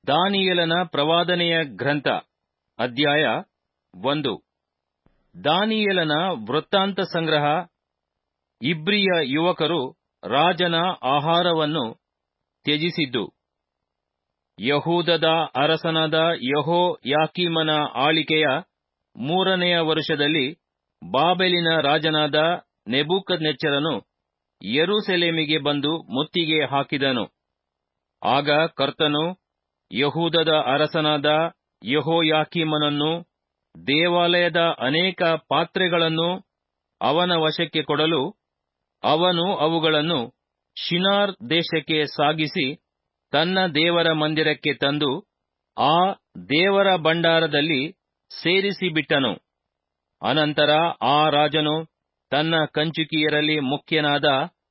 ದಾನಿಯೇಲನ ಪ್ರವಾದನೆಯ ಗ್ರಂಥ ಅಧ್ಯಾಯ ಒಂದು ದಾನಿಯೇಲನ ವೃತ್ತಾಂತ ಸಂಗ್ರಹ ಇಬ್ರಿಯ ಯುವಕರು ರಾಜನ ಆಹಾರವನ್ನು ತ್ಯಜಿಸಿದ್ದು ಯಹೂದದ ಅರಸನಾದ ಯಹೋ ಯಾಕೀಮನ ಆಳಿಕೆಯ ಮೂರನೆಯ ವರುಷದಲ್ಲಿ ಬಾಬೆಲಿನ ರಾಜನಾದ ನೆಬೂಕದ್ನೆಚ್ಚರನು ಯೆರೂಸಲೇಮಿಗೆ ಬಂದು ಮುತ್ತಿಗೆ ಹಾಕಿದನು ಆಗ ಕರ್ತನು ಯಹೂದದ ಅರಸನಾದ ಯೆಹೋಯಾಕೀಮನನ್ನು ದೇವಾಲಯದ ಅನೇಕ ಪಾತ್ರೆಗಳನ್ನು ಅವನ ವಶಕ್ಕೆ ಕೊಡಲು ಅವನು ಅವುಗಳನ್ನು ಶಿನಾರ್ ದೇಶಕ್ಕೆ ಸಾಗಿಸಿ ತನ್ನ ದೇವರ ಮಂದಿರಕ್ಕೆ ತಂದು ಆ ದೇವರ ಭಂಡಾರದಲ್ಲಿ ಸೇರಿಸಿಬಿಟ್ಟನು ಅನಂತರ ಆ ರಾಜನು ತನ್ನ ಕಂಚುಕಿಯರಲ್ಲಿ ಮುಖ್ಯನಾದ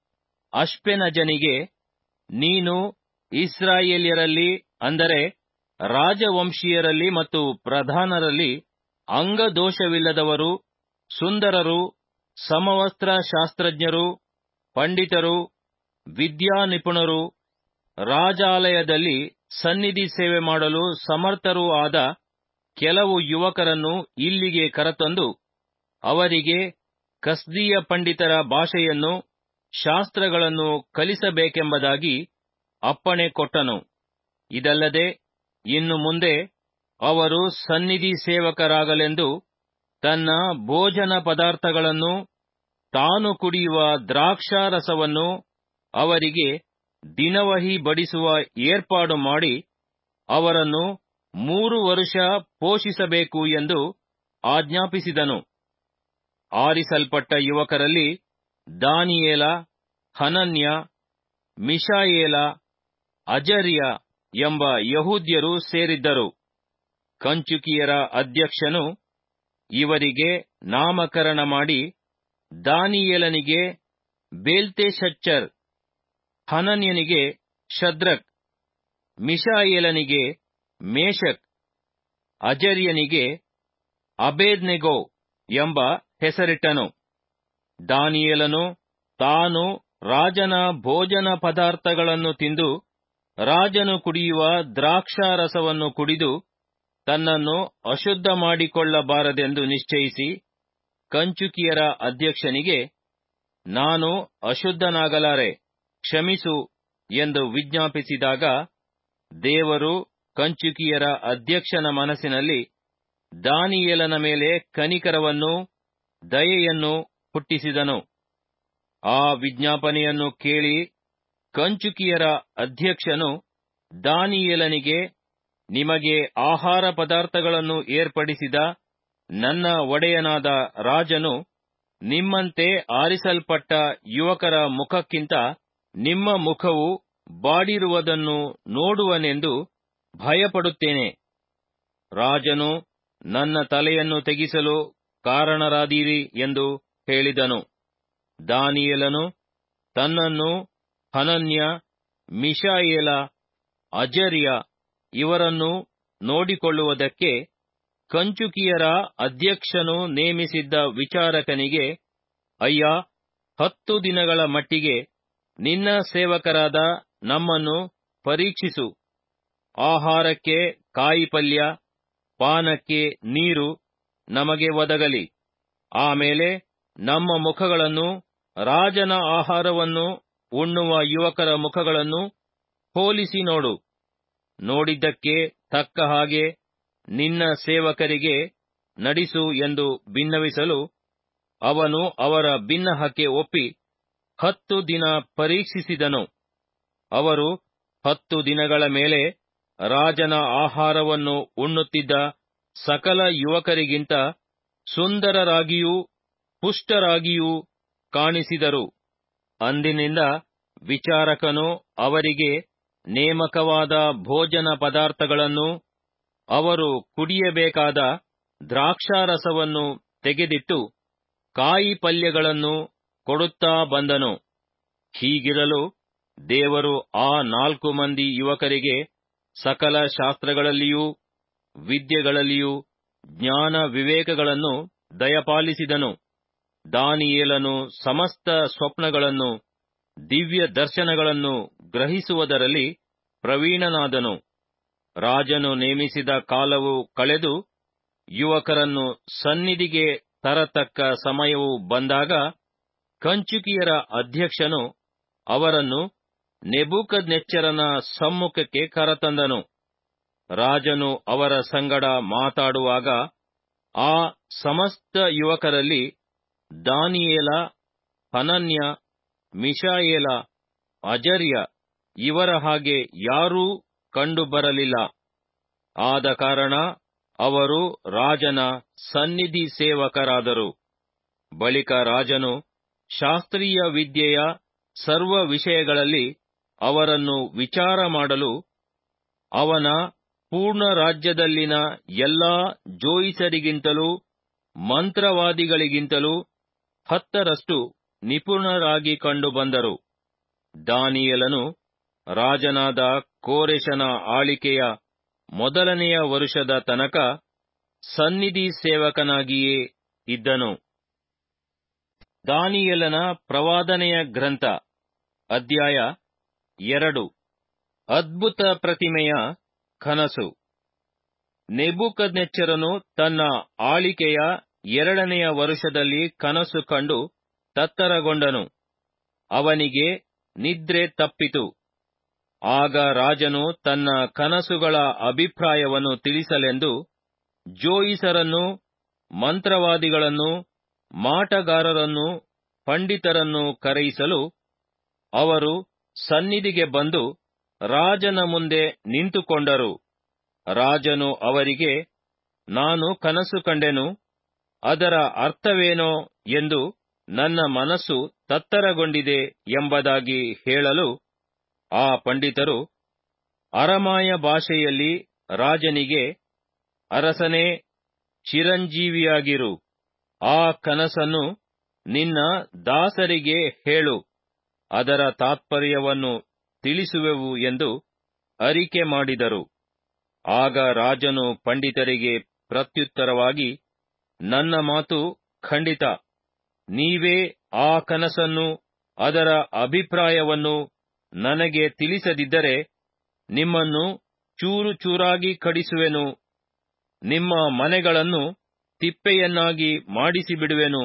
ಅಷ್ಪೆನಜನಿಗೆ ನೀನು ಇಸ್ರಾಯೇಲ್ಯರಲ್ಲಿ ಅಂದರೆ ರಾಜವಂಶೀಯರಲ್ಲಿ ಮತ್ತು ಪ್ರಧಾನರಲ್ಲಿ ಅಂಗದೋಷವಿಲ್ಲದವರು ಸುಂದರರು ಸಮವಸ್ತ್ರ ಶಾಸ್ತ್ರಜ್ಞರು ಪಂಡಿತರು ವಿದ್ಯಾನಿಪುಣರು ರಾಜಾಲಯದಲ್ಲಿ ಸನ್ನಿಧಿ ಸೇವೆ ಮಾಡಲು ಸಮರ್ಥರೂ ಆದ ಕೆಲವು ಯುವಕರನ್ನು ಇಲ್ಲಿಗೆ ಕರತಂದು ಅವರಿಗೆ ಕಸ್ದೀಯ ಪಂಡಿತರ ಭಾಷೆಯನ್ನು ಶಾಸ್ತ್ರಗಳನ್ನು ಕಲಿಸಬೇಕೆಂಬುದಾಗಿ ಅಪ್ಪಣೆ ಕೊಟ್ಟನು ಇದಲ್ಲದೆ ಇನ್ನು ಮುಂದೆ ಅವರು ಸನ್ನಿಧಿ ಸೇವಕರಾಗಲೆಂದು ತನ್ನ ಭೋಜನ ಪದಾರ್ಥಗಳನ್ನು ತಾನು ಕುಡಿಯುವ ದ್ರಾಕ್ಷಾರಸವನ್ನು ಅವರಿಗೆ ದಿನವಹಿ ಬಡಿಸುವ ಏರ್ಪಾಡು ಮಾಡಿ ಅವರನ್ನು ಮೂರು ವರುಷ ಪೋಷಿಸಬೇಕು ಎಂದು ಆಜ್ಞಾಪಿಸಿದನು ಆರಿಸಲ್ಪಟ್ಟ ಯುವಕರಲ್ಲಿ ದಾನಿಯೇಲ ಹನನ್ಯ ಮಿಶಾಯೇಲ ಅಜರ್ಯ ಎಂಬ ಯಹೂದ್ಯರು ಸೇರಿದ್ದರು ಕಂಚುಕಿಯರ ಅಧ್ಯಕ್ಷನು ಇವರಿಗೆ ನಾಮಕರಣ ಮಾಡಿ ದಾನಿಯೇಲನಿಗೆ ಬೇಲ್ತೆಶಚ್ಚರ್ ಹನನ್ಯನಿಗೆ ಶದ್ರಕ್ ಮಿಶಾಯೇಲನಿಗೆ ಮೇಷಕ್ ಅಜರ್ಯನಿಗೆ ಅಬೇದ್ನೆಗೋ ಎಂಬ ಹೆಸರಿಟ್ಟನು ದಾನಿಯೇಲನು ತಾನು ರಾಜನ ಭೋಜನ ಪದಾರ್ಥಗಳನ್ನು ತಿಂದು ರಾಜನು ಕುಡಿಯುವ ದ್ರಾಕ್ಷಾರಸವನ್ನು ಕುಡಿದು ತನ್ನನ್ನು ಅಶುದ್ಧ ಮಾಡಿಕೊಳ್ಳಬಾರದೆಂದು ನಿಶ್ಚಯಿಸಿ ಕಂಚುಕಿಯರ ಅಧ್ಯಕ್ಷನಿಗೆ ನಾನು ಅಶುದ್ಧನಾಗಲಾರೆ ಕ್ಷಮಿಸು ಎಂದು ವಿಜ್ಞಾಪಿಸಿದಾಗ ದೇವರು ಕಂಚುಕಿಯರ ಅಧ್ಯಕ್ಷನ ಮನಸ್ಸಿನಲ್ಲಿ ದಾನಿಯೇಲನ ಮೇಲೆ ಕನಿಕರವನ್ನು ದಯೆಯನ್ನು ಹುಟ್ಟಿಸಿದನು ಆ ವಿಜ್ಞಾಪನೆಯನ್ನು ಕೇಳಿ ಕಂಚುಕಿಯರ ಅಧ್ಯಕ್ಷನು ದಾನಿಯೇಲನಿಗೆ ನಿಮಗೆ ಆಹಾರ ಪದಾರ್ಥಗಳನ್ನು ಏರ್ಪಡಿಸಿದ ನನ್ನ ಒಡೆಯನಾದ ರಾಜನು ನಿಮ್ಮಂತೆ ಆರಿಸಲ್ಪಟ್ಟ ಯುವಕರ ಮುಖಕ್ಕಿಂತ ನಿಮ್ಮ ಮುಖವು ಬಾಡಿರುವುದನ್ನು ನೋಡುವನೆಂದು ಭಯಪಡುತ್ತೇನೆ ರಾಜನು ನನ್ನ ತಲೆಯನ್ನು ತೆಗಿಸಲು ಕಾರಣರಾದೀರಿ ಎಂದು ಹೇಳಿದನು ದಾನಿಯೇಲನು ತನ್ನನ್ನು ಹನನ್ಯ ಮಿಶಾಯೇಲ ಅಜರ್ಯ ಇವರನ್ನು ನೋಡಿಕೊಳ್ಳುವುದಕ್ಕೆ ಕಂಚುಕಿಯರ ಅಧ್ಯಕ್ಷನು ನೇಮಿಸಿದ್ದ ವಿಚಾರಕನಿಗೆ ಅಯ್ಯ ಹತ್ತು ದಿನಗಳ ಮಟ್ಟಿಗೆ ನಿನ್ನ ಸೇವಕರಾದ ನಮ್ಮನ್ನು ಪರೀಕ್ಷಿಸು ಆಹಾರಕ್ಕೆ ಕಾಯಿಪಲ್ಯ ಪಾನಕ್ಕೆ ನೀರು ನಮಗೆ ಒದಗಲಿ ಆಮೇಲೆ ನಮ್ಮ ಮುಖಗಳನ್ನು ರಾಜನ ಆಹಾರವನ್ನು ಉಣ್ಣುವ ಯುವಕರ ಮುಖಗಳನ್ನು ಹೋಲಿಸಿ ನೋಡು ನೋಡಿದ್ದಕ್ಕೆ ತಕ್ಕ ಹಾಗೆ ನಿನ್ನ ಸೇವಕರಿಗೆ ನಡೆಸು ಎಂದು ಬಿನ್ನವಿಸಲು ಅವನು ಅವರ ಬಿನ್ನಹಕ್ಕೆ ಒಪ್ಪಿ ಹತ್ತು ದಿನ ಪರೀಕ್ಷಿಸಿದನು ಅವರು ಹತ್ತು ದಿನಗಳ ಮೇಲೆ ರಾಜನ ಆಹಾರವನ್ನು ಉಣ್ಣುತ್ತಿದ್ದ ಸಕಲ ಯುವಕರಿಗಿಂತ ಸುಂದರರಾಗಿಯೂ ಪುಷ್ಟರಾಗಿಯೂ ಕಾಣಿಸಿದರು ಅಂದಿನಿಂದ ವಿಚಾರಕನು ಅವರಿಗೆ ನೇಮಕವಾದ ಭೋಜನ ಪದಾರ್ಥಗಳನ್ನು ಅವರು ಕುಡಿಯಬೇಕಾದ ದ್ರಾಕ್ಷಾರಸವನ್ನು ತೆಗೆದಿಟ್ಟು ಕಾಯಿ ಪಲ್ಯಗಳನ್ನು ಕೊಡುತ್ತಾ ಬಂದನು ಹೀಗಿರಲು ದೇವರು ಆ ನಾಲ್ಕು ಮಂದಿ ಯುವಕರಿಗೆ ಸಕಲ ಶಾಸ್ತ್ರಗಳಲ್ಲಿಯೂ ವಿದ್ಯೆಗಳಲ್ಲಿಯೂ ಜ್ಞಾನ ವಿವೇಕಗಳನ್ನು ದಯಪಾಲಿಸಿದನು ದಾನಿಯೇಲನು ಸಮಸ್ತ ಸ್ವಪ್ನಗಳನ್ನು ದಿವ್ಯ ದರ್ಶನಗಳನ್ನು ಗ್ರಹಿಸುವುದರಲ್ಲಿ ಪ್ರವೀಣನಾದನು ರಾಜನು ನೇಮಿಸಿದ ಕಾಲವು ಕಳೆದು ಯುವಕರನ್ನು ಸನ್ನಿಧಿಗೆ ತರತಕ್ಕ ಸಮಯವು ಬಂದಾಗ ಕಂಚುಕಿಯರ ಅಧ್ಯಕ್ಷನು ಅವರನ್ನು ನೆಬೂಕದ್ನೆಚ್ಚರನ ಸಮ್ಮುಖಕ್ಕೆ ಕರತಂದನು ರಾಜನು ಅವರ ಸಂಗಡ ಮಾತಾಡುವಾಗ ಆ ಸಮಸ್ತ ಯುವಕರಲ್ಲಿ ದಾನಿಯೇಲ ಹನನ್ಯ ಮಿಶಾಯೇಲ ಅಜರ್ಯ ಇವರ ಹಾಗೆ ಯಾರೂ ಕಂಡುಬರಲಿಲ್ಲ ಆದ ಕಾರಣ ಅವರು ರಾಜನ ಸನ್ನಿಧಿ ಸೇವಕರಾದರು ಬಳಿಕ ರಾಜನು ಶಾಸ್ತ್ರೀಯ ವಿದ್ಯೆಯ ಸರ್ವ ವಿಷಯಗಳಲ್ಲಿ ಅವರನ್ನು ವಿಚಾರ ಮಾಡಲು ಅವನ ಪೂರ್ಣ ರಾಜ್ಯದಲ್ಲಿನ ಎಲ್ಲಾ ಜೋಯಿಸರಿಗಿಂತಲೂ ಮಂತ್ರವಾದಿಗಳಿಗಿಂತಲೂ ಹತ್ತರಷ್ಟು ನಿಪುಣರಾಗಿ ಕಂಡುಬಂದರು ದಾನಿಯಲನು ರಾಜನಾದ ಕೋರೆಶನ ಆಳಿಕೆಯ ಮೊದಲನೆಯ ವರುಷದ ತನಕ ಸನ್ನಿಧಿ ಸೇವಕನಾಗಿಯೇ ಇದ್ದನು ದಾನಿಯಲನ ಪ್ರವಾದನೆಯ ಗ್ರಂಥ ಅಧ್ಯಾಯ ಎರಡು ಅದ್ಭುತ ಪ್ರತಿಮೆಯ ಕನಸು ನೆಬೂಕದ್ನೆಚ್ಚರನು ತನ್ನ ಆಳಿಕೆಯ ಎರಡನೆಯ ವರುಷದಲ್ಲಿ ಕನಸು ಕಂಡು ತತ್ತರಗೊಂಡನು ಅವನಿಗೆ ನಿದ್ರೆ ತಪ್ಪಿತು ಆಗ ರಾಜನು ತನ್ನ ಕನಸುಗಳ ಅಭಿಪ್ರಾಯವನ್ನು ತಿಳಿಸಲೆಂದು ಜೋಯಿಸರನ್ನು ಮಂತ್ರವಾದಿಗಳನ್ನು ಮಾಟಗಾರರನ್ನು ಪಂಡಿತರನ್ನು ಕರೆಯಿಸಲು ಅವರು ಸನ್ನಿಧಿಗೆ ಬಂದು ರಾಜನ ಮುಂದೆ ನಿಂತುಕೊಂಡರು ರಾಜನು ಅವರಿಗೆ ನಾನು ಕನಸು ಕಂಡೆನು ಅದರ ಅರ್ಥವೇನೋ ಎಂದು ನನ್ನ ಮನಸ್ಸು ತತ್ತರಗೊಂಡಿದೆ ಎಂಬುದಾಗಿ ಹೇಳಲು ಆ ಪಂಡಿತರು ಅರಮಾಯ ಭಾಷೆಯಲ್ಲಿ ರಾಜನಿಗೆ ಅರಸನೇ ಚಿರಂಜೀವಿಯಾಗಿರು ಆ ಕನಸನ್ನು ನಿನ್ನ ದಾಸರಿಗೆ ಹೇಳು ಅದರ ತಾತ್ಪರ್ಯವನ್ನು ತಿಳಿಸುವೆವು ಎಂದು ಅರಿಕೆ ಮಾಡಿದರು ಆಗ ರಾಜನು ಪಂಡಿತರಿಗೆ ಪ್ರತ್ಯುತ್ತರವಾಗಿ ನನ್ನ ಮಾತು ಖಂಡಿತ ನೀವೇ ಆ ಕನಸನ್ನು ಅದರ ಅಭಿಪ್ರಾಯವನ್ನು ನನಗೆ ತಿಳಿಸದಿದ್ದರೆ ನಿಮ್ಮನ್ನು ಚೂರು ಚೂರಾಗಿ ಕಡಿಸುವೆನು ನಿಮ್ಮ ಮನೆಗಳನ್ನು ತಿಪ್ಪೆಯನ್ನಾಗಿ ಮಾಡಿಸಿಬಿಡುವೆನು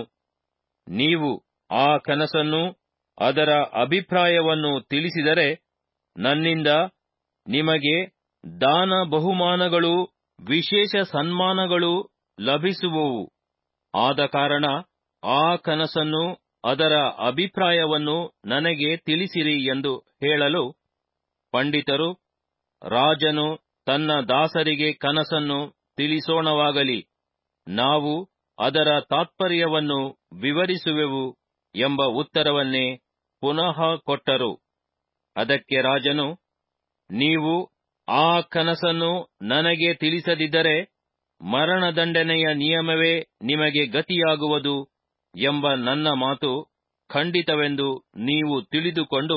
ನೀವು ಆ ಕನಸನ್ನು ಅದರ ಅಭಿಪ್ರಾಯವನ್ನು ತಿಳಿಸಿದರೆ ನನ್ನಿಂದ ನಿಮಗೆ ದಾನ ಬಹುಮಾನಗಳು ವಿಶೇಷ ಸನ್ಮಾನಗಳು ಲಭಿಸುವವು ಆದ ಕಾರಣ ಆ ಕನಸನ್ನು ಅದರ ಅಭಿಪ್ರಾಯವನ್ನು ನನಗೆ ತಿಳಿಸಿರಿ ಎಂದು ಹೇಳಲು ಪಂಡಿತರು ರಾಜನು ತನ್ನ ದಾಸರಿಗೆ ಕನಸನ್ನು ತಿಳಿಸೋಣವಾಗಲಿ ನಾವು ಅದರ ತಾತ್ಪರ್ಯವನ್ನು ವಿವರಿಸುವೆವು ಎಂಬ ಉತ್ತರವನ್ನೇ ಪುನಃ ಕೊಟ್ಟರು ಅದಕ್ಕೆ ರಾಜನು ನೀವು ಆ ಕನಸನ್ನು ನನಗೆ ತಿಳಿಸದಿದ್ದರೆ ಮರಣದಂಡನೆಯ ನಿಯಮವೇ ನಿಮಗೆ ಗತಿಯಾಗುವುದು ಎಂಬ ನನ್ನ ಮಾತು ಖಂಡಿತವೆಂದು ನೀವು ತಿಳಿದುಕೊಂಡು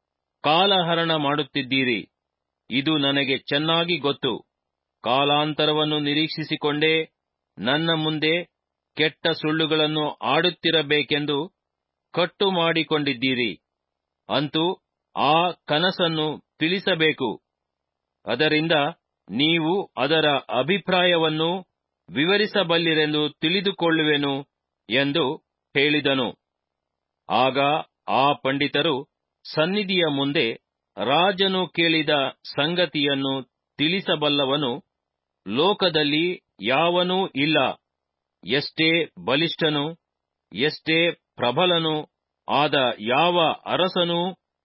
ಕಾಲಹರಣ ಮಾಡುತ್ತಿದ್ದೀರಿ ಇದು ನನಗೆ ಚೆನ್ನಾಗಿ ಗೊತ್ತು ಕಾಲಾಂತರವನ್ನು ನಿರೀಕ್ಷಿಸಿಕೊಂಡೇ ನನ್ನ ಮುಂದೆ ಕೆಟ್ಟ ಸುಳ್ಳುಗಳನ್ನು ಆಡುತ್ತಿರಬೇಕೆಂದು ಕಟ್ಟು ಮಾಡಿಕೊಂಡಿದ್ದೀರಿ ಅಂತೂ ಆ ಕನಸನ್ನು ತಿಳಿಸಬೇಕು ಅದರಿಂದ ನೀವು ಅದರ ಅಭಿಪ್ರಾಯವನ್ನು ವಿವರಿಸಬಲ್ಲಿರೆಂದು ತಿಳಿದುಕೊಳ್ಳುವೆನು ಎಂದು ಹೇಳಿದನು ಆಗ ಆ ಪಂಡಿತರು ಸನ್ನಿಧಿಯ ಮುಂದೆ ರಾಜನು ಕೇಳಿದ ಸಂಗತಿಯನ್ನು ತಿಳಿಸಬಲ್ಲವನು ಲೋಕದಲ್ಲಿ ಯಾವನೂ ಇಲ್ಲ ಎಷ್ಟೇ ಬಲಿಷ್ಠನು ಎಷ್ಟೇ ಪ್ರಬಲನು ಆದ ಯಾವ ಅರಸನೂ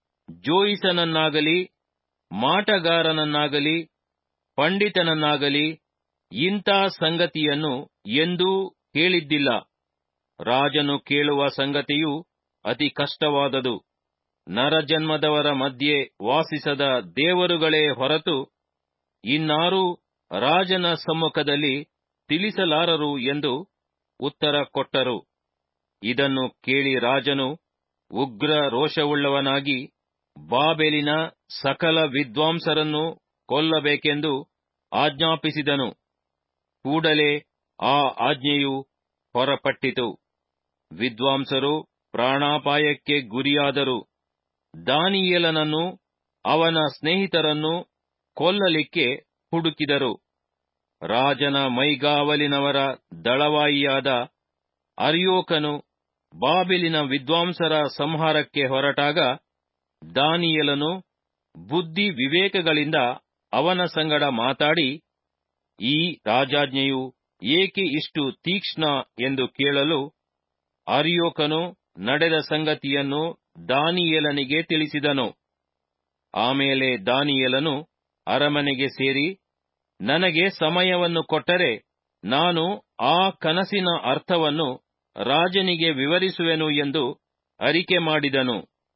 ಜೋಯಿಸನನ್ನಾಗಲಿ ಮಾಟಗಾರನನ್ನಾಗಲಿ ಪಂಡಿತನನ್ನಾಗಲಿ ಇಂಥ ಸಂಗತಿಯನ್ನು ಎಂದೂ ಕೇಳಿದ್ದಿಲ್ಲ ರಾಜನು ಕೇಳುವ ಸಂಗತಿಯು ಅತಿ ಕಷ್ಟವಾದದು ನರಜನ್ಮದವರ ಮಧ್ಯೆ ವಾಸಿಸದ ದೇವರುಗಳೇ ಹೊರತು ಇನ್ನಾರೂ ರಾಜನ ಸಮ್ಮುಖದಲ್ಲಿ ತಿಳಿಸಲಾರರು ಎಂದು ಉತ್ತರ ಕೊಟ್ಟರು ಇದನ್ನು ಕೇಳಿ ರಾಜನು ಉಗ್ರ ರೋಷವುಳ್ಳವನಾಗಿ ಬಾಬೆಲಿನ ಸಕಲ ವಿದ್ವಾಂಸರನ್ನು ಕೊಲ್ಲಬೇಕೆಂದು ಆಜ್ಞಾಪಿಸಿದನು ಕೂಡಲೇ ಆ ಆಜ್ಞೆಯು ಹೊರಪಟ್ಟಿತು ವಿದ್ವಾಂಸರು ಪ್ರಾಣಾಪಾಯಕ್ಕೆ ಗುರಿಯಾದರು ದಾನಿಯೇಲನನ್ನು ಅವನ ಸ್ನೇಹಿತರನ್ನು ಕೊಲ್ಲಲಿಕ್ಕೆ ಹುಡುಕಿದರು ರಾಜನ ಮೈಗಾವಲಿನವರ ದಳವಾಯಿಯಾದ ಅರ್ಯೋಕನು ಬಾಬಿಲಿನ ವಿದ್ವಾಂಸರ ಸಂಹಾರಕ್ಕೆ ಹೊರಟಾಗ ದಾನಿಯಲನು ಬುದ್ಧಿ ವಿವೇಕಗಳಿಂದ ಅವನ ಸಂಗಡ ಮಾತಾಡಿ ಈ ರಾಜಾಜ್ಞೆಯು ಏಕೆ ಇಷ್ಟು ತೀಕ್ಷ್ಣ ಎಂದು ಕೇಳಲು ಅರ್ಯೋಕನು ನಡೆದ ಸಂಗತಿಯನ್ನು ದಾನಿಯೇಲನಿಗೆ ತಿಳಿಸಿದನು ಆಮೇಲೆ ದಾನಿಯೇಲನು ಅರಮನೆಗೆ ಸೇರಿ ನನಗೆ ಸಮಯವನ್ನು ಕೊಟ್ಟರೆ ನಾನು ಆ ಕನಸಿನ ಅರ್ಥವನ್ನು ರಾಜನಿಗೆ ವಿವರಿಸುವೆನು ಎಂದು ಅರಿಕೆ ಮಾಡಿದನು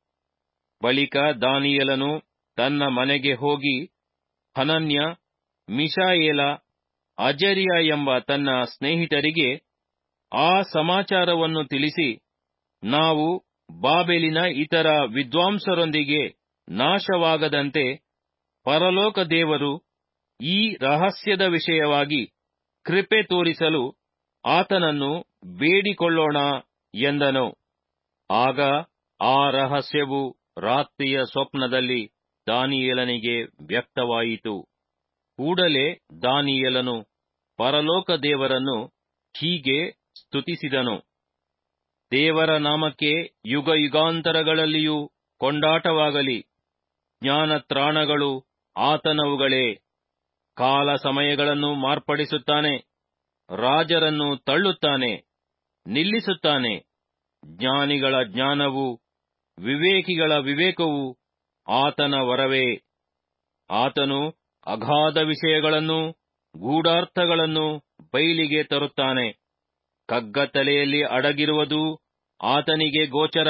ಬಳಿಕ ದಾನಿಯೇಲನು ತನ್ನ ಮನೆಗೆ ಹೋಗಿ ಹನನ್ಯ ಮಿಶಾಯೇಲ ಅಜರ್ಯ ಎಂಬ ತನ್ನ ಸ್ನೇಹಿತರಿಗೆ ಆ ಸಮಾಚಾರವನ್ನು ತಿಳಿಸಿ ನಾವು ಬಾಬೆಲಿನ ಇತರ ವಿದ್ವಾಂಸರೊಂದಿಗೆ ನಾಶವಾಗದಂತೆ ಪರಲೋಕ ದೇವರು ಈ ರಹಸ್ಯದ ವಿಷಯವಾಗಿ ಕೃಪೆ ತೋರಿಸಲು ಆತನನ್ನು ಬೇಡಿಕೊಳ್ಳೋಣ ಎಂದನು ಆಗ ಆ ರಹಸ್ಯವು ರಾತ್ರಿಯ ಸ್ವಪ್ನದಲ್ಲಿ ದಾನಿಯೇಲನಿಗೆ ವ್ಯಕ್ತವಾಯಿತು ಕೂಡಲೇ ದಾನಿಯೇಲನು ಪರಲೋಕ ದೇವರನ್ನು ಹೀಗೆ ಸ್ತುತಿಸಿದನು ದೇವರ ನಾಮಕ್ಕೆ ಯುಗ ಯುಗಾಂತರಗಳಲ್ಲಿಯೂ ಕೊಂಡಾಟವಾಗಲಿ ಜ್ಞಾನತ್ರಾಣಗಳು ಆತನವುಗಳೇ ಕಾಲ ಸಮಯಗಳನ್ನು ಮಾರ್ಪಡಿಸುತ್ತಾನೆ ರಾಜರನ್ನು ತಳ್ಳುತ್ತಾನೆ ನಿಲ್ಲಿಸುತ್ತಾನೆ ಜ್ಞಾನಿಗಳ ಜ್ಞಾನವು ವಿವೇಕಿಗಳ ವಿವೇಕವು ಆತನ ವರವೇ ಆತನು ಅಗಾಧ ವಿಷಯಗಳನ್ನು ಗೂಢಾರ್ಥಗಳನ್ನು ಬಯಲಿಗೆ ತರುತ್ತಾನೆ ಕಗ್ಗತ್ತಲೆಯಲ್ಲಿ ಅಡಗಿರುವುದು ಆತನಿಗೆ ಗೋಚರ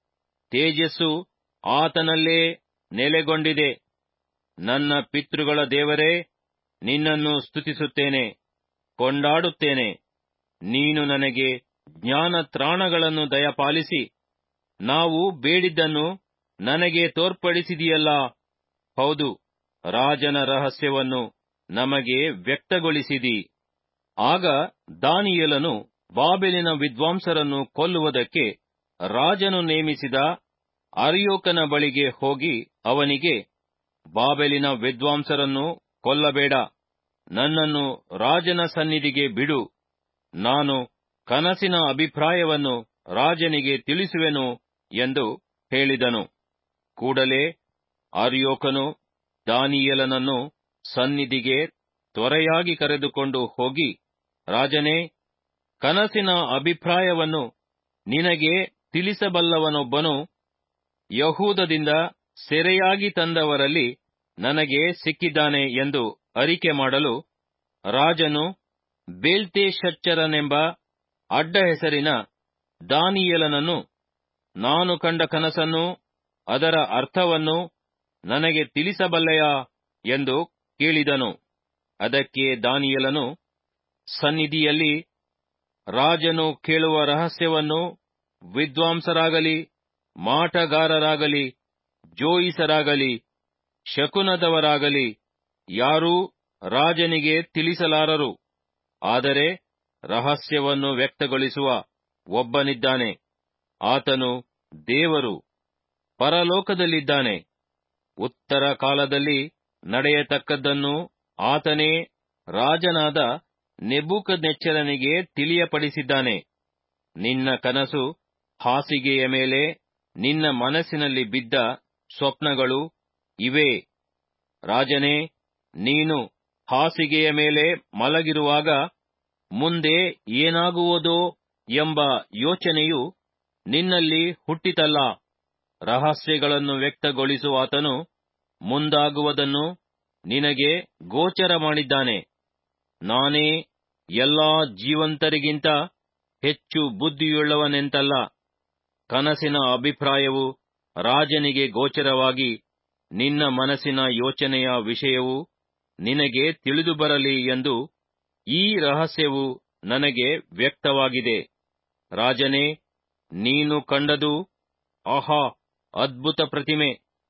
ತೇಜಸ್ಸು ಆತನಲ್ಲೇ ನೆಲೆಗೊಂಡಿದೆ ನನ್ನ ಪಿತೃಗಳ ದೇವರೇ ನಿನ್ನನ್ನು ಸ್ತುತಿಸುತ್ತೇನೆ ಕೊಂಡಾಡುತ್ತೇನೆ ನೀನು ನನಗೆ ಜ್ಞಾನತ್ರಾಣಗಳನ್ನು ದಯಪಾಲಿಸಿ ನಾವು ಬೇಡಿದ್ದನ್ನು ನನಗೆ ತೋರ್ಪಡಿಸಿದೆಯಲ್ಲ ಹೌದು ರಾಜನ ರಹಸ್ಯವನ್ನು ನಮಗೆ ವ್ಯಕ್ತಗೊಳಿಸಿದಿ ಆಗ ದಾನಿಯೇಲನು ಬಾಬೆಲಿನ ವಿದ್ವಾಂಸರನ್ನು ಕೊಲ್ಲುವುದಕ್ಕೆ ರಾಜನು ನೇಮಿಸಿದ ಅರ್ಯೋಕನ ಬಳಿಗೆ ಹೋಗಿ ಅವನಿಗೆ ಬಾಬೆಲಿನ ವಿದ್ವಾಂಸರನ್ನು ಕೊಲ್ಲಬೇಡ ನನ್ನನ್ನು ರಾಜನ ಸನ್ನಿಧಿಗೆ ಬಿಡು ನಾನು ಕನಸಿನ ಅಭಿಪ್ರಾಯವನ್ನು ರಾಜನಿಗೆ ತಿಳಿಸುವೆನು ಎಂದು ಹೇಳಿದನು ಕೂಡಲೇ ಅರ್ಯೋಕನು ದಾನಿಯೇಲನನ್ನು ಸನ್ನಿಧಿಗೆ ತ್ವರೆಯಾಗಿ ಕರೆದುಕೊಂಡು ಹೋಗಿ ರಾಜನೇ ಕನಸಿನ ಅಭಿಪ್ರಾಯವನ್ನು ನಿನಗೆ ತಿಳಿಸಬಲ್ಲವನೊಬ್ಬನು ಯಹೂದದಿಂದ ಸೆರೆಯಾಗಿ ತಂದವರಲ್ಲಿ ನನಗೆ ಸಿಕ್ಕಿದ್ದಾನೆ ಎಂದು ಅರಿಕೆ ಮಾಡಲು ರಾಜನು ಬೇಲ್ತೇಶಚ್ಚರನೆಂಬ ಅಡ್ಡ ಹೆಸರಿನ ದಾನಿಯೇಲನನ್ನು ನಾನು ಕಂಡ ಕನಸನ್ನು ಅದರ ಅರ್ಥವನ್ನು ನನಗೆ ತಿಳಿಸಬಲ್ಲೆಯಾ ಎಂದು ಕೇಳಿದನು ಅದಕ್ಕೆ ದಾನಿಯೇಲನು ಸನ್ನಿಧಿಯಲ್ಲಿ ರಾಜನು ಕೇಳುವ ರಹಸ್ಯವನ್ನು ವಿದ್ವಾಂಸರಾಗಲಿ ಮಾಟಗಾರರಾಗಲಿ ಜೋಯಿಸರಾಗಲಿ ಶಕುನದವರಾಗಲಿ ಯಾರೂ ರಾಜನಿಗೆ ತಿಳಿಸಲಾರರು ಆದರೆ ರಹಸ್ಯವನ್ನು ವ್ಯಕ್ತಗೊಳಿಸುವ ಒಬ್ಬನಿದ್ದಾನೆ ಆತನು ದೇವರು ಪರಲೋಕದಲ್ಲಿದ್ದಾನೆ ಉತ್ತರ ಕಾಲದಲ್ಲಿ ನಡೆಯತಕ್ಕದ್ದನ್ನು ಆತನೇ ರಾಜನಾದ ನೆಬೂಕದ್ನೆಚ್ಚರನಿಗೆ ತಿಳಿಯಪಡಿಸಿದ್ದಾನೆ ನಿನ್ನ ಕನಸು ಹಾಸಿಗೆಯ ಮೇಲೆ ನಿನ್ನ ಮನಸ್ಸಿನಲ್ಲಿ ಬಿದ್ದ ಸ್ವಪ್ನಗಳು ಇವೇ ರಾಜನೇ ನೀನು ಹಾಸಿಗೆಯ ಮೇಲೆ ಮಲಗಿರುವಾಗ ಮುಂದೆ ಏನಾಗುವುದೋ ಎಂಬ ಯೋಚನೆಯು ನಿನ್ನಲ್ಲಿ ಹುಟ್ಟಿತಲ್ಲ ರಹಸ್ಯಗಳನ್ನು ವ್ಯಕ್ತಗೊಳಿಸುವಾತನು ಮುಂದಾಗುವುದನ್ನು ನಿನಗೆ ಗೋಚರ ಮಾಡಿದ್ದಾನೆ ನಾನೇ ಎಲ್ಲಾ ಜೀವಂತರಿಗಿಂತ ಹೆಚ್ಚು ಬುದ್ಧಿಯುಳ್ಳವನೆಂತಲ್ಲ ಕನಸಿನ ಅಭಿಪ್ರಾಯವು ರಾಜನಿಗೆ ಗೋಚರವಾಗಿ ನಿನ್ನ ಮನಸ್ಸಿನ ಯೋಚನೆಯ ವಿಷಯವು ನಿನಗೆ ತಿಳಿದು ಬರಲಿ ಎಂದು ಈ ರಹಸ್ಯವು ನನಗೆ ವ್ಯಕ್ತವಾಗಿದೆ ರಾಜನೇ ನೀನು ಕಂಡದು ಆಹಾ ಅದ್ಭುತ ಪ್ರತಿಮೆ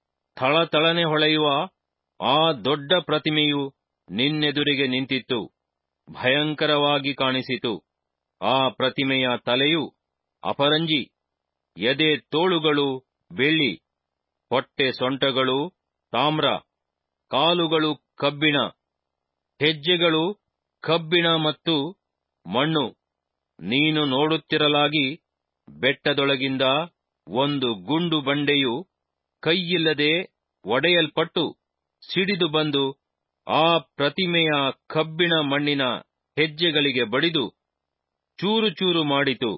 ಥಳಥಳನೆ ಹೊಳೆಯುವ ಆ ದೊಡ್ಡ ಪ್ರತಿಮೆಯು ನಿನ್ನೆದುರಿಗೆ ನಿಂತಿತ್ತು ಭಯಂಕರವಾಗಿ ಕಾಣಿಸಿತು ಆ ಪ್ರತಿಮೆಯ ತಲೆಯು ಅಪರಂಜಿ ಎದೆ ತೋಳುಗಳು ಬೆಳ್ಳಿ ಹೊಟ್ಟೆ ಸೊಂಟಗಳು ತಾಮ್ರ ಕಾಲುಗಳು ಕಬ್ಬಿಣ ಹೆಜ್ಜೆಗಳು ಕಬ್ಬಿಣ ಮತ್ತು ಮಣ್ಣು ನೀನು ನೋಡುತ್ತಿರಲಾಗಿ ಬೆಟ್ಟದೊಳಗಿಂದ ಒಂದು ಗುಂಡು ಬಂಡೆಯು ಕೈಯಿಲ್ಲದೆ ಒಡೆಯಲ್ಪಟ್ಟು ಸಿಡಿದು ಬಂದು ಆ ಪ್ರತಿಮೆಯ ಕಬ್ಬಿಣ ಮಣ್ಣಿನ ಹೆಜ್ಜೆಗಳಿಗೆ ಬಡಿದು ಚೂರು ಚೂರು ಮಾಡಿತು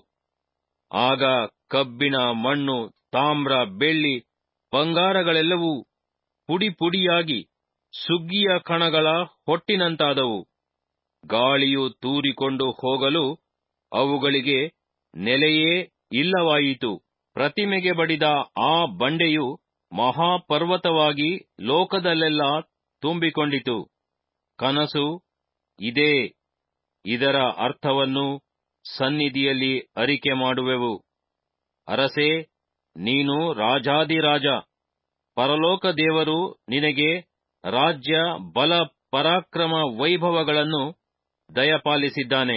ಆಗ ಕಬ್ಬಿಣ ಮಣ್ಣು ತಾಮ್ರ ಬೆಳ್ಳಿ ಬಂಗಾರಗಳೆಲ್ಲವೂ ಪುಡಿ ಪುಡಿಯಾಗಿ ಸುಗ್ಗಿಯ ಕಣಗಳ ಹೊಟ್ಟಿನಂತಾದವು ಗಾಳಿಯು ತೂರಿಕೊಂಡು ಹೋಗಲು ಅವುಗಳಿಗೆ ನೆಲೆಯೇ ಇಲ್ಲವಾಯಿತು ಪ್ರತಿಮೆಗೆ ಬಡಿದ ಆ ಬಂಡೆಯು ಮಹಾಪರ್ವತವಾಗಿ ಲೋಕದಲ್ಲೆಲ್ಲ ತುಂಬಿಕೊಂಡಿತು ಕನಸು ಇದೇ ಇದರ ಅರ್ಥವನ್ನು ಸನ್ನಿಧಿಯಲ್ಲಿ ಅರಿಕೆ ಮಾಡುವೆವು ಅರಸೇ ನೀನು ರಾಜಾದಿರಾಜ ಪರಲೋಕ ದೇವರು ನಿನಗೆ ರಾಜ್ಯ ಬಲ ಪರಾಕ್ರಮ ವೈಭವಗಳನ್ನು ದಯಪಾಲಿಸಿದ್ದಾನೆ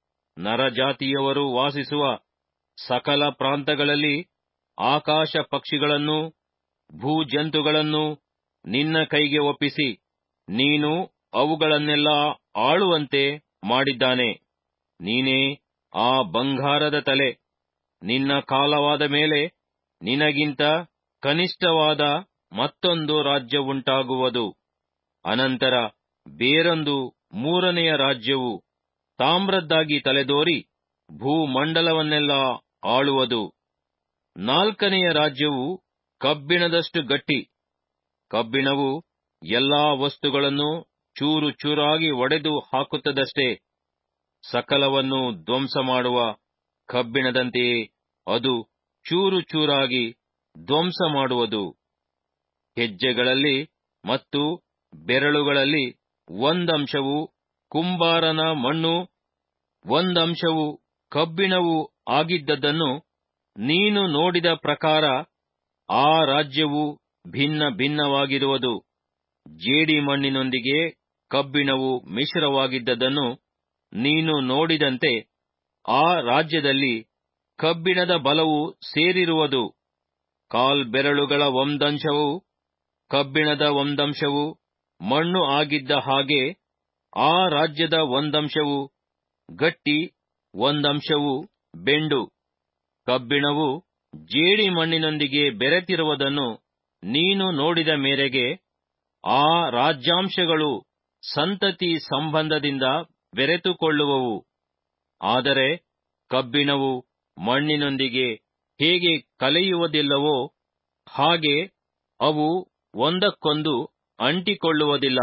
ನರಜಾತಿಯವರು ವಾಸಿಸುವ ಸಕಲ ಪ್ರಾಂತಗಳಲ್ಲಿ ಆಕಾಶ ಪಕ್ಷಿಗಳನ್ನು ಭೂಜಂತುಗಳನ್ನು ನಿನ್ನ ಕೈಗೆ ಒಪ್ಪಿಸಿ ನೀನು ಅವುಗಳನ್ನೆಲ್ಲ ಆಳುವಂತೆ ಮಾಡಿದ್ದಾನೆ ನೀನೇ ಆ ಬಂಗಾರದ ತಲೆ ನಿನ್ನ ಕಾಲವಾದ ಮೇಲೆ ನಿನಗಿಂತ ಕನಿಷ್ಠವಾದ ಮತ್ತೊಂದು ರಾಜ್ಯವುಂಟಾಗುವುದು ಅನಂತರ ಬೇರೊಂದು ಮೂರನೆಯ ರಾಜ್ಯವು ತಾಮ್ರದ್ದಾಗಿ ತಲೆದೋರಿ ಭೂಮಂಡಲವನ್ನೆಲ್ಲ ಆಳುವುದು ನಾಲ್ಕನೆಯ ರಾಜ್ಯವು ಕಬ್ಬಿಣದಷ್ಟು ಗಟ್ಟಿ ಕಬ್ಬಿಣವು ಎಲ್ಲಾ ವಸ್ತುಗಳನ್ನು ಚೂರು ಚೂರಾಗಿ ಒಡೆದು ಹಾಕುತ್ತದಷ್ಟೇ ಸಕಲವನ್ನು ಧ್ವಂಸ ಮಾಡುವ ಕಬ್ಬಿಣದಂತೆಯೇ ಅದು ಚೂರು ಚೂರಾಗಿ ಧ್ವಂಸ ಮಾಡುವುದು ಹೆಜ್ಜೆಗಳಲ್ಲಿ ಮತ್ತು ಬೆರಳುಗಳಲ್ಲಿ ಒಂದಂಶವು ಕುಂಬಾರನ ಮಣ್ಣು ಒಂದಂಶವು ಕಬ್ಬಿಣವು ಆಗಿದ್ದದನ್ನು ನೀನು ನೋಡಿದ ಪ್ರಕಾರ ಆ ರಾಜ್ಯವು ಭಿನ್ನ ಭಿನ್ನವಾಗಿರುವುದು ಜೇಡಿ ಮಣ್ಣಿನೊಂದಿಗೆ ಕಬ್ಬಿಣವು ಮಿಶ್ರವಾಗಿದ್ದದನ್ನು ನೀನು ನೋಡಿದಂತೆ ಆ ರಾಜ್ಯದಲ್ಲಿ ಕಬ್ಬಿಣದ ಬಲವು ಸೇರಿರುವುದು ಕಾಲ್ಬೆರಳುಗಳ ಒಂದಂಶವು ಕಬ್ಬಿಣದ ಒಂದಂಶವು ಮಣ್ಣು ಆಗಿದ್ದ ಹಾಗೆ ಆ ರಾಜ್ಯದ ಒಂದಂಶವು ಗಟ್ಟಿ ಒಂದಂಶವು ಬೆಂಡು ಕಬ್ಬಿಣವು ಜೇಡಿ ಮಣ್ಣಿನೊಂದಿಗೆ ಬೆರೆತಿರುವುದನ್ನು ನೀನು ನೋಡಿದ ಮೇರೆಗೆ ಆ ರಾಜ್ಯಾಂಶಗಳು ಸಂತತಿ ಸಂಬಂಧದಿಂದ ಬೆರೆತುಕೊಳ್ಳುವವು ಆದರೆ ಕಬ್ಬಿಣವು ಮಣ್ಣಿನೊಂದಿಗೆ ಹೇಗೆ ಕಲೆಯುವುದಿಲ್ಲವೋ ಹಾಗೆ ಅವು ಒಂದಕ್ಕೊಂದು ಅಂಟಿಕೊಳ್ಳುವುದಿಲ್ಲ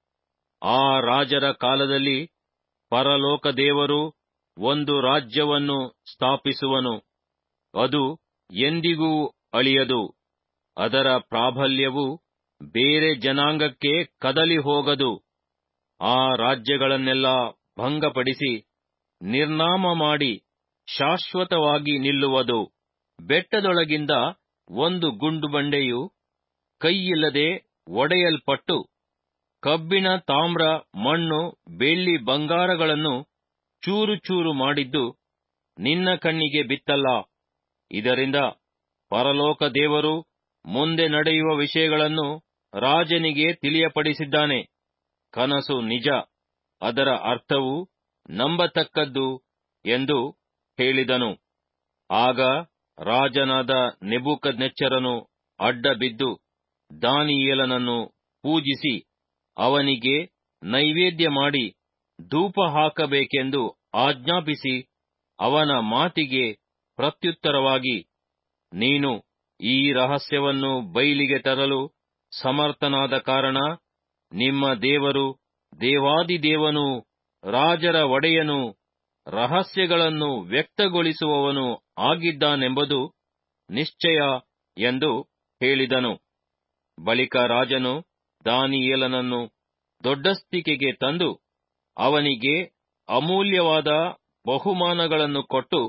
ಆ ರಾಜರ ಕಾಲದಲ್ಲಿ ಪರಲೋಕ ದೇವರು ಒಂದು ರಾಜ್ಯವನ್ನು ಸ್ಥಾಪಿಸುವನು ಅದು ಎಂದಿಗೂ ಅಳಿಯದು ಅದರ ಪ್ರಾಬಲ್ಯವು ಬೇರೆ ಜನಾಂಗಕ್ಕೆ ಕದಲಿ ಹೋಗದು ಆ ರಾಜ್ಯಗಳನ್ನೆಲ್ಲ ಭಂಗಪಡಿಸಿ ನಿರ್ನಾಮ ಮಾಡಿ ಶಾಶ್ವತವಾಗಿ ನಿಲ್ಲುವುದು ಬೆಟ್ಟದೊಳಗಿಂದ ಒಂದು ಗುಂಡು ಬಂಡೆಯು ಕೈಯಿಲ್ಲದೆ ಒಡೆಯಲ್ಪಟ್ಟು ಕಬ್ಬಿಣ ತಾಮ್ರ ಮಣ್ಣು ಬೆಳ್ಳಿ ಬಂಗಾರಗಳನ್ನು ಚೂರು ಚೂರು ಮಾಡಿದ್ದು ನಿನ್ನ ಕಣ್ಣಿಗೆ ಬಿತ್ತಲ್ಲ ಇದರಿಂದ ಪರಲೋಕ ದೇವರು ಮುಂದೆ ನಡೆಯುವ ವಿಷಯಗಳನ್ನು ರಾಜನಿಗೆ ತಿಳಿಯಪಡಿಸಿದ್ದಾನೆ ಕನಸು ನಿಜ ಅದರ ಅರ್ಥವು ನಂಬತಕ್ಕದ್ದು ಎಂದು ಹೇಳಿದನು ಆಗ ರಾಜನಾದ ನೆಬೂಕದ್ನೆಚ್ಚರನು ಅಡ್ಡ ಬಿದ್ದು ದಾನಿಯೇಲನನ್ನು ಪೂಜಿಸಿ ಅವನಿಗೆ ನೈವೇದ್ಯ ಮಾಡಿ ಧೂಪ ಹಾಕಬೇಕೆಂದು ಆಜ್ಞಾಪಿಸಿ ಅವನ ಮಾತಿಗೆ ಪ್ರತ್ಯುತ್ತರವಾಗಿ ನೀನು ಈ ರಹಸ್ಯವನ್ನು ಬೈಲಿಗೆ ತರಲು ಸಮರ್ಥನಾದ ಕಾರಣ ನಿಮ್ಮ ದೇವರು ದೇವಾದಿದೇವನೂ ರಾಜರ ಒಡೆಯನು ರಹಸ್ಯಗಳನ್ನು ವ್ಯಕ್ತಗೊಳಿಸುವವನು ಆಗಿದ್ದಾನೆಂಬುದು ನಿಶ್ಚಯ ಎಂದು ಹೇಳಿದನು ಬಳಿಕ ರಾಜನು ದಾನಿಯೇಲನನ್ನು ದೊಡ್ಡಸ್ತಿಕೆಗೆ ತಂದು ಅವನಿಗೆ ಅಮೂಲ್ಯವಾದ ಬಹುಮಾನಗಳನ್ನು ಕೊಟ್ಟು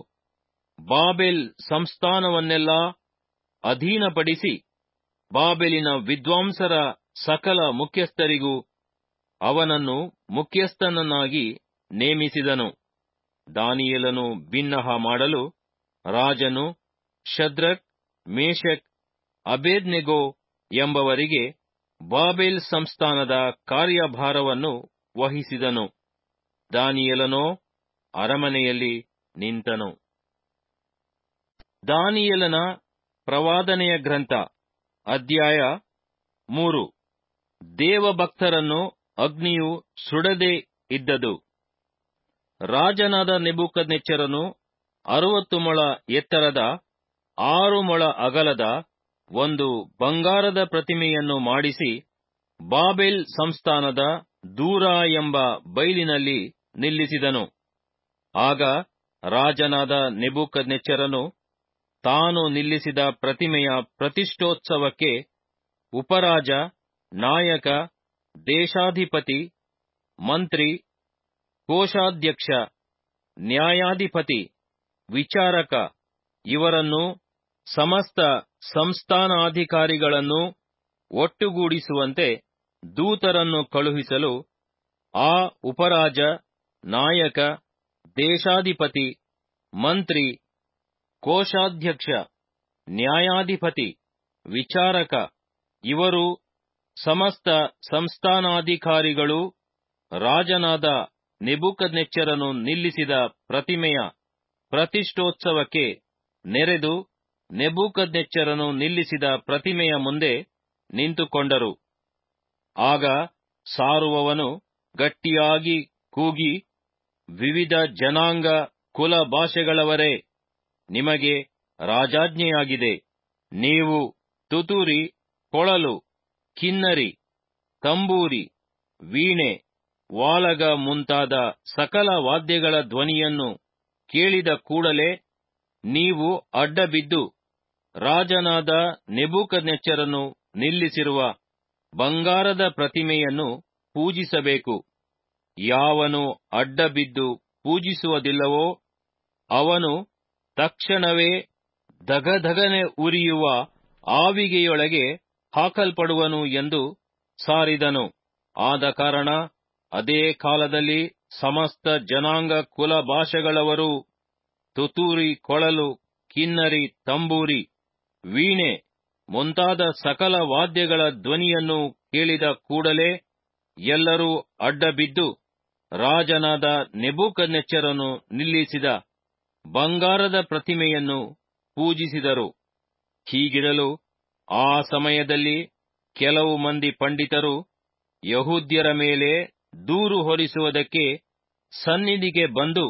ಬಾಬೆಲ್ ಸಂಸ್ಥಾನವನ್ನೆಲ್ಲ ಅಧೀನಪಡಿಸಿ ಬಾಬೆಲಿನ ವಿದ್ವಾಂಸರ ಸಕಲ ಮುಖ್ಯಸ್ಥರಿಗೂ ಅವನನ್ನು ಮುಖ್ಯಸ್ಥನನ್ನಾಗಿ ನೇಮಿಸಿದನು ದಾನಿಯೇಲನು ಬಿನ್ನಹ ಮಾಡಲು ರಾಜನು ಶದ್ರಕ್ ಮೇಷಕ್ ಅಬೇದ್ನೆಗೋ ಎಂಬವರಿಗೆ ಬಾಬೆಲ್ ಸಂಸ್ಥಾನದ ಕಾರ್ಯಭಾರವನ್ನು ವಹಿಸಿದನು ದಾನಿಯೇಲನೋ ಅರಮನೆಯಲ್ಲಿ ನಿಂತನು ದಾನಿಯೇಲನ ಪ್ರವಾದನೆಯ ಗ್ರಂಥ ಅಧ್ಯಾಯ ಮೂರು ದೇವಭಕ್ತರನ್ನು ಅಗ್ನಿಯು ಸುಡದೆ ಇದ್ದದು ರಾಜನಾದ ನೆಬೂಕದ್ನೆಚ್ಚರನು ಅರವತ್ತು ಮೊಳ ಎತ್ತರದ ಆರು ಮೊಳ ಅಗಲದ ಒಂದು ಬಂಗಾರದ ಪ್ರತಿಮೆಯನ್ನು ಮಾಡಿಸಿ ಬಾಬೆಲ್ ಸಂಸ್ಥಾನದ ದೂರ ಎಂಬ ಬೈಲಿನಲ್ಲಿ ನಿಲ್ಲಿಸಿದನು ಆಗ ರಾಜನಾದ ನೆಬೂಕದ್ನೆಚ್ಚರನು ತಾನು ನಿಲ್ಲಿಸಿದ ಪ್ರತಿಮೆಯ ಪ್ರತಿಷ್ಠೋತ್ಸವಕ್ಕೆ ಉಪರಾಜ ನಾಯಕ ದೇಶಾಧಿಪತಿ ಮಂತ್ರಿ ಕೋಶಾಧ್ಯಕ್ಷ ನ್ಯಾಯಾಧಿಪತಿ ವಿಚಾರಕ ಇವರನ್ನು ಸಮಸ್ತ ಸಂಸ್ಥಾನಾಧಿಕಾರಿಗಳನ್ನು ಒಟ್ಟುಗೂಡಿಸುವಂತೆ ದೂತರನ್ನು ಕಳುಹಿಸಲು ಆ ಉಪರಾಜ ನಾಯಕ ದೇಶಾಧಿಪತಿ ಮಂತ್ರಿ ಕೋಶಾಧ್ಯಕ್ಷ ನ್ಯಾಯಾಧಿಪತಿ ವಿಚಾರಕ ಇವರು ಸಮಸ್ತ ಸಂಸ್ಥಾನಾಧಿಕಾರಿಗಳು ರಾಜನಾದ ನೆಬೂಕದ್ನೆಚ್ಚರನು ನಿಲ್ಲಿಸಿದ ಪ್ರತಿಮೆಯ ಪ್ರತಿಷ್ಠೋತ್ಸವಕ್ಕೆ ನೆರೆದು ನೆಬೂಕದ್ನೆಚ್ಚರನು ನಿಲ್ಲಿಸಿದ ಪ್ರತಿಮೆಯ ಮುಂದೆ ನಿಂತುಕೊಂಡರು ಆಗ ಸಾರುವವನು ಗಟ್ಟಿಯಾಗಿ ಕೂಗಿ ವಿವಿಧ ಜನಾಂಗ ಕುಲ ಭಾಷೆಗಳವರೇ ನಿಮಗೆ ರಾಜಾಜ್ಞೆಯಾಗಿದೆ ನೀವು ತುತೂರಿ ಕೊಳಲು ಕಿನ್ನರಿ ತಂಬೂರಿ ವೀಣೆ ವಾಲಗ ಮುಂತಾದ ಸಕಲ ವಾದ್ಯಗಳ ಧ್ವನಿಯನ್ನು ಕೇಳಿದ ಕೂಡಲೇ ನೀವು ಅಡ್ಡಬಿದ್ದು ರಾಜನಾದ ನೆಬೂಕದ್ನೆಚ್ಚರನು ನಿಲ್ಲಿಸಿರುವ ಬಂಗಾರದ ಪ್ರತಿಮೆಯನ್ನು ಪೂಜಿಸಬೇಕು ಯಾವನು ಅಡ್ಡಬಿದ್ದು ಪೂಜಿಸುವುದಿಲ್ಲವೋ ಅವನು ತಕ್ಷಣವೇ ಧಗಧಗನೆ ಉರಿಯುವ ಆವಿಗೆಯೊಳಗೆ ಹಾಕಲ್ಪಡುವನು ಎಂದು ಸಾರಿದನು ಆದ ಕಾರಣ ಅದೇ ಕಾಲದಲ್ಲಿ ಸಮಸ್ತ ಜನಾಂಗ ಕುಲ ಭಾಷೆಗಳವರು ತುತೂರಿ ಕೊಳಲು ಕಿನ್ನರಿ ತಂಬೂರಿ ವೀಣೆ ಮುಂತಾದ ಸಕಲ ವಾದ್ಯಗಳ ಧ್ವನಿಯನ್ನು ಕೇಳಿದ ಕೂಡಲೇ ಎಲ್ಲರೂ ಅಡ್ಡಬಿದ್ದು ರಾಜನಾದ ನೆಬೂಕದ್ನೆಚ್ಚರನು ನಿಲ್ಲಿಸಿದ ಬಂಗಾರದ ಪ್ರತಿಮೆಯನ್ನು ಪೂಜಿಸಿದರು ಹೀಗಿರಲು ಆ ಸಮಯದಲ್ಲಿ ಕೆಲವು ಮಂದಿ ಪಂಡಿತರು ಯಹೂದ್ಯರ ಮೇಲೆ ದೂರು ಹೊರಿಸುವುದಕ್ಕೆ ಸನ್ನಿಧಿಗೆ ಬಂದು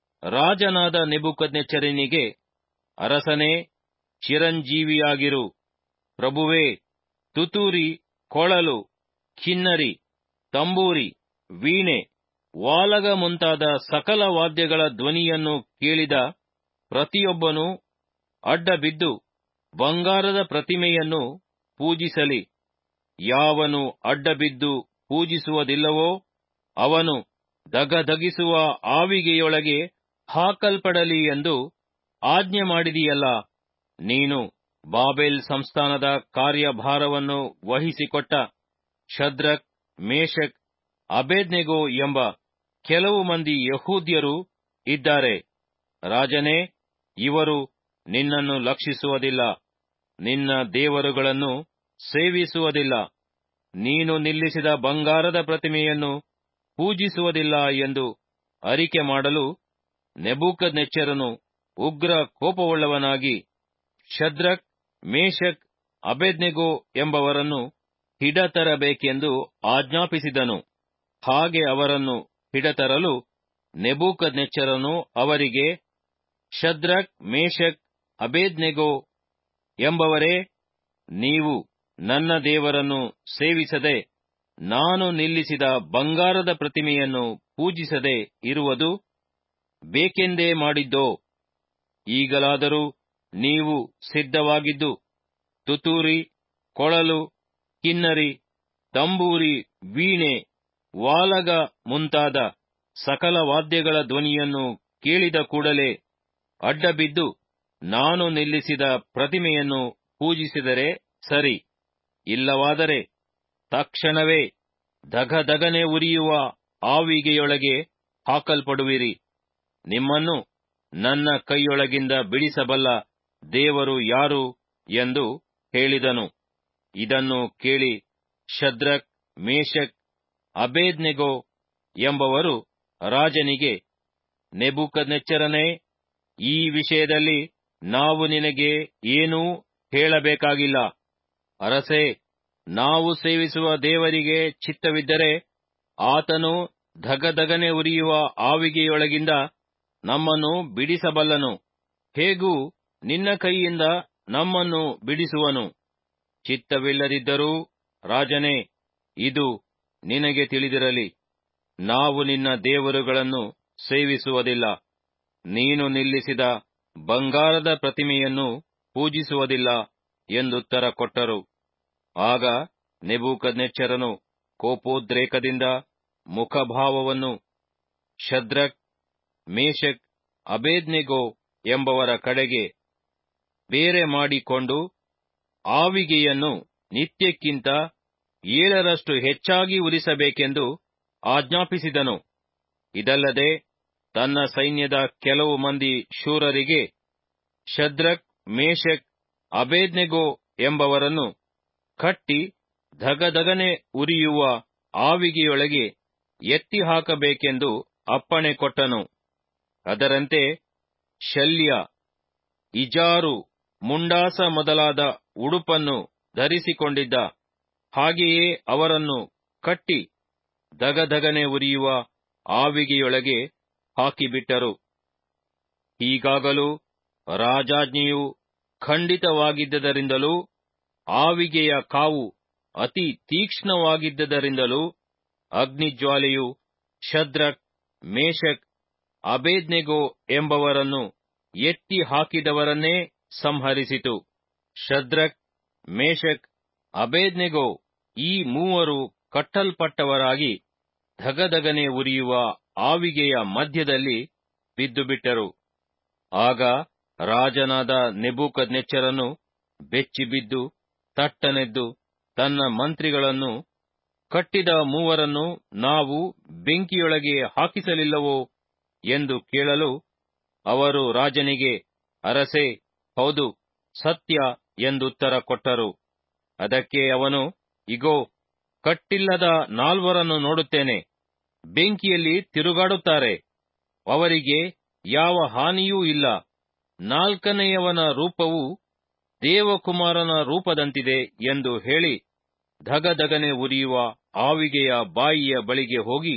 ರಾಜನಾದ ನೆಬುಕದ್ನೆಚ್ಚರನಿಗೆ ಅರಸನೇ ಚಿರಂಜೀವಿಯಾಗಿರು ಪ್ರಭುವೇ ತುತೂರಿ ಕೊಳಲು ಕಿನ್ನರಿ ತಂಬೂರಿ ವೀಣೆ ವಾಲಗ ಮುಂತಾದ ಸಕಲ ವಾದ್ಯಗಳ ಧ್ವನಿಯನ್ನು ಕೇಳಿದ ಪ್ರತಿಯೊಬ್ಬನೂ ಅಡ್ಡಬಿದ್ದು ಬಂಗಾರದ ಪ್ರತಿಮೆಯನ್ನು ಪೂಜಿಸಲಿ ಯಾವನು ಅಡ್ಡಬಿದ್ದು ಪೂಜಿಸುವುದಿಲ್ಲವೋ ಅವನು ದಗದಗಿಸುವ ಆವಿಗೆಯೊಳಗೆ ಹಾಕಲ್ಪಡಲಿ ಎಂದು ಆಜ್ಞೆ ಮಾಡಿದೆಯಲ್ಲ ನೀನು ಬಾಬೆಲ್ ಸಂಸ್ಥಾನದ ಕಾರ್ಯಭಾರವನ್ನು ವಹಿಸಿಕೊಟ್ಟ ಶದ್ರಕ್ ಮೇಷಕ್ ಅಬೇದ್ನೆಗೋ ಎಂಬ ಕೆಲವು ಮಂದಿ ಯಹೂದ್ಯರು ಇದ್ದಾರೆ ರಾಜನೇ ಇವರು ನಿನ್ನನ್ನು ಲಕ್ಷಿಸುವುದಿಲ್ಲ ನಿನ್ನ ದೇವರುಗಳನ್ನು ಸೇವಿಸುವುದಿಲ್ಲ ನೀನು ನಿಲ್ಲಿಸಿದ ಬಂಗಾರದ ಪ್ರತಿಮೆಯನ್ನು ಪೂಜಿಸುವುದಿಲ್ಲ ಎಂದು ಅರಿಕೆ ಮಾಡಲು ನೆಬೂಕದ್ನೆಚ್ಚರನು ಉಗ್ರ ಕೋಪವುಳ್ಳವನಾಗಿ ಶದ್ರಕ್ ಮೇಷಕ್ ಅಬೇದ್ನೆಗೋ ಎಂಬವರನ್ನು ಹಿಡತರಬೇಕೆಂದು ಆಜ್ಞಾಪಿಸಿದನು ಹಾಗೆ ಅವರನ್ನು ಹಿಡತರಲು ನೆಬೂಕದ್ನೆಚ್ಚರನು ಅವರಿಗೆ ಶದ್ರಕ್ ಮೇಷಕ್ ಅಬೇದ್ನೆಗೋ ಎಂಬವರೇ ನೀವು ನನ್ನ ದೇವರನ್ನು ಸೇವಿಸದೆ ನಾನು ನಿಲ್ಲಿಸಿದ ಬಂಗಾರದ ಪ್ರತಿಮೆಯನ್ನು ಪೂಜಿಸದೆ ಇರುವುದು ಬೇಕೆಂದೇ ಮಾಡಿದ್ದೋ ಈಗಲಾದರೂ ನೀವು ಸಿದ್ಧವಾಗಿದ್ದು ತುತೂರಿ ಕೊಳಲು ಕಿನ್ನರಿ ತಂಬೂರಿ ವೀಣೆ ವಾಲಗ ಮುಂತಾದ ಸಕಲ ವಾದ್ಯಗಳ ಧ್ವನಿಯನ್ನು ಕೇಳಿದ ಕೂಡಲೇ ಅಡ್ಡಬಿದ್ದು ನಾನು ನಿಲ್ಲಿಸಿದ ಪ್ರತಿಮೆಯನ್ನು ಪೂಜಿಸಿದರೆ ಸರಿ ಇಲ್ಲವಾದರೆ ತಕ್ಷಣವೇ ಧಗಧಗನೆ ಉರಿಯುವ ಆವಿಗೆಯೊಳಗೆ ಹಾಕಲ್ಪಡುವಿರಿ ನಿಮ್ಮನ್ನು ನನ್ನ ಕೈಯೊಳಗಿಂದ ಬಿಡಿಸಬಲ್ಲ ದೇವರು ಯಾರು ಎಂದು ಹೇಳಿದನು ಇದನ್ನು ಕೇಳಿ ಶದ್ರಕ್ ಮೇಷಕ್ ಅಬೇದ್ನೆಗೋ ಎಂಬವರು ರಾಜನಿಗೆ ನೆಬೂಕದ್ನೆಚ್ಚರನೇ ಈ ವಿಷಯದಲ್ಲಿ ನಾವು ನಿನಗೆ ಏನೂ ಹೇಳಬೇಕಾಗಿಲ್ಲ ಅರಸೇ ನಾವು ಸೇವಿಸುವ ದೇವರಿಗೆ ಚಿತ್ತವಿದ್ದರೆ ಆತನು ಧಗಧಗನೆ ಉರಿಯುವ ಆವಿಗೆಯೊಳಗಿಂದ ನಮ್ಮನ್ನು ಬಿಡಿಸಬಲ್ಲನು ಹೇಗೂ ನಿನ್ನ ಕೈಯಿಂದ ನಮ್ಮನ್ನು ಬಿಡಿಸುವನು ಚಿತ್ತವಿಲ್ಲದಿದ್ದರೂ ರಾಜನೇ ಇದು ನಿನಗೆ ತಿಳಿದಿರಲಿ ನಾವು ನಿನ್ನ ದೇವರುಗಳನ್ನು ಸೇವಿಸುವುದಿಲ್ಲ ನೀನು ನಿಲ್ಲಿಸಿದ ಬಂಗಾರದ ಪ್ರತಿಮೆಯನ್ನು ಪೂಜಿಸುವುದಿಲ್ಲ ಎಂದುತ್ತರ ಕೊಟ್ಟರು ಆಗ ನೆಬೂಕದ್ನೆಚ್ಚರನು ಕೋಪೋದ್ರೇಕದಿಂದ ಮುಖಭಾವವನ್ನು ಶದ್ರಕ್ ಮೇಷಕ್ ಅಬೇದ್ನೆಗೋ ಎಂಬವರ ಕಡೆಗೆ ಬೇರೆ ಮಾಡಿಕೊಂಡು ಆವಿಗೆಯನ್ನು ನಿತ್ಯಕ್ಕಿಂತ ಏಳರಷ್ಟು ಹೆಚ್ಚಾಗಿ ಉರಿಸಬೇಕೆಂದು ಆಜ್ಞಾಪಿಸಿದನು ಇದಲ್ಲದೆ ತನ್ನ ಸೈನ್ಯದ ಕೆಲವು ಮಂದಿ ಶೂರರಿಗೆ ಶದ್ರಕ್ ಮೇಷಕ್ ಅಬೇದ್ನೆಗೋ ಎಂಬವರನ್ನು ಕಟ್ಟಿ ಧಗಧಗನೆ ಉರಿಯುವ ಆವಿಗೆಯೊಳಗೆ ಎತ್ತಿ ಹಾಕಬೇಕೆಂದು ಅಪ್ಪಣೆ ಕೊಟ್ಟನು ಅದರಂತೆ ಶಲ್ಯ ಇಜಾರು ಮುಂಡಾಸ ಮೊದಲಾದ ಉಡುಪನ್ನು ಧರಿಸಿಕೊಂಡಿದ್ದ ಹಾಗೆಯೇ ಅವರನ್ನು ಕಟ್ಟಿ ದಗದಗನೆ ಉರಿಯುವ ಆವಿಗೆಯೊಳಗೆ ಹಾಕಿಬಿಟ್ಟರು ಹೀಗಾಗಲೂ ರಾಜಾಜ್ಞೆಯು ಖಂಡಿತವಾಗಿದ್ದದರಿಂದಲೂ ಆವಿಗೆಯ ಕಾವು ಅತಿ ತೀಕ್ಷ್ಣವಾಗಿದ್ದದರಿಂದಲೂ ಅಗ್ನಿಜ್ವಾಲೆಯು ಶದ್ರಕ್ ಮೇಷಕ್ ಅಬೇದ್ನೆಗೋ ಎಂಬವರನ್ನು ಎತ್ತಿ ಹಾಕಿದವರನ್ನೇ ಸಂಹರಿಸಿತು ಶದ್ರಕ್ ಮೇಷಕ್ ಅಬೇದ್ನೆಗೋ ಈ ಮೂವರು ಕಟ್ಟಲ್ಪಟ್ಟವರಾಗಿ ಧಗಧಗನೆ ಉರಿಯುವ ಆವಿಗೆಯ ಮಧ್ಯದಲ್ಲಿ ಬಿದ್ದುಬಿಟ್ಟರು ಆಗ ರಾಜನಾದ ನೆಬೂಕದ್ನೆಚ್ಚರನು ಬೆಚ್ಚಿಬಿದ್ದು ತಟ್ಟನೆದ್ದು ತನ್ನ ಮಂತ್ರಿಗಳನ್ನು ಕಟ್ಟಿದ ಮೂವರನ್ನು ನಾವು ಬೆಂಕಿಯೊಳಗೆ ಹಾಕಿಸಲಿಲ್ಲವೋ ಎಂದು ಕೇಳಲು ಅವರು ರಾಜನಿಗೆ ಅರಸೇ ಹೌದು ಸತ್ಯ ಎಂದುತ್ತರ ಕೊಟ್ಟರು ಅದಕ್ಕೆ ಅವನು ಇಗೋ ಕಟ್ಟಿಲ್ಲದ ನಾಲ್ವರನ್ನು ನೋಡುತ್ತೇನೆ ಬೆಂಕಿಯಲ್ಲಿ ತಿರುಗಾಡುತ್ತಾರೆ ಅವರಿಗೆ ಯಾವ ಹಾನಿಯೂ ಇಲ್ಲ ನಾಲ್ಕನೆಯವನ ರೂಪವು ದೇವಕುಮಾರನ ರೂಪದಂತಿದೆ ಎಂದು ಹೇಳಿ ಧಗಧಗನೆ ಉರಿಯುವ ಆವಿಗೆಯ ಬಾಯಿಯ ಬಳಿಗೆ ಹೋಗಿ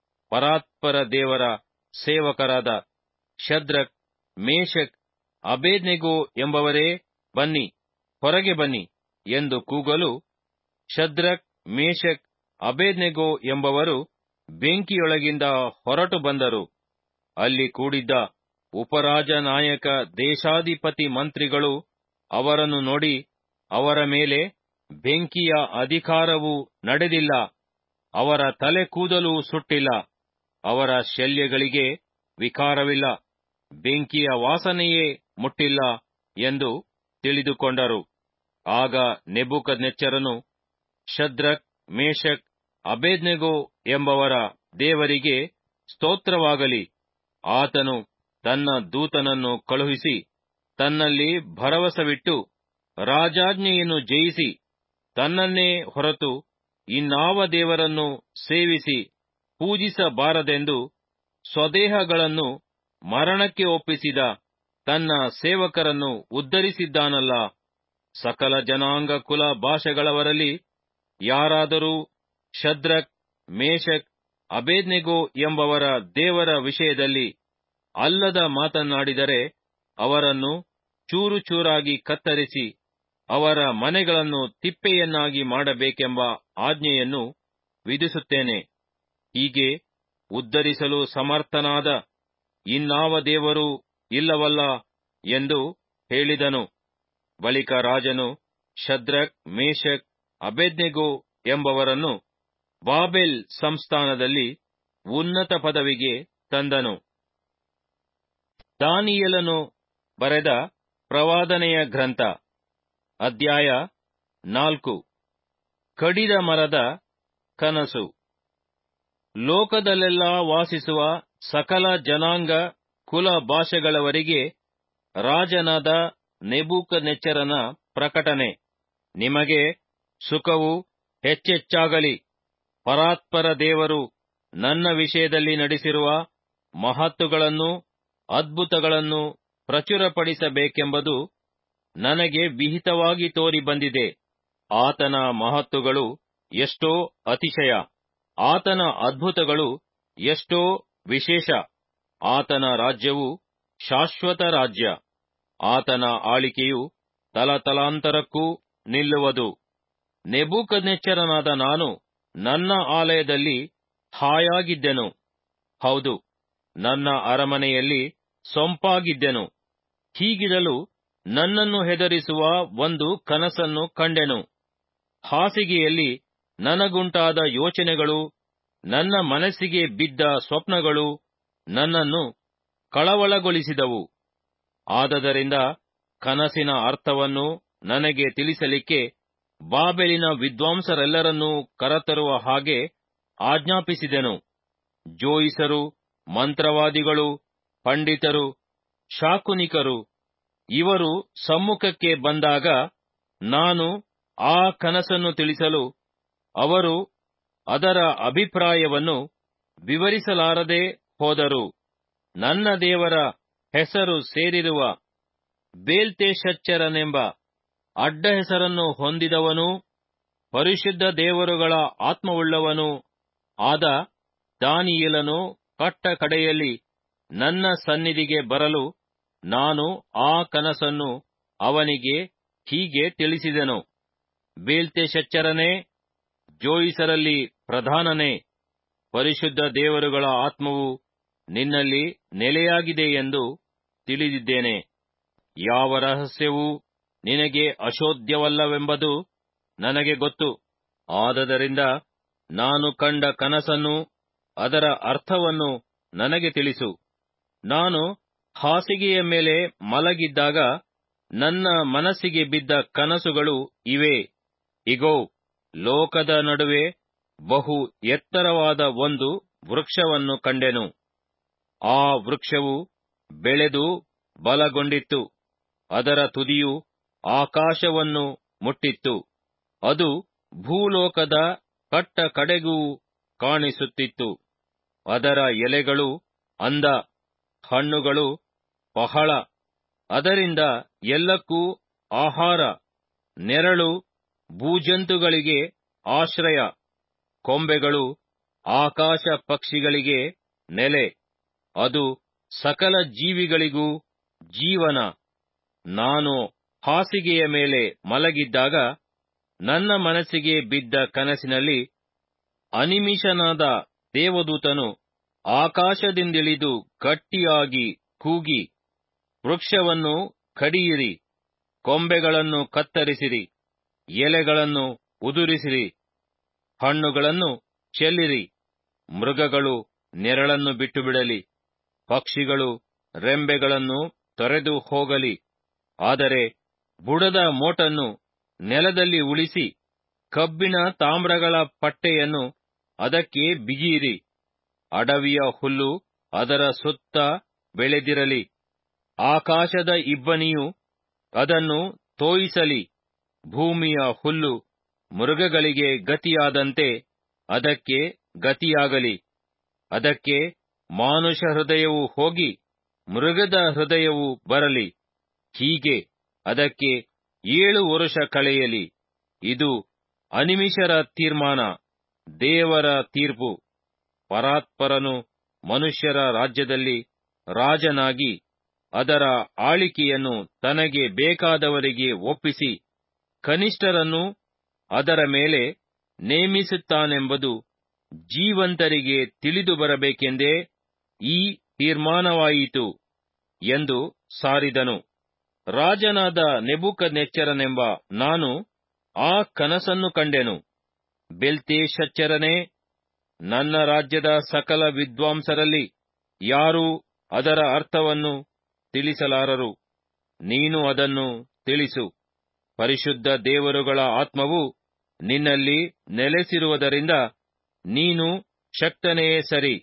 ಪರಾತ್ಪರ ದೇವರ ಸೇವಕರಾದ ಶದ್ರಕ್ ಮೇಷಕ್ ಅಬೇದ್ನೆಗೋ ಎಂಬವರೇ ಬನ್ನಿ ಹೊರಗೆ ಬನ್ನಿ ಎಂದು ಕೂಗಲು ಶದ್ರಕ್ ಮೇಷಕ್ ಅಬೇದ್ನೆಗೋ ಎಂಬವರು ಬೆಂಕಿಯೊಳಗಿಂದ ಹೊರಟು ಬಂದರು ಅಲ್ಲಿ ಕೂಡಿದ್ದ ಉಪರಾಜ ನಾಯಕ ದೇಶಾಧಿಪತಿ ಮಂತ್ರಿಗಳು ಅವರನ್ನು ನೋಡಿ ಅವರ ಮೇಲೆ ಬೆಂಕಿಯ ಅಧಿಕಾರವು ನಡೆದಿಲ್ಲ ಅವರ ತಲೆ ಕೂದಲು ಸುಟ್ಟಿಲ್ಲ ಅವರ ಶಲ್ಯಗಳಿಗೆ ವಿಕಾರವಿಲ್ಲ ಬೆಂಕಿಯ ವಾಸನೆಯೇ ಮುಟ್ಟಿಲ್ಲ ಎಂದು ತಿಳಿದುಕೊಂಡರು ಆಗ ನೆಬೂಕದ್ನೆಚ್ಚರನು ಶದ್ರಕ್ ಮೇಷಕ್ ಅಬೇದ್ನೆಗೋ ಎಂಬವರ ದೇವರಿಗೆ ಸ್ತೋತ್ರವಾಗಲಿ ಆತನು ತನ್ನ ದೂತನನ್ನು ಕಳುಹಿಸಿ ತನ್ನಲ್ಲಿ ಭರವಸವಿಟ್ಟು ರಾಜಾಜ್ಞೆಯನ್ನು ಜಯಿಸಿ ತನ್ನನ್ನೇ ಹೊರತು ಇನ್ನಾವ ದೇವರನ್ನು ಸೇವಿಸಿ ಪೂಜಿಸಬಾರದೆಂದು ಸ್ವದೇಹಗಳನ್ನು ಮರಣಕ್ಕೆ ಒಪ್ಪಿಸಿದ ತನ್ನ ಸೇವಕರನ್ನು ಉದ್ಧರಿಸಿದ್ದಾನಲ್ಲ ಸಕಲ ಜನಾಂಗ ಕುಲ ಭಾಷೆಗಳವರಲ್ಲಿ ಯಾರಾದರೂ ಶದ್ರಕ್ ಮೇಷಕ್ ಅಬೇದ್ನೆಗೋ ಎಂಬವರ ದೇವರ ವಿಷಯದಲ್ಲಿ ಅಲ್ಲದ ಮಾತನ್ನಾಡಿದರೆ ಅವರನ್ನು ಚೂರು ಚೂರಾಗಿ ಕತ್ತರಿಸಿ ಅವರ ಮನೆಗಳನ್ನು ತಿಪ್ಪೆಯನ್ನಾಗಿ ಮಾಡಬೇಕೆಂಬ ಆಜ್ಞೆಯನ್ನು ವಿಧಿಸುತ್ತೇನೆ ಹೀಗೆ ಉದ್ಧರಿಸಲು ಸಮರ್ಥನಾದ ಇನ್ನಾವ ದೇವರೂ ಇಲ್ಲವಲ್ಲ ಎಂದು ಹೇಳಿದನು ಬಳಿಕ ರಾಜನು ಶದ್ರಕ್ ಮೇಷಕ್ ಅಬೇದ್ನೆಗೋ ಎಂಬವರನ್ನು ಬಾಬೆಲ್ ಸಂಸ್ಥಾನದಲ್ಲಿ ಉನ್ನತ ಪದವಿಗೆ ತಂದನು ದಾನಿಯೇಲನು ಬರೆದ ಪ್ರವಾದನೆಯ ಗ್ರಂಥ ಅಧ್ಯಾಯ ನಾಲ್ಕು ಕಡಿದ ಮರದ ಕನಸು ಲೋಕದಲ್ಲೆಲ್ಲ ವಾಸಿಸುವ ಸಕಲ ಜನಾಂಗ ಕುಲ ಭಾಷೆಗಳವರಿಗೆ ರಾಜನಾದ ನೆಬೂಕದ್ನೆಚ್ಚರನ ಪ್ರಕಟಣೆ ನಿಮಗೆ ಸುಖವು ಹೆಚ್ಚೆಚ್ಚಾಗಲಿ ಪರಾತ್ಪರ ದೇವರು ನನ್ನ ವಿಷಯದಲ್ಲಿ ನಡೆಸಿರುವ ಮಹತ್ತುಗಳನ್ನು ಅದ್ಭುತಗಳನ್ನು ಪ್ರಚುರಪಡಿಸಬೇಕೆಂಬುದು ನನಗೆ ವಿಹಿತವಾಗಿ ತೋರಿ ಬಂದಿದೆ ಆತನ ಮಹತ್ತುಗಳು ಎಷ್ಟೋ ಅತಿಶಯ ಆತನ ಅದ್ಭುತಗಳು ಎಷ್ಟೋ ವಿಶೇಷ ಆತನ ರಾಜ್ಯವು ಶಾಶ್ವತ ರಾಜ್ಯ ಆತನ ಆಳಿಕೆಯು ತಲತಲಾಂತರಕ್ಕೂ ನಿಲ್ಲುವುದು ನೆಬೂಕದ್ನೆಚ್ಚರನಾದ ನಾನು ನನ್ನ ಆಲಯದಲ್ಲಿ ಹಾಯಾಗಿದ್ದೆನು ಹೌದು ನನ್ನ ಅರಮನೆಯಲ್ಲಿ ಸೊಂಪಾಗಿದ್ದೆನು ಹೀಗಿರಲು ನನ್ನನ್ನು ಹೆದರಿಸುವ ಒಂದು ಕನಸನ್ನು ಕಂಡೆನು ಹಾಸಿಗೆಯಲ್ಲಿ ನನಗುಂಟಾದ ಯೋಚನೆಗಳು ನನ್ನ ಮನಸ್ಸಿಗೆ ಬಿದ್ದ ಸ್ವಪ್ನಗಳು ನನ್ನನ್ನು ಕಳವಳಗೊಳಿಸಿದವು ಆದದರಿಂದ ಕನಸಿನ ಅರ್ಥವನ್ನು ನನಗೆ ತಿಳಿಸಲಿಕ್ಕೆ ಬಾಬೆಲಿನ ವಿದ್ವಾಂಸರೆಲ್ಲರನ್ನೂ ಕರತರುವ ಹಾಗೆ ಆಜ್ಞಾಪಿಸಿದೆನು ಜೋಯಿಸರು ಮಂತ್ರವಾದಿಗಳು ಪಂಡಿತರು ಶಾಕುನಿಕರು ಇವರು ಸಮ್ಮುಖಕ್ಕೆ ಬಂದಾಗ ನಾನು ಆ ಕನಸನ್ನು ತಿಳಿಸಲು ಅವರು ಅದರ ಅಭಿಪ್ರಾಯವನ್ನು ವಿವರಿಸಲಾರದೆ ಹೋದರು ನನ್ನ ದೇವರ ಹೆಸರು ಸೇರಿರುವ ಬೇಲ್ತೆಶಚ್ಚರನೆಂಬ ಅಡ್ಡ ಹೆಸರನ್ನು ಹೊಂದಿದವನೂ ಪರಿಶುದ್ಧ ದೇವರುಗಳ ಆತ್ಮವುಳ್ಳವನೂ ಆದ ದಾನಿಯೇಲನು ಕಟ್ಟ ಕಡೆಯಲ್ಲಿ ನನ್ನ ಸನ್ನಿಧಿಗೆ ಬರಲು ನಾನು ಆ ಕನಸನ್ನು ಅವನಿಗೆ ಹೀಗೆ ತಿಳಿಸಿದೆನು ಬೇಲ್ತೆಶಚ್ಚರನೇ ಜೋಯಿಸರಲ್ಲಿ ಪ್ರಧಾನನೇ ಪರಿಶುದ್ಧ ದೇವರುಗಳ ಆತ್ಮವು ನಿನ್ನಲ್ಲಿ ನೆಲೆಯಾಗಿದೆ ಎಂದು ತಿಳಿದಿದ್ದೇನೆ ಯಾವ ರಹಸ್ಯವೂ ನಿನಗೆ ಅಶೋಧ್ಯವಲ್ಲವೆಂಬುದು ನನಗೆ ಗೊತ್ತು ಆದದರಿಂದ ನಾನು ಕಂಡ ಕನಸನ್ನು ಅದರ ಅರ್ಥವನ್ನು ನನಗೆ ತಿಳಿಸು ನಾನು ಹಾಸಿಗೆಯ ಮೇಲೆ ಮಲಗಿದ್ದಾಗ ನನ್ನ ಮನಸ್ಸಿಗೆ ಬಿದ್ದ ಕನಸುಗಳು ಇವೇ ಇಗೋ ಲೋಕದ ನಡುವೆ ಬಹು ಎತ್ತರವಾದ ಒಂದು ವೃಕ್ಷವನ್ನು ಕಂಡೆನು ಆ ವೃಕ್ಷವು ಬೆಳೆದು ಬಲಗೊಂಡಿತ್ತು ಅದರ ತುದಿಯು ಆಕಾಶವನ್ನು ಮುಟ್ಟಿತ್ತು ಅದು ಭೂಲೋಕದ ಕಟ್ಟ ಕಡೆಗೂ ಕಾಣಿಸುತ್ತಿತ್ತು ಅದರ ಎಲೆಗಳು ಅಂದ ಹಣ್ಣುಗಳು ಬಹಳ ಅದರಿಂದ ಎಲ್ಲಕ್ಕೂ ಆಹಾರ ನೆರಳು ಭೂಜಂತುಗಳಿಗೆ ಆಶ್ರಯ ಕೊಂಬೆಗಳು ಆಕಾಶ ಪಕ್ಷಿಗಳಿಗೆ ನೆಲೆ ಅದು ಸಕಲ ಜೀವಿಗಳಿಗೂ ಜೀವನ ನಾನು ಹಾಸಿಗೆಯ ಮೇಲೆ ಮಲಗಿದ್ದಾಗ ನನ್ನ ಮನಸ್ಸಿಗೆ ಬಿದ್ದ ಕನಸಿನಲ್ಲಿ ಅನಿಮಿಷನಾದ ದೇವದೂತನು ಆಕಾಶದಿಂದಿಳಿದು ಗಟ್ಟಿಯಾಗಿ ಕೂಗಿ ವೃಕ್ಷವನ್ನು ಕಡಿಯಿರಿ ಕೊಂಬೆಗಳನ್ನು ಕತ್ತರಿಸಿರಿ ಎಲೆಗಳನ್ನು ಉದುರಿಸಿರಿ ಹಣ್ಣುಗಳನ್ನು ಚೆಲ್ಲಿರಿ ಮೃಗಗಳು ನೆರಳನ್ನು ಬಿಟ್ಟುಬಿಡಲಿ ಪಕ್ಷಿಗಳು ರೆಂಬೆಗಳನ್ನು ತೊರೆದು ಹೋಗಲಿ ಆದರೆ ಬುಡದ ಮೋಟನ್ನು ನೆಲದಲ್ಲಿ ಉಳಿಸಿ ಕಬ್ಬಿಣ ತಾಮ್ರಗಳ ಪಟ್ಟೆಯನ್ನು ಅದಕ್ಕೆ ಬಿಗಿಯಿರಿ ಅಡವಿಯ ಹುಲ್ಲು ಅದರ ಸುತ್ತ ಬೆಳೆದಿರಲಿ ಆಕಾಶದ ಇಬ್ಬನಿಯು ಅದನ್ನು ತೋಯಿಸಲಿ ಭೂಮಿಯ ಹುಲ್ಲು ಮೃಗಗಳಿಗೆ ಗತಿಯಾದಂತೆ ಅದಕ್ಕೆ ಗತಿಯಾಗಲಿ ಅದಕ್ಕೆ ಮಾನುಷ ಹೃದಯವು ಹೋಗಿ ಮೃಗದ ಹೃದಯವು ಬರಲಿ ಹೀಗೆ ಅದಕ್ಕೆ ಏಳು ವರುಷ ಕಳೆಯಲಿ ಇದು ಅನಿಮಿಷರ ತೀರ್ಮಾನ ದೇವರ ತೀರ್ಪು ಪರಾತ್ಪರನು ಮನುಷ್ಯರ ರಾಜ್ಯದಲ್ಲಿ ರಾಜನಾಗಿ ಅದರ ಆಳಿಕೆಯನ್ನು ತನಗೆ ಬೇಕಾದವರಿಗೆ ಒಪ್ಪಿಸಿ ಕನಿಷ್ಠರನ್ನು ಅದರ ಮೇಲೆ ನೇಮಿಸುತ್ತಾನೆಂಬುದು ಜೀವಂತರಿಗೆ ತಿಳಿದು ಬರಬೇಕೆಂದೇ ಈ ತೀರ್ಮಾನವಾಯಿತು ಎಂದು ಸಾರಿದನು ರಾಜನಾದ ನೆಬೂಕದ್ನೆಚ್ಚರನೆಂಬ ನಾನು ಆ ಕನಸನ್ನು ಕಂಡೆನು ಬೆಲ್ತೇಶಚ್ಚರನೇ ನನ್ನ ರಾಜ್ಯದ ಸಕಲ ವಿದ್ವಾಂಸರಲ್ಲಿ ಯಾರೂ ಅದರ ಅರ್ಥವನ್ನು ತಿಳಿಸಲಾರರು ನೀನು ಅದನ್ನು ತಿಳಿಸು ಪರಿಶುದ್ಧ ದೇವರುಗಳ ಆತ್ಮವು ನಿನ್ನಲ್ಲಿ ನೆಲೆಸಿರುವುದರಿಂದ ನೀನು ಶಕ್ತನೇ ಸರಿ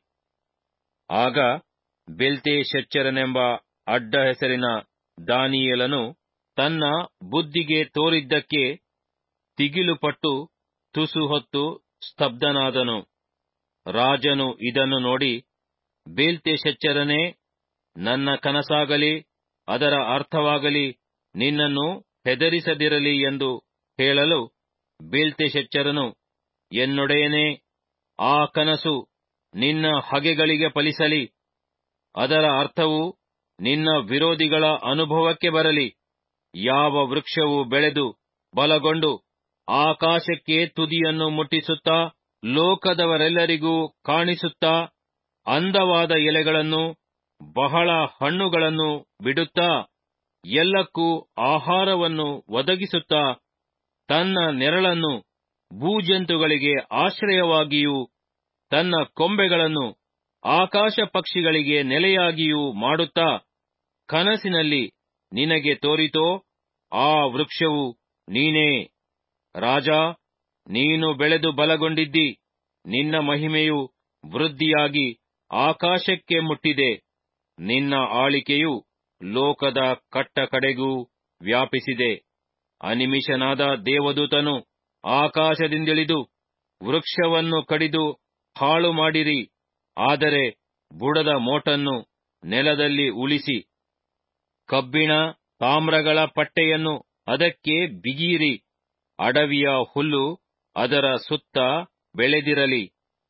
ಆಗ ಬೆಲ್ತೇಶಚ್ಚರನೆಂಬ ಅಡ್ಡ ಹೆಸರಿನ ದಾನಿಯೇಲನು ತನ್ನ ಬುದ್ಧಿಗೆ ತೋರಿದ್ದಕ್ಕೆ ತಿಗಿಲುಪಟ್ಟು ತುಸು ಹೊತ್ತು ಸ್ತಬ್ಧನಾದನು ರಾಜನು ಇದನ್ನು ನೋಡಿ ಬೇಲ್ತೆಶಚ್ಚರನೇ ನನ್ನ ಕನಸಾಗಲಿ ಅದರ ಅರ್ಥವಾಗಲಿ ನಿನ್ನನ್ನು ಹೆದರಿಸದಿರಲಿ ಎಂದು ಹೇಳಲು ಬೇಲ್ತೆಶಚ್ಚರನು ಎನ್ನೊಡೆಯನೇ ಆ ಕನಸು ನಿನ್ನ ಹಗೆಗಳಿಗೆ ಫಲಿಸಲಿ ಅದರ ಅರ್ಥವು ನಿನ್ನ ವಿರೋಧಿಗಳ ಅನುಭವಕ್ಕೆ ಬರಲಿ ಯಾವ ವೃಕ್ಷವು ಬೆಳೆದು ಬಲಗೊಂಡು ಆಕಾಶಕ್ಕೆ ತುದಿಯನ್ನು ಮುಟ್ಟಿಸುತ್ತಾ ಲೋಕದವರೆಲ್ಲರಿಗೂ ಕಾಣಿಸುತ್ತಾ ಅಂದವಾದ ಎಲೆಗಳನ್ನು ಬಹಳ ಹಣ್ಣುಗಳನ್ನು ಬಿಡುತ್ತಾ ಎಲ್ಲಕ್ಕೂ ಆಹಾರವನ್ನು ಒದಗಿಸುತ್ತಾ ತನ್ನ ನೆರಳನ್ನು ಭೂಜಂತುಗಳಿಗೆ ಆಶ್ರಯವಾಗಿಯೂ ತನ್ನ ಕೊಂಬೆಗಳನ್ನು ಆಕಾಶ ಪಕ್ಷಿಗಳಿಗೆ ನೆಲೆಯಾಗಿಯೂ ಮಾಡುತ್ತಾ ಕನಸಿನಲ್ಲಿ ನಿನಗೆ ತೋರಿತೋ ಆ ವೃಕ್ಷವು ನೀನೇ ರಾಜ ನೀನು ಬೆಳೆದು ಬಲಗೊಂಡಿದ್ದಿ ನಿನ್ನ ಮಹಿಮೆಯು ವೃದ್ಧಿಯಾಗಿ ಆಕಾಶಕ್ಕೆ ಮುಟ್ಟಿದೆ ನಿನ್ನ ಆಳಿಕೆಯು ಲೋಕದ ಕಟ್ಟ ಕಡೆಗೂ ವ್ಯಾಪಿಸಿದೆ ಅನಿಮಿಷನಾದ ದೇವದೂತನು ಆಕಾಶದಿಂದಿಳಿದು ವೃಕ್ಷವನ್ನು ಕಡಿದು ಹಾಳು ಮಾಡಿರಿ ಆದರೆ ಬುಡದ ಮೋಟನ್ನು ನೆಲದಲ್ಲಿ ಉಳಿಸಿ ಕಬ್ಬಿಣ ತಾಮ್ರಗಳ ಪಟ್ಟೆಯನ್ನು ಅದಕ್ಕೆ ಬಿಗಿಯಿರಿ ಅಡವಿಯ ಹುಲ್ಲು ಅದರ ಸುತ್ತ ಬೆಳೆದಿರಲಿ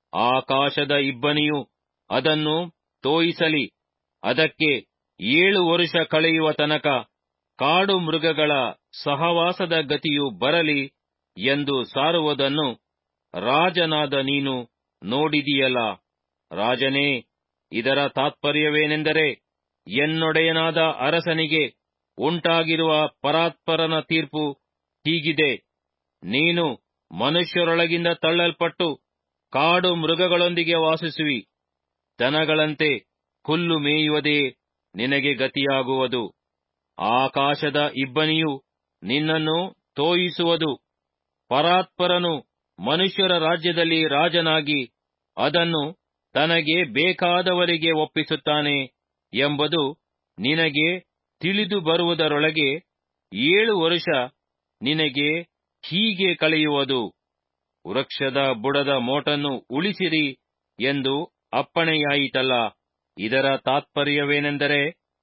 ಆಕಾಶದ ಇಬ್ಬನಿಯು ಅದನ್ನು ತೋಯಿಸಲಿ ಅದಕ್ಕೆ ಏಳು ವರುಷ ಕಳೆಯುವ ತನಕ ಕಾಡು ಮೃಗಗಳ ಸಹವಾಸದ ಗತಿಯು ಬರಲಿ ಎಂದು ಸಾರುವುದನ್ನು ರಾಜನಾದ ನೀನು ನೋಡಿದೀಯಲ್ಲ ರಾಜನೇ ಇದರ ತಾತ್ಪರ್ಯವೇನೆಂದರೆ ಎನ್ನೊಡೆಯನಾದ ಅರಸನಿಗೆ ಉಂಟಾಗಿರುವ ಪರಾತ್ಪರನ ತೀರ್ಪು ಹೀಗಿದೆ ನೀನು ಮನುಷ್ಯರೊಳಗಿಂದ ತಳ್ಳಲ್ಪಟ್ಟು ಕಾಡು ಮೃಗಗಳೊಂದಿಗೆ ವಾಸಿಸುವಿ ದನಗಳಂತೆ ಹುಲ್ಲು ಮೇಯುವುದೇ ನಿನಗೆ ಗತಿಯಾಗುವುದು ಆಕಾಶದ ಇಬ್ಬನಿಯು ನಿನ್ನನ್ನು ತೋಯಿಸುವುದು ಪರಾತ್ಪರನು ಮನುಷ್ಯರ ರಾಜ್ಯದಲ್ಲಿ ರಾಜನಾಗಿ ಅದನ್ನು ತನಗೆ ಬೇಕಾದವರಿಗೆ ಒಪ್ಪಿಸುತ್ತಾನೆ ಎಂಬುದು ನಿನಗೆ ತಿಳಿದು ಬರುವುದರೊಳಗೆ ಏಳು ವರುಷ ನಿನಗೆ ಹೀಗೆ ಕಳೆಯುವುದು ವೃಕ್ಷದ ಬುಡದ ಮೋಟನ್ನು ಉಳಿಸಿರಿ ಎಂದು ಅಪ್ಪಣೆಯಾಯಿತಲ್ಲ ಇದರ ತಾತ್ಪರ್ಯವೇನೆಂದರೆ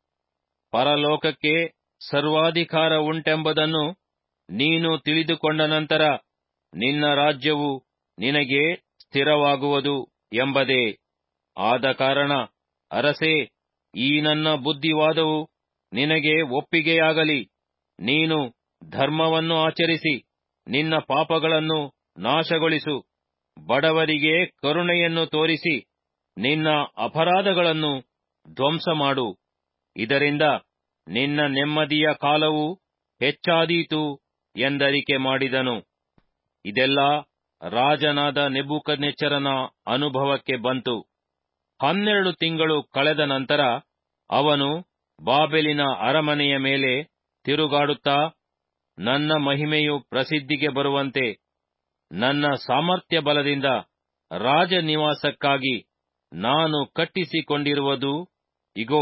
ಪರಲೋಕಕ್ಕೆ ಸರ್ವಾಧಿಕಾರ ಉಂಟೆಂಬುದನ್ನು ನೀನು ತಿಳಿದುಕೊಂಡ ನಂತರ ನಿನ್ನ ರಾಜ್ಯವು ನಿನಗೆ ಸ್ಥಿರವಾಗುವುದು ಎಂಬುದೇ ಆದ ಕಾರಣ ಅರಸೇ ಈ ನನ್ನ ಬುದ್ಧಿವಾದವು ನಿನಗೆ ಒಪ್ಪಿಗೆಯಾಗಲಿ ನೀನು ಧರ್ಮವನ್ನು ಆಚರಿಸಿ ನಿನ್ನ ಪಾಪಗಳನ್ನು ನಾಶಗೊಳಿಸು ಬಡವರಿಗೆ ಕರುಣೆಯನ್ನು ತೋರಿಸಿ ನಿನ್ನ ಅಪರಾಧಗಳನ್ನು ಧ್ವಂಸ ಮಾಡು ಇದರಿಂದ ನಿನ್ನ ನೆಮ್ಮದಿಯ ಕಾಲವು ಹೆಚ್ಚಾದೀತು ಎಂದರಿಕೆ ಮಾಡಿದನು ಇದೆಲ್ಲ ರಾಜನಾದ ನೆಬೂಕದ್ನೆಚ್ಚರನ ಅನುಭವಕ್ಕೆ ಬಂತು ಹನ್ನೆರಡು ತಿಂಗಳು ಕಳೆದ ನಂತರ ಅವನು ಬಾಬೆಲಿನ ಅರಮನೆಯ ಮೇಲೆ ತಿರುಗಾಡುತ್ತಾ ನನ್ನ ಮಹಿಮೆಯು ಪ್ರಸಿದ್ಧಿಗೆ ಬರುವಂತೆ ನನ್ನ ಸಾಮರ್ಥ್ಯ ಬಲದಿಂದ ರಾಜನಿವಾಸಕ್ಕಾಗಿ ನಾನು ಕಟ್ಟಿಸಿಕೊಂಡಿರುವುದು ಇಗೋ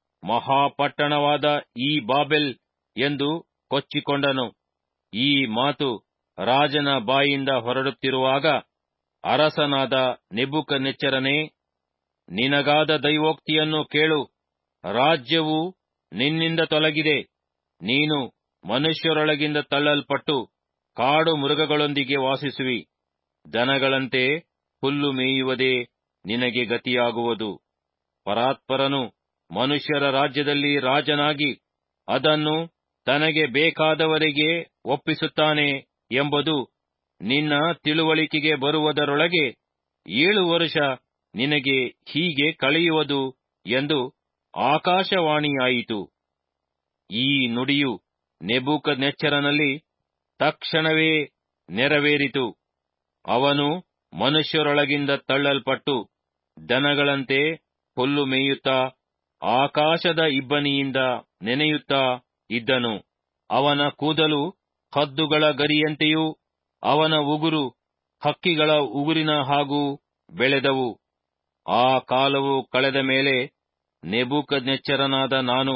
ಮಹಾಪಟ್ಟಣವಾದ ಈ ಬಾಬೆಲ್ ಎಂದು ಕೊಚ್ಚಿಕೊಂಡನು ಈ ಮಾತು ರಾಜನ ಬಾಯಿಂದ ಹೊರಡುತ್ತಿರುವಾಗ ಅರಸನಾದ ನೆಬುಕನೆಚ್ಚರನೇ ನಿನಗಾದ ದೈವೋಕ್ತಿಯನ್ನು ಕೇಳು ರಾಜ್ಯವು ನಿನ್ನಿಂದ ತೊಲಗಿದೆ ನೀನು ಮನುಷ್ಯರೊಳಗಿಂದ ತಳ್ಳಲ್ಪಟ್ಟು ಕಾಡು ಮೃಗಗಳೊಂದಿಗೆ ವಾಸಿಸುವಿ ದನಗಳಂತೆ ಹುಲ್ಲು ಮೇಯುವುದೇ ನಿನಗೆ ಗತಿಯಾಗುವುದು ಪರಾತ್ಪರನು ಮನುಷ್ಯರ ರಾಜ್ಯದಲ್ಲಿ ರಾಜನಾಗಿ ಅದನ್ನು ತನಗೆ ಬೇಕಾದವರಿಗೆ ಒಪ್ಪಿಸುತ್ತಾನೆ ಎಂಬುದು ನಿನ್ನ ತಿಳುವಳಿಕೆಗೆ ಬರುವುದರೊಳಗೆ ಏಳು ವರುಷ ನಿನಗೆ ಹೀಗೆ ಕಳೆಯುವುದು ಎಂದು ಆಕಾಶವಾಣಿಯಾಯಿತು ಈ ನುಡಿಯು ನೆಬೂಕದ್ನೆಚ್ಚರನಲ್ಲಿ ತಕ್ಷಣವೇ ನೆರವೇರಿತು ಅವನು ಮನುಷ್ಯರೊಳಗಿಂದ ತಳ್ಳಲ್ಪಟ್ಟು ದನಗಳಂತೆ ಹುಲ್ಲು ಮೇಯುತ್ತಾ ಆಕಾಶದ ಇಬ್ಬನಿಯಿಂದ ನೆನೆಯುತ್ತಾ ಇದ್ದನು ಅವನ ಕೂದಲು ಹದ್ದುಗಳ ಗರಿಯಂತೆಯೂ ಅವನ ಉಗುರು ಹಕ್ಕಿಗಳ ಉಗುರಿನ ಹಾಗೂ ಬೆಳೆದವು ಆ ಕಾಲವು ಕಳೆದ ಮೇಲೆ ನೆಬೂಕದ್ನೆಚ್ಚರನಾದ ನಾನು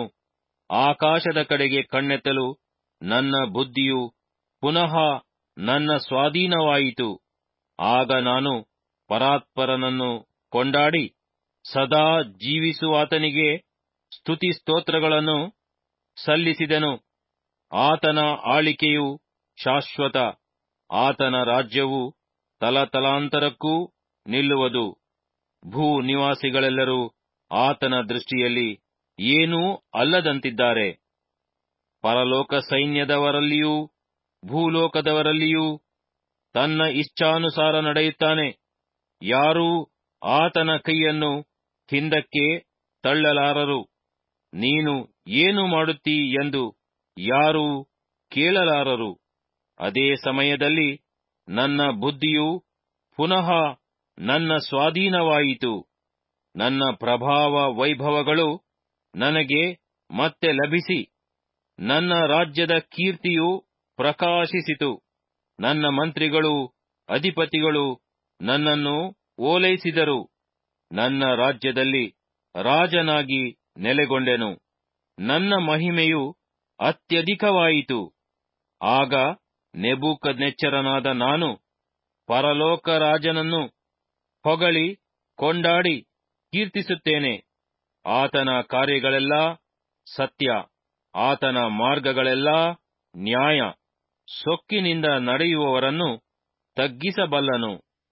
ಆಕಾಶದ ಕಡೆಗೆ ಕಣ್ಣೆತ್ತಲು ನನ್ನ ಬುದ್ಧಿಯು ಪುನಃ ನನ್ನ ಸ್ವಾಧೀನವಾಯಿತು ಆಗ ನಾನು ಪರಾತ್ಪರನನ್ನು ಕೊಂಡಾಡಿ ಸದಾ ಜೀವಿಸುವಾತನಿಗೆ ಸ್ತುತಿ ಸ್ತೋತ್ರಗಳನ್ನು ಸಲ್ಲಿಸಿದೆನು ಆತನ ಆಳಿಕೆಯು ಶಾಶ್ವತ ಆತನ ರಾಜ್ಯವು ತಲತಲಾಂತರಕ್ಕೂ ನಿಲ್ಲುವುದು ಭೂ ನಿವಾಸಿಗಳೆಲ್ಲರೂ ಆತನ ದೃಷ್ಟಿಯಲ್ಲಿ ಏನೂ ಅಲ್ಲದಂತಿದ್ದಾರೆ ಪರಲೋಕ ಸೈನ್ಯದವರಲ್ಲಿಯೂ ಭೂಲೋಕದವರಲ್ಲಿಯೂ ತನ್ನ ಇಚ್ಛಾನುಸಾರ ನಡೆಯುತ್ತಾನೆ ಯಾರೂ ಆತನ ಕೈಯನ್ನು ಹಿಂದಕ್ಕೆ ತಳ್ಳಲಾರರು ನೀನು ಏನು ಮಾಡುತ್ತೀ ಎಂದು ಯಾರೂ ಕೇಳಲಾರರು ಅದೇ ಸಮಯದಲ್ಲಿ ನನ್ನ ಬುದ್ಧಿಯು ಪುನಃ ನನ್ನ ಸ್ವಾಧೀನವಾಯಿತು ನನ್ನ ಪ್ರಭಾವ ವೈಭವಗಳು ನನಗೆ ಮತ್ತೆ ಲಭಿಸಿ ನನ್ನ ರಾಜ್ಯದ ಕೀರ್ತಿಯು ಪ್ರಕಾಶಿಸಿತು ನನ್ನ ಮಂತ್ರಿಗಳು ಅಧಿಪತಿಗಳು ನನ್ನನ್ನು ಓಲೈಸಿದರು ನನ್ನ ರಾಜ್ಯದಲ್ಲಿ ರಾಜನಾಗಿ ನೆಲೆಗೊಂಡೆನು ನನ್ನ ಮಹಿಮೆಯು ಅತ್ಯಧಿಕವಾಯಿತು ಆಗ ನೆಬೂಕದ್ನೆಚ್ಚರನಾದ ನಾನು ಪರಲೋಕ ರಾಜನನ್ನು ಹೊಗಳಿ ಕೊಂಡಾಡಿ ಕೀರ್ತಿಸುತ್ತೇನೆ ಆತನ ಕಾರ್ಯಗಳೆಲ್ಲ ಸತ್ಯ ಆತನ ಮಾರ್ಗಗಳೆಲ್ಲ ನ್ಯಾಯ ಸೊಕ್ಕಿನಿಂದ ನಡೆಯುವವರನ್ನು ತಗ್ಗಿಸಬಲ್ಲನು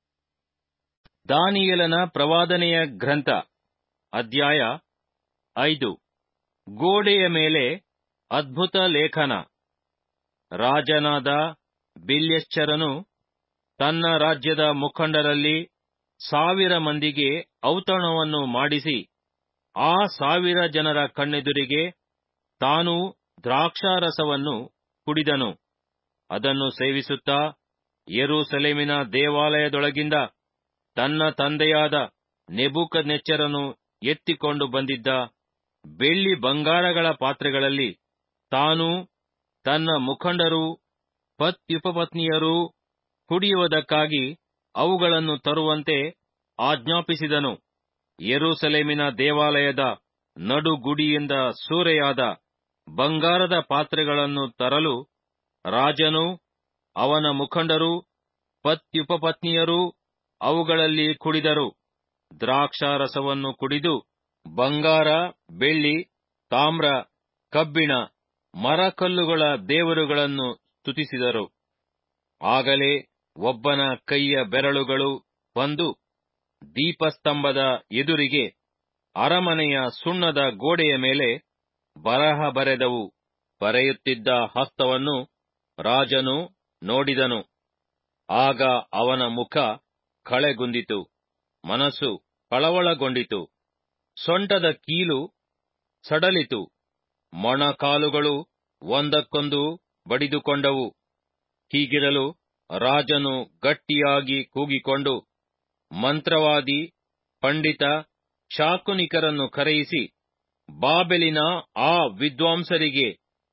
ದಾನಿಯಲನ ಪ್ರವಾದನೆಯ ಗ್ರಂಥ ಅಧ್ಯಾಯ ಐದು ಗೋಡೆಯ ಮೇಲೆ ಅದ್ಭುತ ಲೇಖನ ರಾಜನಾದ ಬಿಲ್ಯಶ್ಚರನು ತನ್ನ ರಾಜ್ಯದ ಮುಖಂಡರಲ್ಲಿ ಸಾವಿರ ಮಂದಿಗೆ ಔತಣವನ್ನು ಮಾಡಿಸಿ ಆ ಸಾವಿರ ಜನರ ಕಣ್ಣೆದುರಿಗೆ ತಾನು ದ್ರಾಕ್ಷಾರಸವನ್ನು ಕುಡಿದನು ಅದನ್ನು ಸೇವಿಸುತ್ತಾ ಯೆರೂಸಲೇಮಿನ ದೇವಾಲಯದೊಳಗಿಂದ ತನ್ನ ತಂದೆಯಾದ ನೆಬೂಕದ್ನೆಚ್ಚರನು ಎತ್ತಿಕೊಂಡು ಬಂದಿದ್ದ ಬೆಳ್ಳಿ ಬಂಗಾರಗಳ ಪಾತ್ರೆಗಳಲ್ಲಿ ತಾನು ತನ್ನ ಮುಖಂಡರು ಪತ್ಯುಪಪತ್ನಿಯರೂ ಕುಡಿಯುವುದಕ್ಕಾಗಿ ಅವುಗಳನ್ನು ತರುವಂತೆ ಆಜ್ಞಾಪಿಸಿದನು ಯೆರೂಸಲೇಮಿನ ದೇವಾಲಯದ ನಡುಗುಡಿಯಿಂದ ಸೂರೆಯಾದ ಬಂಗಾರದ ಪಾತ್ರೆಗಳನ್ನು ತರಲು ರಾಜನು ಅವನ ಮುಖಂಡರು ಪತ್ಯುಪಪತ್ನಿಯರೂ ಅವುಗಳಲ್ಲಿ ಕುಡಿದರು ದ್ರಾಕ್ಷಾರಸವನ್ನು ಕುಡಿದು ಬಂಗಾರ ಬೆಳ್ಳಿ ತಾಮ್ರ ಕಬ್ಬಿಣ ಮರಕಲ್ಲುಗಳ ದೇವರುಗಳನ್ನು ಸ್ತುತಿಸಿದರು ಆಗಲೇ ಒಬ್ಬನ ಕೈಯ ಬೆರಳುಗಳು ಬಂದು ದೀಪಸ್ತಂಭದ ಎದುರಿಗೆ ಅರಮನೆಯ ಸುಣ್ಣದ ಗೋಡೆಯ ಮೇಲೆ ಬರಹ ಬರೆದವು ಬರೆಯುತ್ತಿದ್ದ ಹಸ್ತವನ್ನು ರಾಜನು ನೋಡಿದನು ಆಗ ಅವನ ಮುಖ ಕಳೆಗುಂದಿತು ಮನಸ್ಸು ಕಳವಳಗೊಂಡಿತು ಸೊಂಟದ ಕೀಲು ಸಡಲಿತು ಮೊಣಕಾಲುಗಳು ಒಂದಕ್ಕೊಂದು ಬಡಿದುಕೊಂಡವು ಹೀಗಿರಲು ರಾಜನು ಗಟ್ಟಿಯಾಗಿ ಕೂಗಿಕೊಂಡು ಮಂತ್ರವಾದಿ ಪಂಡಿತ ಶಾಕುನಿಕರನ್ನು ಕರೆಯಿಸಿ ಬಾಬೆಲಿನ ಆ ವಿದ್ವಾಂಸರಿಗೆ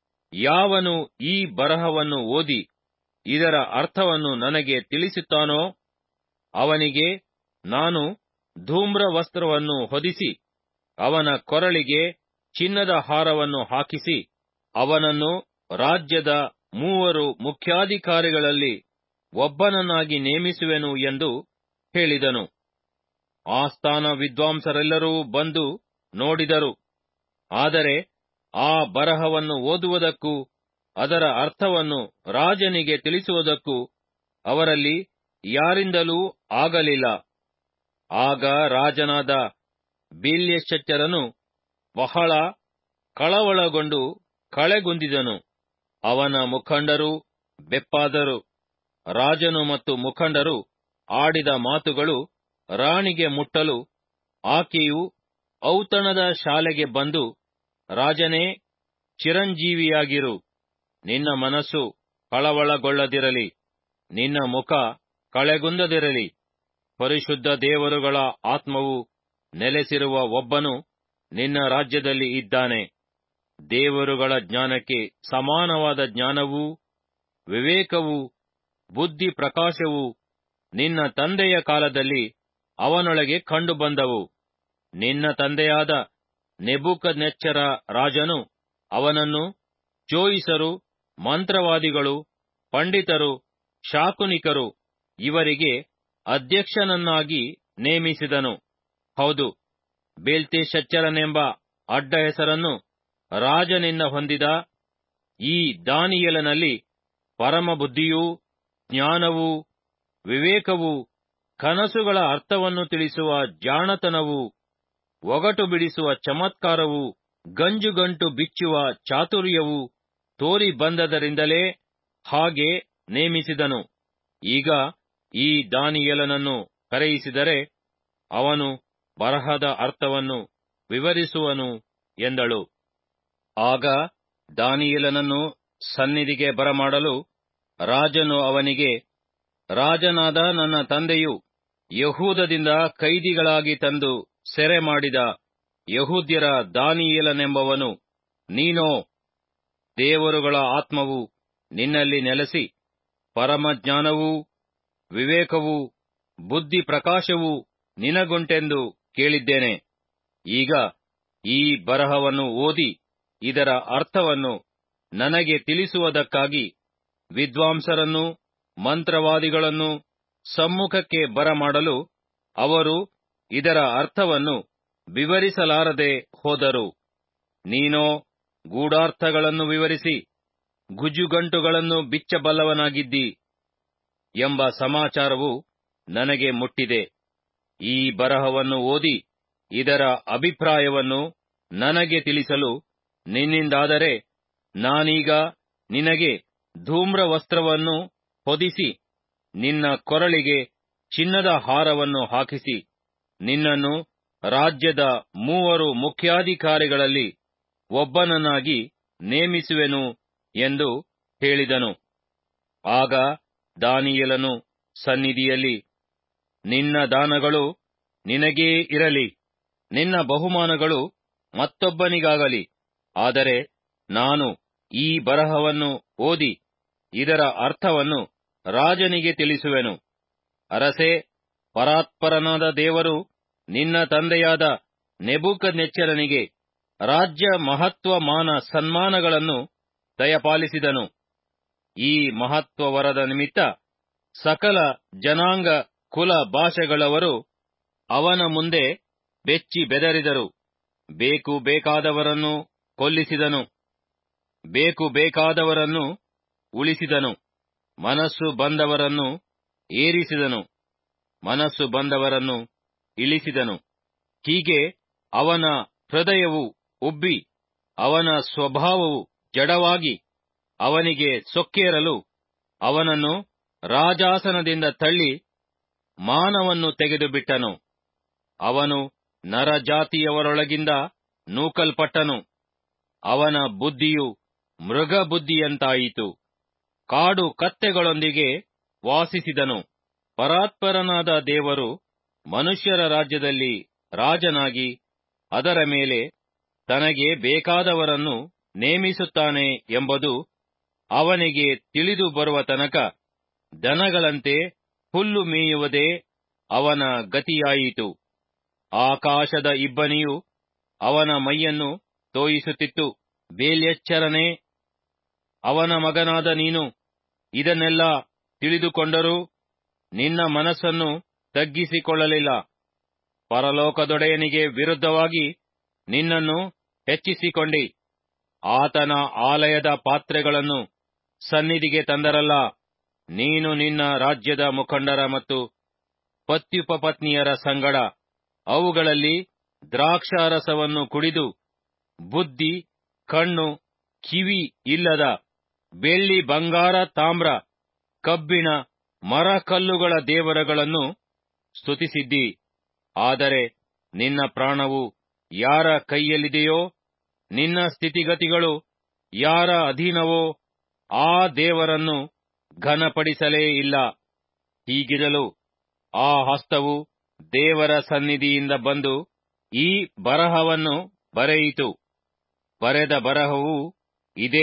ಯಾವನು ಈ ಬರಹವನ್ನು ಓದಿ ಇದರ ಅರ್ಥವನ್ನು ನನಗೆ ತಿಳಿಸುತ್ತಾನೋ ಅವನಿಗೆ ನಾನು ಧೂಮ್ರ ವಸ್ತ್ರವನ್ನು ಹೊದಿಸಿ ಅವನ ಕೊರಳಿಗೆ ಚಿನ್ನದ ಹಾರವನ್ನು ಹಾಕಿಸಿ ಅವನನ್ನು ರಾಜ್ಯದ ಮೂವರು ಮುಖ್ಯಾಧಿಕಾರಿಗಳಲ್ಲಿ ಒಬ್ಬನನ್ನಾಗಿ ನೇಮಿಸುವೆನು ಎಂದು ಹೇಳಿದನು ಆಸ್ಥಾನ ವಿದ್ವಾಂಸರೆಲ್ಲರೂ ಬಂದು ನೋಡಿದರು ಆದರೆ ಆ ಬರಹವನ್ನು ಓದುವುದಕ್ಕೂ ಅದರ ಅರ್ಥವನ್ನು ರಾಜನಿಗೆ ತಿಳಿಸುವುದಕ್ಕೂ ಅವರಲ್ಲಿ ಯಾರಿಂದಲೂ ಆಗಲಿಲ್ಲ ಆಗ ರಾಜನಾದ ಬಿಲ್ಯಶಚ್ಚರನು ಬಹಳ ಕಳವಳಗೊಂಡು ಕಳೆಗುಂದಿದನು ಅವನ ಮುಖಂಡರು ಬೆಪ್ಪಾದರು ರಾಜನು ಮತ್ತು ಮುಖಂಡರು ಆಡಿದ ಮಾತುಗಳು ರಾಣಿಗೆ ಮುಟ್ಟಲು ಆಕೆಯು ಔತಣದ ಶಾಲೆಗೆ ಬಂದು ರಾಜನೇ ಚಿರಂಜೀವಿಯಾಗಿರು ನಿನ್ನ ಮನಸ್ಸು ಕಳವಳಗೊಳ್ಳದಿರಲಿ ನಿನ್ನ ಮುಖ ಕಳೆಗುಂದದಿರಲಿ ಪರಿಶುದ್ಧ ದೇವರುಗಳ ಆತ್ಮವು ನೆಲೆಸಿರುವ ಒಬ್ಬನು ನಿನ್ನ ರಾಜ್ಯದಲ್ಲಿ ಇದ್ದಾನೆ ದೇವರುಗಳ ಜ್ಞಾನಕ್ಕೆ ಸಮಾನವಾದ ಜ್ಞಾನವೂ ವಿವೇಕವೂ ಬುದ್ಧಿ ಪ್ರಕಾಶವೂ ನಿನ್ನ ತಂದೆಯ ಕಾಲದಲ್ಲಿ ಅವನೊಳಗೆ ಕಂಡುಬಂದವು ನಿನ್ನ ತಂದೆಯಾದ ನೆಬೂಕದ್ನೆಚ್ಚರ ರಾಜನು ಅವನನ್ನು ಜೋಯಿಸರು ಮಂತ್ರವಾದಿಗಳು ಪಂಡಿತರು ಶಾಕುನಿಕರು ಇವರಿಗೆ ಅಧ್ಯಕ್ಷನನ್ನಾಗಿ ನೇಮಿಸಿದನು ಹೌದು ಬೇಲ್ತೆಶಚ್ಚರನೆಂಬ ಅಡ್ಡ ಹೆಸರನ್ನು ರಾಜನಿಂದ ಹೊಂದಿದ ಈ ದಾನಿಯೇಲನಲ್ಲಿ ಪರಮಬುದ್ಧಿಯೂ ಜ್ಞಾನವೂ ವಿವೇಕವೂ ಕನಸುಗಳ ಅರ್ಥವನ್ನು ತಿಳಿಸುವ ಜಾಣತನವೂ ಒಗಟು ಬಿಡಿಸುವ ಚಮತ್ಕಾರವೂ ಗಂಜುಗಂಟು ಬಿಚ್ಚುವ ಚಾತುರ್ಯವೂ ತೋರಿ ಬಂದದರಿಂದಲೇ ಹಾಗೆ ನೇಮಿಸಿದನು ಈಗ ಈ ದಾನಿಯೇಲನನ್ನು ಕರೆಯಿಸಿದರೆ ಅವನು ಬರಹದ ಅರ್ಥವನ್ನು ವಿವರಿಸುವನು ಎಂದಳು ಆಗ ದಾನಿಯೇಲನನ್ನು ಸನ್ನಿಧಿಗೆ ಬರಮಾಡಲು ರಾಜನು ಅವನಿಗೆ ರಾಜನಾದ ನನ್ನ ತಂದೆಯು ಯಹೂದದಿಂದ ಕೈದಿಗಳಾಗಿ ತಂದು ಸೆರೆ ಮಾಡಿದ ಯಹೂದ್ಯರ ದಾನಿಯೇಲನೆಂಬವನು ನೀನೋ ದೇವರುಗಳ ಆತ್ಮವು ನಿನ್ನಲ್ಲಿ ನೆಲೆಸಿ ಪರಮಜ್ಞಾನವೂ ವಿವೇಕವೂ ಬುದ್ಧಿ ಪ್ರಕಾಶವೂ ನಿನಗುಂಟೆಂದು ಕೇಳಿದ್ದೇನೆ ಈಗ ಈ ಬರಹವನ್ನು ಓದಿ ಇದರ ಅರ್ಥವನ್ನು ನನಗೆ ತಿಳಿಸುವುದಕ್ಕಾಗಿ ವಿದ್ವಾಂಸರನ್ನು ಮಂತ್ರವಾದಿಗಳನ್ನು ಸಮ್ಮುಖಕ್ಕೆ ಬರಮಾಡಲು ಅವರು ಇದರ ಅರ್ಥವನ್ನು ವಿವರಿಸಲಾರದೆ ಹೋದರು ನೀನೋ ಗೂಢಾರ್ಥಗಳನ್ನು ವಿವರಿಸಿ ಗುಜುಗಂಟುಗಳನ್ನು ಬಿಚ್ಚಬಲ್ಲವನಾಗಿದ್ದಿ ಎಂಬ ಸಮಾಚಾರವು ನನಗೆ ಮುಟ್ಟಿದೆ ಈ ಬರಹವನ್ನು ಓದಿ ಇದರ ಅಭಿಪ್ರಾಯವನ್ನು ನನಗೆ ತಿಳಿಸಲು ನಿನ್ನಿಂದಾದರೆ ನಾನೀಗ ನಿನಗೆ ಧೂಮ್ರ ವಸ್ತ್ರವನ್ನು ಹೊದಿಸಿ ನಿನ್ನ ಕೊರಳಿಗೆ ಚಿನ್ನದ ಹಾರವನ್ನು ಹಾಕಿಸಿ ನಿನ್ನನ್ನು ರಾಜ್ಯದ ಮೂವರು ಮುಖ್ಯಾಧಿಕಾರಿಗಳಲ್ಲಿ ಒಬ್ಬನನ್ನಾಗಿ ನೇಮಿಸುವೆನು ಎಂದು ಹೇಳಿದನು ಆಗ ದಾನಿಯೇಲನು ಸನ್ನಿಧಿಯಲ್ಲಿ ನಿನ್ನ ದಾನಗಳು ನಿನಗೇ ಇರಲಿ ನಿನ್ನ ಬಹುಮಾನಗಳು ಮತ್ತೊಬ್ಬನಿಗಾಗಲಿ ಆದರೆ ನಾನು ಈ ಬರಹವನ್ನು ಓದಿ ಇದರ ಅರ್ಥವನ್ನು ರಾಜನಿಗೆ ತಿಳಿಸುವೆನು ಅರಸೇ ಪರಾತ್ಪರನಾದ ದೇವರು ನಿನ್ನ ತಂದೆಯಾದ ನೆಬೂಕದ್ನೆಚ್ಚರನಿಗೆ ರಾಜ್ಯ ಮಹತ್ವ ಮಾನ ಸನ್ಮಾನಗಳನ್ನು ದಯಪಾಲಿಸಿದನು ಈ ಮಹತ್ವ ವರದ ನಿಮಿತ್ತ ಸಕಲ ಜನಾಂಗ ಕುಲ ಭಾಷೆಗಳವರು ಅವನ ಮುಂದೆ ಬೆಚ್ಚಿ ಬೆದರಿದರು ಬೇಕು ಬೇಕಾದವರನ್ನು ಕೊಲ್ಲಿಸಿದನು ಬೇಕು ಬೇಕಾದವರನ್ನು ಉಳಿಸಿದನು ಮನಸ್ಸು ಬಂದವರನ್ನು ಏರಿಸಿದನು ಮನಸ್ಸು ಬಂದವರನ್ನು ಇಳಿಸಿದನು ಹೀಗೆ ಅವನ ಹೃದಯವು ಉಬ್ಬಿ ಅವನ ಸ್ವಭಾವವು ಜಡವಾಗಿ ಅವನಿಗೆ ಸೊಕ್ಕೇರಲು ಅವನನ್ನು ರಾಜಾಸನದಿಂದ ತಳ್ಳಿ ಮಾನವನ್ನು ತೆಗೆದುಬಿಟ್ಟನು ಅವನು ನರಜಾತಿಯವರೊಳಗಿಂದ ನೂಕಲ್ಪಟ್ಟನು ಅವನ ಬುದ್ಧಿಯು ಮೃಗ ಬುದ್ಧಿಯಂತಾಯಿತು ಕಾಡು ಕತ್ತೆಗಳೊಂದಿಗೆ ವಾಸಿಸಿದನು ಪರಾತ್ಪರನಾದ ದೇವರು ಮನುಷ್ಯರ ರಾಜ್ಯದಲ್ಲಿ ರಾಜನಾಗಿ ಅದರ ಮೇಲೆ ತನಗೆ ಬೇಕಾದವರನ್ನು ನೇಮಿಸುತ್ತಾನೆ ಎಂಬುದು ಅವನಿಗೆ ತಿಳಿದು ಬರುವ ತನಕ ದನಗಳಂತೆ ಹುಲ್ಲು ಮೇಯುವುದೇ ಅವನ ಗತಿಯಾಯಿತು ಆಕಾಶದ ಇಬ್ಬನಿಯು ಅವನ ಮೈಯನ್ನು ತೋಯಿಸುತ್ತಿತ್ತು ಬೇಲ್ಯಚ್ಚರನೇ ಅವನ ಮಗನಾದ ನೀನು ಇದನ್ನೆಲ್ಲ ತಿಳಿದುಕೊಂಡರೂ ನಿನ್ನ ಮನಸ್ಸನ್ನು ತಗ್ಗಿಸಿಕೊಳ್ಳಲಿಲ್ಲ ಪರಲೋಕದೊಡೆಯನಿಗೆ ವಿರುದ್ಧವಾಗಿ ನಿನ್ನನ್ನು ಹೆಚ್ಚಿಸಿಕೊಂಡಿ ಆತನ ಆಲಯದ ಪಾತ್ರೆಗಳನ್ನು ಸನ್ನಿಧಿಗೆ ತಂದರಲ್ಲ ನೀನು ನಿನ್ನ ರಾಜ್ಯದ ಮುಖಂಡರ ಮತ್ತು ಪತ್ಯುಪಪತ್ನಿಯರ ಸಂಗಡ ಅವುಗಳಲ್ಲಿ ದ್ರಾಕ್ಷಾರಸವನ್ನು ಕುಡಿದು ಬುದ್ಧಿ ಕಣ್ಣು ಕಿವಿ ಇಲ್ಲದ ಬೆಳ್ಳಿ ಬಂಗಾರ ತಾಮ್ರ ಕಬ್ಬಿಣ ಮರಕಲ್ಲುಗಳ ದೇವರುಗಳನ್ನು ಸ್ತುತಿಸಿದ್ದಿ ಆದರೆ ನಿನ್ನ ಪ್ರಾಣವು ಯಾರ ಕೈಯಲ್ಲಿದೆಯೋ ನಿನ್ನ ಸ್ಥಿತಿಗತಿಗಳು ಯಾರ ಅಧೀನವೋ ಆ ದೇವರನ್ನು ಘನಪಡಿಸಲೇ ಇಲ್ಲ ಹೀಗಿರಲು ಆ ಹಸ್ತವು ದೇವರ ಸನ್ನಿಧಿಯಿಂದ ಬಂದು ಈ ಬರಹವನ್ನು ಬರೆಯಿತು ಬರೆದ ಬರಹವು ಇದೇ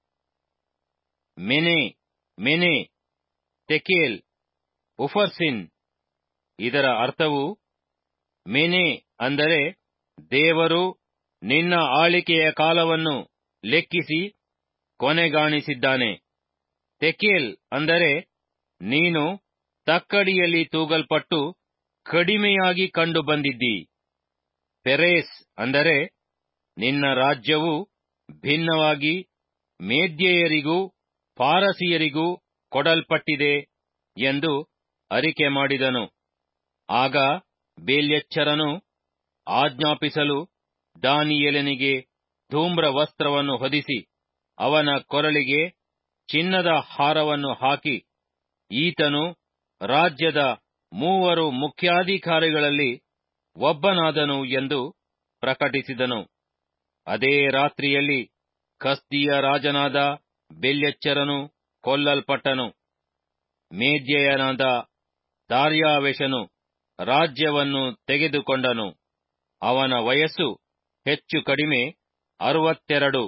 ಮೆನೆ ಮೆನೆ ತೆಕೇಲ್ ಉಫರ್ಸಿನ್ ಇದರ ಅರ್ಥವು ಮೆನೆ ಅಂದರೆ ದೇವರು ನಿನ್ನ ಆಳಿಕೆಯ ಕಾಲವನ್ನು ಲೆಕ್ಕಿಸಿ ಕೊನೆಗಾಣಿಸಿದ್ದಾನೆ ತೆಕೇಲ್ ಅಂದರೆ ನೀನು ತಕ್ಕಡಿಯಲ್ಲಿ ತೂಗಲ್ಪಟ್ಟು ಕಡಿಮೆಯಾಗಿ ಕಂಡು ಬಂದಿದ್ದಿ ಪೆರೇಸ್ ಅಂದರೆ ನಿನ್ನ ರಾಜ್ಯವು ಭಿನ್ನವಾಗಿ ಮೇದ್ಯೆಯರಿಗೂ ಪಾರಸಿಯರಿಗೂ ಕೊಡಲ್ಪಟ್ಟಿದೆ ಎಂದು ಅರಿಕೆ ಮಾಡಿದನು ಆಗ ಬೇಲ್ಯಚ್ಚರನು ಆಜ್ಞಾಪಿಸಲು ದಾನಿಯೇಲನಿಗೆ ಧೂಮ್ರ ವಸ್ತ್ರವನ್ನು ಹೊದಿಸಿ ಅವನ ಕೊರಳಿಗೆ ಚಿನ್ನದ ಹಾರವನ್ನು ಹಾಕಿ ಈತನು ರಾಜ್ಯದ ಮೂವರು ಮುಖ್ಯಾಧಿಕಾರಿಗಳಲ್ಲಿ ಒಬ್ಬನಾದನು ಎಂದು ಪ್ರಕಟಿಸಿದನು ಅದೇ ರಾತ್ರಿಯಲ್ಲಿ ಕಸ್ದಿಯ ರಾಜನಾದ ಬೆಲ್ಯಚ್ಚರನು ಕೊಲ್ಲಲ್ಪಟ್ಟನು ಮೇದ್ಯಯನಾದ ದಾರ್ಯಾವೆಷನು ರಾಜ್ಯವನ್ನು ತೆಗೆದುಕೊಂಡನು ಅವನ ವಯಸ್ಸು ಹೆಚ್ಚು ಕಡಿಮೆ ಅರವತ್ತೆರಡು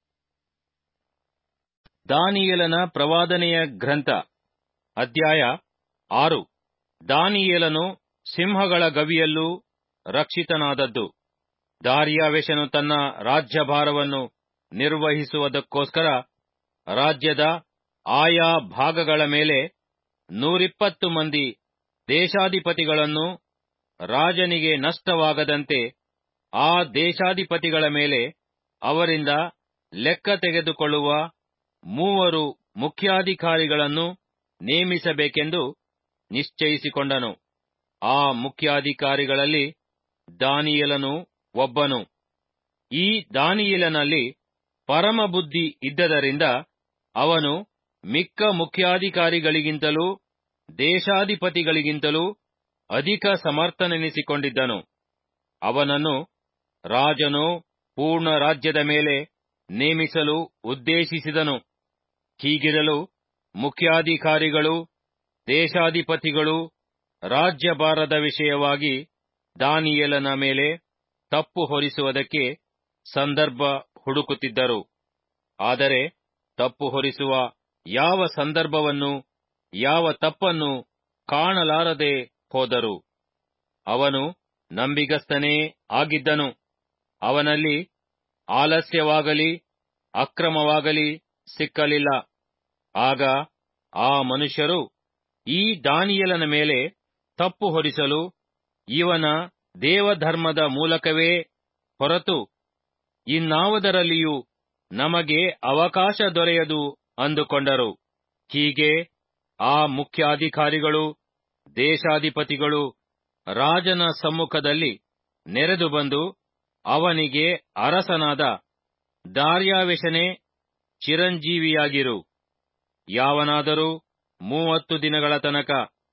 ದಾನಿಯೇಲನ ಪ್ರವಾದನೆಯ ಗ್ರಂಥ ಅಧ್ಯಾಯ ಆರು ದಾನಿಯೇಲನು ಸಿಂಹಗಳ ಗವಿಯಲ್ಲೂ ರಕ್ಷಿತನಾದದ್ದು ದಾರ್ಯಾವೆಷನು ತನ್ನ ರಾಜ್ಯಭಾರವನ್ನು ನಿರ್ವಹಿಸುವುದಕ್ಕೋಸ್ಕರ ರಾಜ್ಯದ ಆಯಾ ಭಾಗಗಳ ಮೇಲೆ ನೂರಿಪ್ಪತ್ತು ಮಂದಿ ದೇಶಾಧಿಪತಿಗಳನ್ನು ರಾಜನಿಗೆ ನಷ್ಟವಾಗದಂತೆ ಆ ದೇಶಾಧಿಪತಿಗಳ ಮೇಲೆ ಅವರಿಂದ ಲೆಕ್ಕ ತೆಗೆದುಕೊಳ್ಳುವ ಮೂವರು ಮುಖ್ಯಾಧಿಕಾರಿಗಳನ್ನು ನೇಮಿಸಬೇಕೆಂದು ನಿಶ್ಚಯಿಸಿಕೊಂಡನು ಆ ಮುಖ್ಯಾಧಿಕಾರಿಗಳಲ್ಲಿ ದಾನಿಯೇಲನು ಒಬ್ಬನು ಈ ದಾನಿಯೇಲನಲ್ಲಿ ಪರಮಬುದ್ಧಿ ಇದ್ದದರಿಂದ ಅವನು ಮಿಕ್ಕ ಮುಖ್ಯಾಧಿಕಾರಿಗಳಿಗಿಂತಲೂ ದೇಶಾಧಿಪತಿಗಳಿಗಿಂತಲೂ ಅಧಿಕ ಸಮರ್ಥನೆನಿಸಿಕೊಂಡಿದ್ದನು ಅವನನ್ನು ರಾಜನು ಪೂರ್ಣ ರಾಜ್ಯದ ಮೇಲೆ ನೇಮಿಸಲು ಉದ್ದೇಶಿಸಿದನು ಹೀಗಿರಲು ಮುಖ್ಯಾಧಿಕಾರಿಗಳು ದೇಶಾಧಿಪತಿಗಳು ರಾಜ್ಯಭಾರದ ವಿಷಯವಾಗಿ ದಾನಿಯೇಲನ ಮೇಲೆ ತಪ್ಪು ಹೊರಿಸುವುದಕ್ಕೆ ಸಂದರ್ಭ ಹುಡುಕುತ್ತಿದ್ದರು ಆದರೆ ತಪ್ಪು ಹೊರಿಸುವ ಯಾವ ಸಂದರ್ಭವನ್ನು ಯಾವ ತಪ್ಪನ್ನು ಕಾಣಲಾರದೆ ಹೋದರು ಅವನು ನಂಬಿಗಸ್ತನೇ ಆಗಿದ್ದನು ಅವನಲ್ಲಿ ಆಲಸ್ಯವಾಗಲಿ ಅಕ್ರಮವಾಗಲಿ ಸಿಕ್ಕಲಿಲ್ಲ ಆಗ ಆ ಮನುಷ್ಯರು ಈ ದಾನಿಯೇಲನ ಮೇಲೆ ತಪ್ಪು ಹೊರಿಸಲು ಇವನ ದೇವಧರ್ಮದ ಮೂಲಕವೇ ಹೊರತು ಇನ್ನಾವುದರಲ್ಲಿಯೂ ನಮಗೆ ಅವಕಾಶ ದೊರೆಯದು ಅಂದುಕೊಂಡರು ಹೀಗೆ ಆ ಮುಖ್ಯಾಧಿಕಾರಿಗಳು ದೇಶಾಧಿಪತಿಗಳು ರಾಜನ ಸಮ್ಮುಖದಲ್ಲಿ ನೆರೆದು ಬಂದು ಅವನಿಗೆ ಅರಸನಾದ ದಾರ್ಯಾವೆಷನೇ ಚಿರಂಜೀವಿಯಾಗಿರು ಯಾವನಾದರೂ ಮೂವತ್ತು ದಿನಗಳ ತನಕ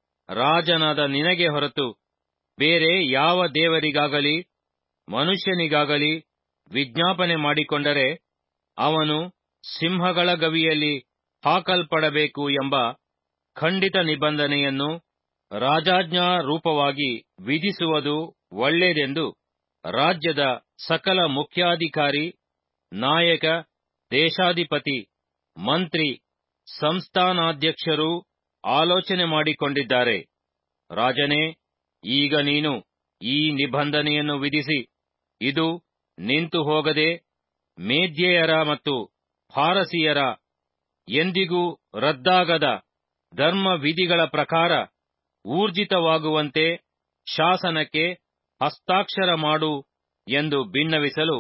ರಾಜನಾದ ನಿನಗೆ ಹೊರತು ಬೇರೆ ಯಾವ ದೇವರಿಗಾಗಲಿ ಮನುಷ್ಯನಿಗಾಗಲಿ ವಿಜ್ಞಾಪನೆ ಮಾಡಿಕೊಂಡರೆ ಅವನು ಸಿಂಹಗಳ ಗವಿಯಲ್ಲಿ ಹಾಕಲ್ಪಡಬೇಕು ಎಂಬ ಖಂಡಿತ ನಿಬಂಧನೆಯನ್ನು ರಾಜಾಜ್ಞಾ ರೂಪವಾಗಿ ವಿಧಿಸುವುದು ಒಳ್ಳೆಯದೆಂದು ರಾಜ್ಯದ ಸಕಲ ಮುಖ್ಯಾಧಿಕಾರಿ ನಾಯಕ ದೇಶಾಧಿಪತಿ ಮಂತ್ರಿ ಸಂಸ್ಥಾನಾಧ್ಯಕ್ಷರು ಆಲೋಚನೆ ಮಾಡಿಕೊಂಡಿದ್ದಾರೆ ರಾಜನೇ ಈಗ ನೀನು ಈ ನಿಬಂಧನೆಯನ್ನು ವಿಧಿಸಿ ಇದು ನಿಂತು ಹೋಗದೆ ಮೇದ್ಯೆಯರ ಮತ್ತು ಫಾರಸಿಯರ ಎಂದಿಗೂ ರದ್ದಾಗದ ಧರ್ಮ ವಿಧಿಗಳ ಪ್ರಕಾರ ಊರ್ಜಿತವಾಗುವಂತೆ ಶಾಸನಕ್ಕೆ ಹಸ್ತಾಕ್ಷರ ಮಾಡು ಎಂದು ಬಿನ್ನವಿಸಲು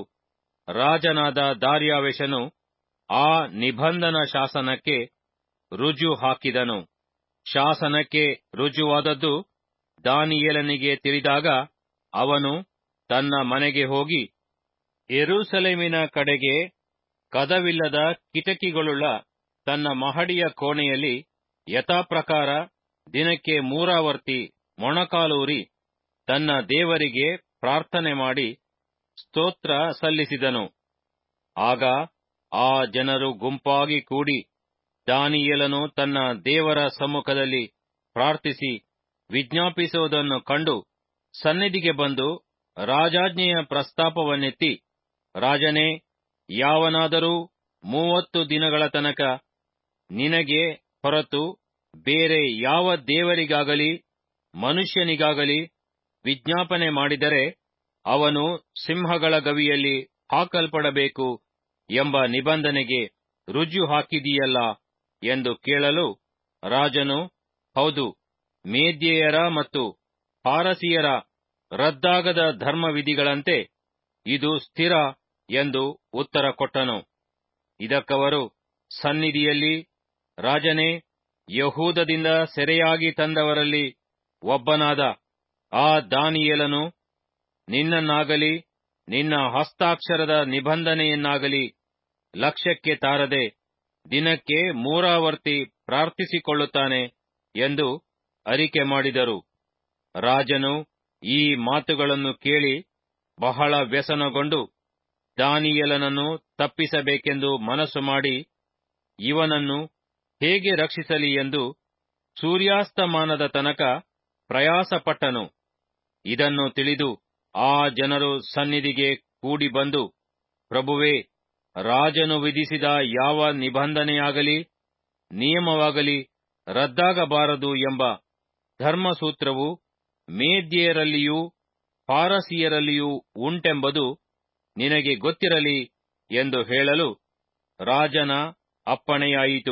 ರಾಜನಾದ ದಾರ್ಯಾವೆಷನು ಆ ನಿಬಂಧನ ಶಾಸನಕ್ಕೆ ರುಜು ಹಾಕಿದನು ಶಾಸನಕ್ಕೆ ರುಜುವಾದದ್ದು ದಾನಿಯೇಲನಿಗೆ ತಿಳಿದಾಗ ಅವನು ತನ್ನ ಮನೆಗೆ ಹೋಗಿ ಯೆರೂಸಲೇಮಿನ ಕಡೆಗೆ ಕದವಿಲ್ಲದ ಕಿಟಕಿಗಳುಳ್ಳ ತನ್ನ ಮಹಡಿಯ ಕೋಣೆಯಲ್ಲಿ ಯಥಾಪ್ರಕಾರ ದಿನಕ್ಕೆ ಮೂರಾವರ್ತಿ ಮೊಣಕಾಲೂರಿ ತನ್ನ ದೇವರಿಗೆ ಪ್ರಾರ್ಥನೆ ಮಾಡಿ ಸ್ತೋತ್ರ ಸಲ್ಲಿಸಿದನು ಆಗ ಆ ಜನರು ಗುಂಪಾಗಿ ಕೂಡಿ ದಾನಿಯೇಲನು ತನ್ನ ದೇವರ ಸಮ್ಮುಖದಲ್ಲಿ ಪ್ರಾರ್ಥಿಸಿ ವಿಜ್ಞಾಪಿಸುವುದನ್ನು ಕಂಡು ಸನ್ನಿಧಿಗೆ ಬಂದು ರಾಜಾಜ್ಞೆಯ ಪ್ರಸ್ತಾಪವನ್ನೆತ್ತಿ ರಾಜನೇ ಯಾವನಾದರೂ ಮೂವತ್ತು ದಿನಗಳ ತನಕ ನಿನಗೆ ಹೊರತು ಬೇರೆ ಯಾವ ದೇವರಿಗಾಗಲಿ ಮನುಷ್ಯನಿಗಾಗಲಿ ವಿಜ್ಞಾಪನೆ ಮಾಡಿದರೆ ಅವನು ಸಿಂಹಗಳ ಗವಿಯಲ್ಲಿ ಹಾಕಲ್ಪಡಬೇಕು ಎಂಬ ನಿಬಂಧನೆಗೆ ರುಜು ಹಾಕಿದೀಯಲ್ಲ ಎಂದು ಕೇಳಲು ರಾಜನು ಹೌದು ಮೇದ್ಯೆಯರ ಮತ್ತು ಪಾರಸಿಯರ ರದ್ದಾಗದ ಧರ್ಮವಿಧಿಗಳಂತೆ ಇದು ಸ್ಥಿರ ಎಂದು ಉತ್ತರ ಕೊಟ್ಟನು ಇದಕ್ಕವರು ಸನ್ನಿಧಿಯಲ್ಲಿ ರಾಜನೇ ಯಹೂದದಿಂದ ಸೆರೆಯಾಗಿ ತಂದವರಲ್ಲಿ ಒಬ್ಬನಾದ ಆ ದಾನಿಯೇಲನು ನಿನ್ನನ್ನಾಗಲಿ ನಿನ್ನ ಹಸ್ತಾಕ್ಷರದ ನಿಬಂಧನೆಯನ್ನಾಗಲಿ ಲಕ್ಷ್ಯಕ್ಕೆ ತಾರದೆ ದಿನಕ್ಕೆ ಮೂರಾವರ್ತಿ ಪ್ರಾರ್ಥಿಸಿಕೊಳ್ಳುತ್ತಾನೆ ಎಂದು ಅರಿಕೆ ಮಾಡಿದರು ರಾಜನು ಈ ಮಾತುಗಳನ್ನು ಕೇಳಿ ಬಹಳ ವ್ಯಸನಗೊಂಡು ದಾನಿಯೇಲನನ್ನು ತಪ್ಪಿಸಬೇಕೆಂದು ಮನಸ್ಸು ಮಾಡಿ ಇವನನ್ನು ಹೇಗೆ ರಕ್ಷಿಸಲಿ ಎಂದು ಸೂರ್ಯಾಸ್ತಮಾನದ ತನಕ ಪ್ರಯಾಸಪಟ್ಟನು ಇದನ್ನು ತಿಳಿದು ಆ ಜನರು ಸನ್ನಿಧಿಗೆ ಕೂಡಿ ಬಂದು ಪ್ರಭುವೇ ರಾಜನು ವಿಧಿಸಿದ ಯಾವ ನಿಬಂಧನೆಯಾಗಲಿ ನಿಯಮವಾಗಲಿ ರದ್ದಾಗಬಾರದು ಎಂಬ ಧರ್ಮಸೂತ್ರವು ಮೇದ್ಯರಲ್ಲಿಯೂ ಪಾರಸಿಯರಲ್ಲಿಯೂ ಉಂಟೆಂಬುದು ನಿನಗೆ ಗೊತ್ತಿರಲಿ ಎಂದು ಹೇಳಲು ರಾಜನ ಅಪ್ಪಣೆಯಾಯಿತು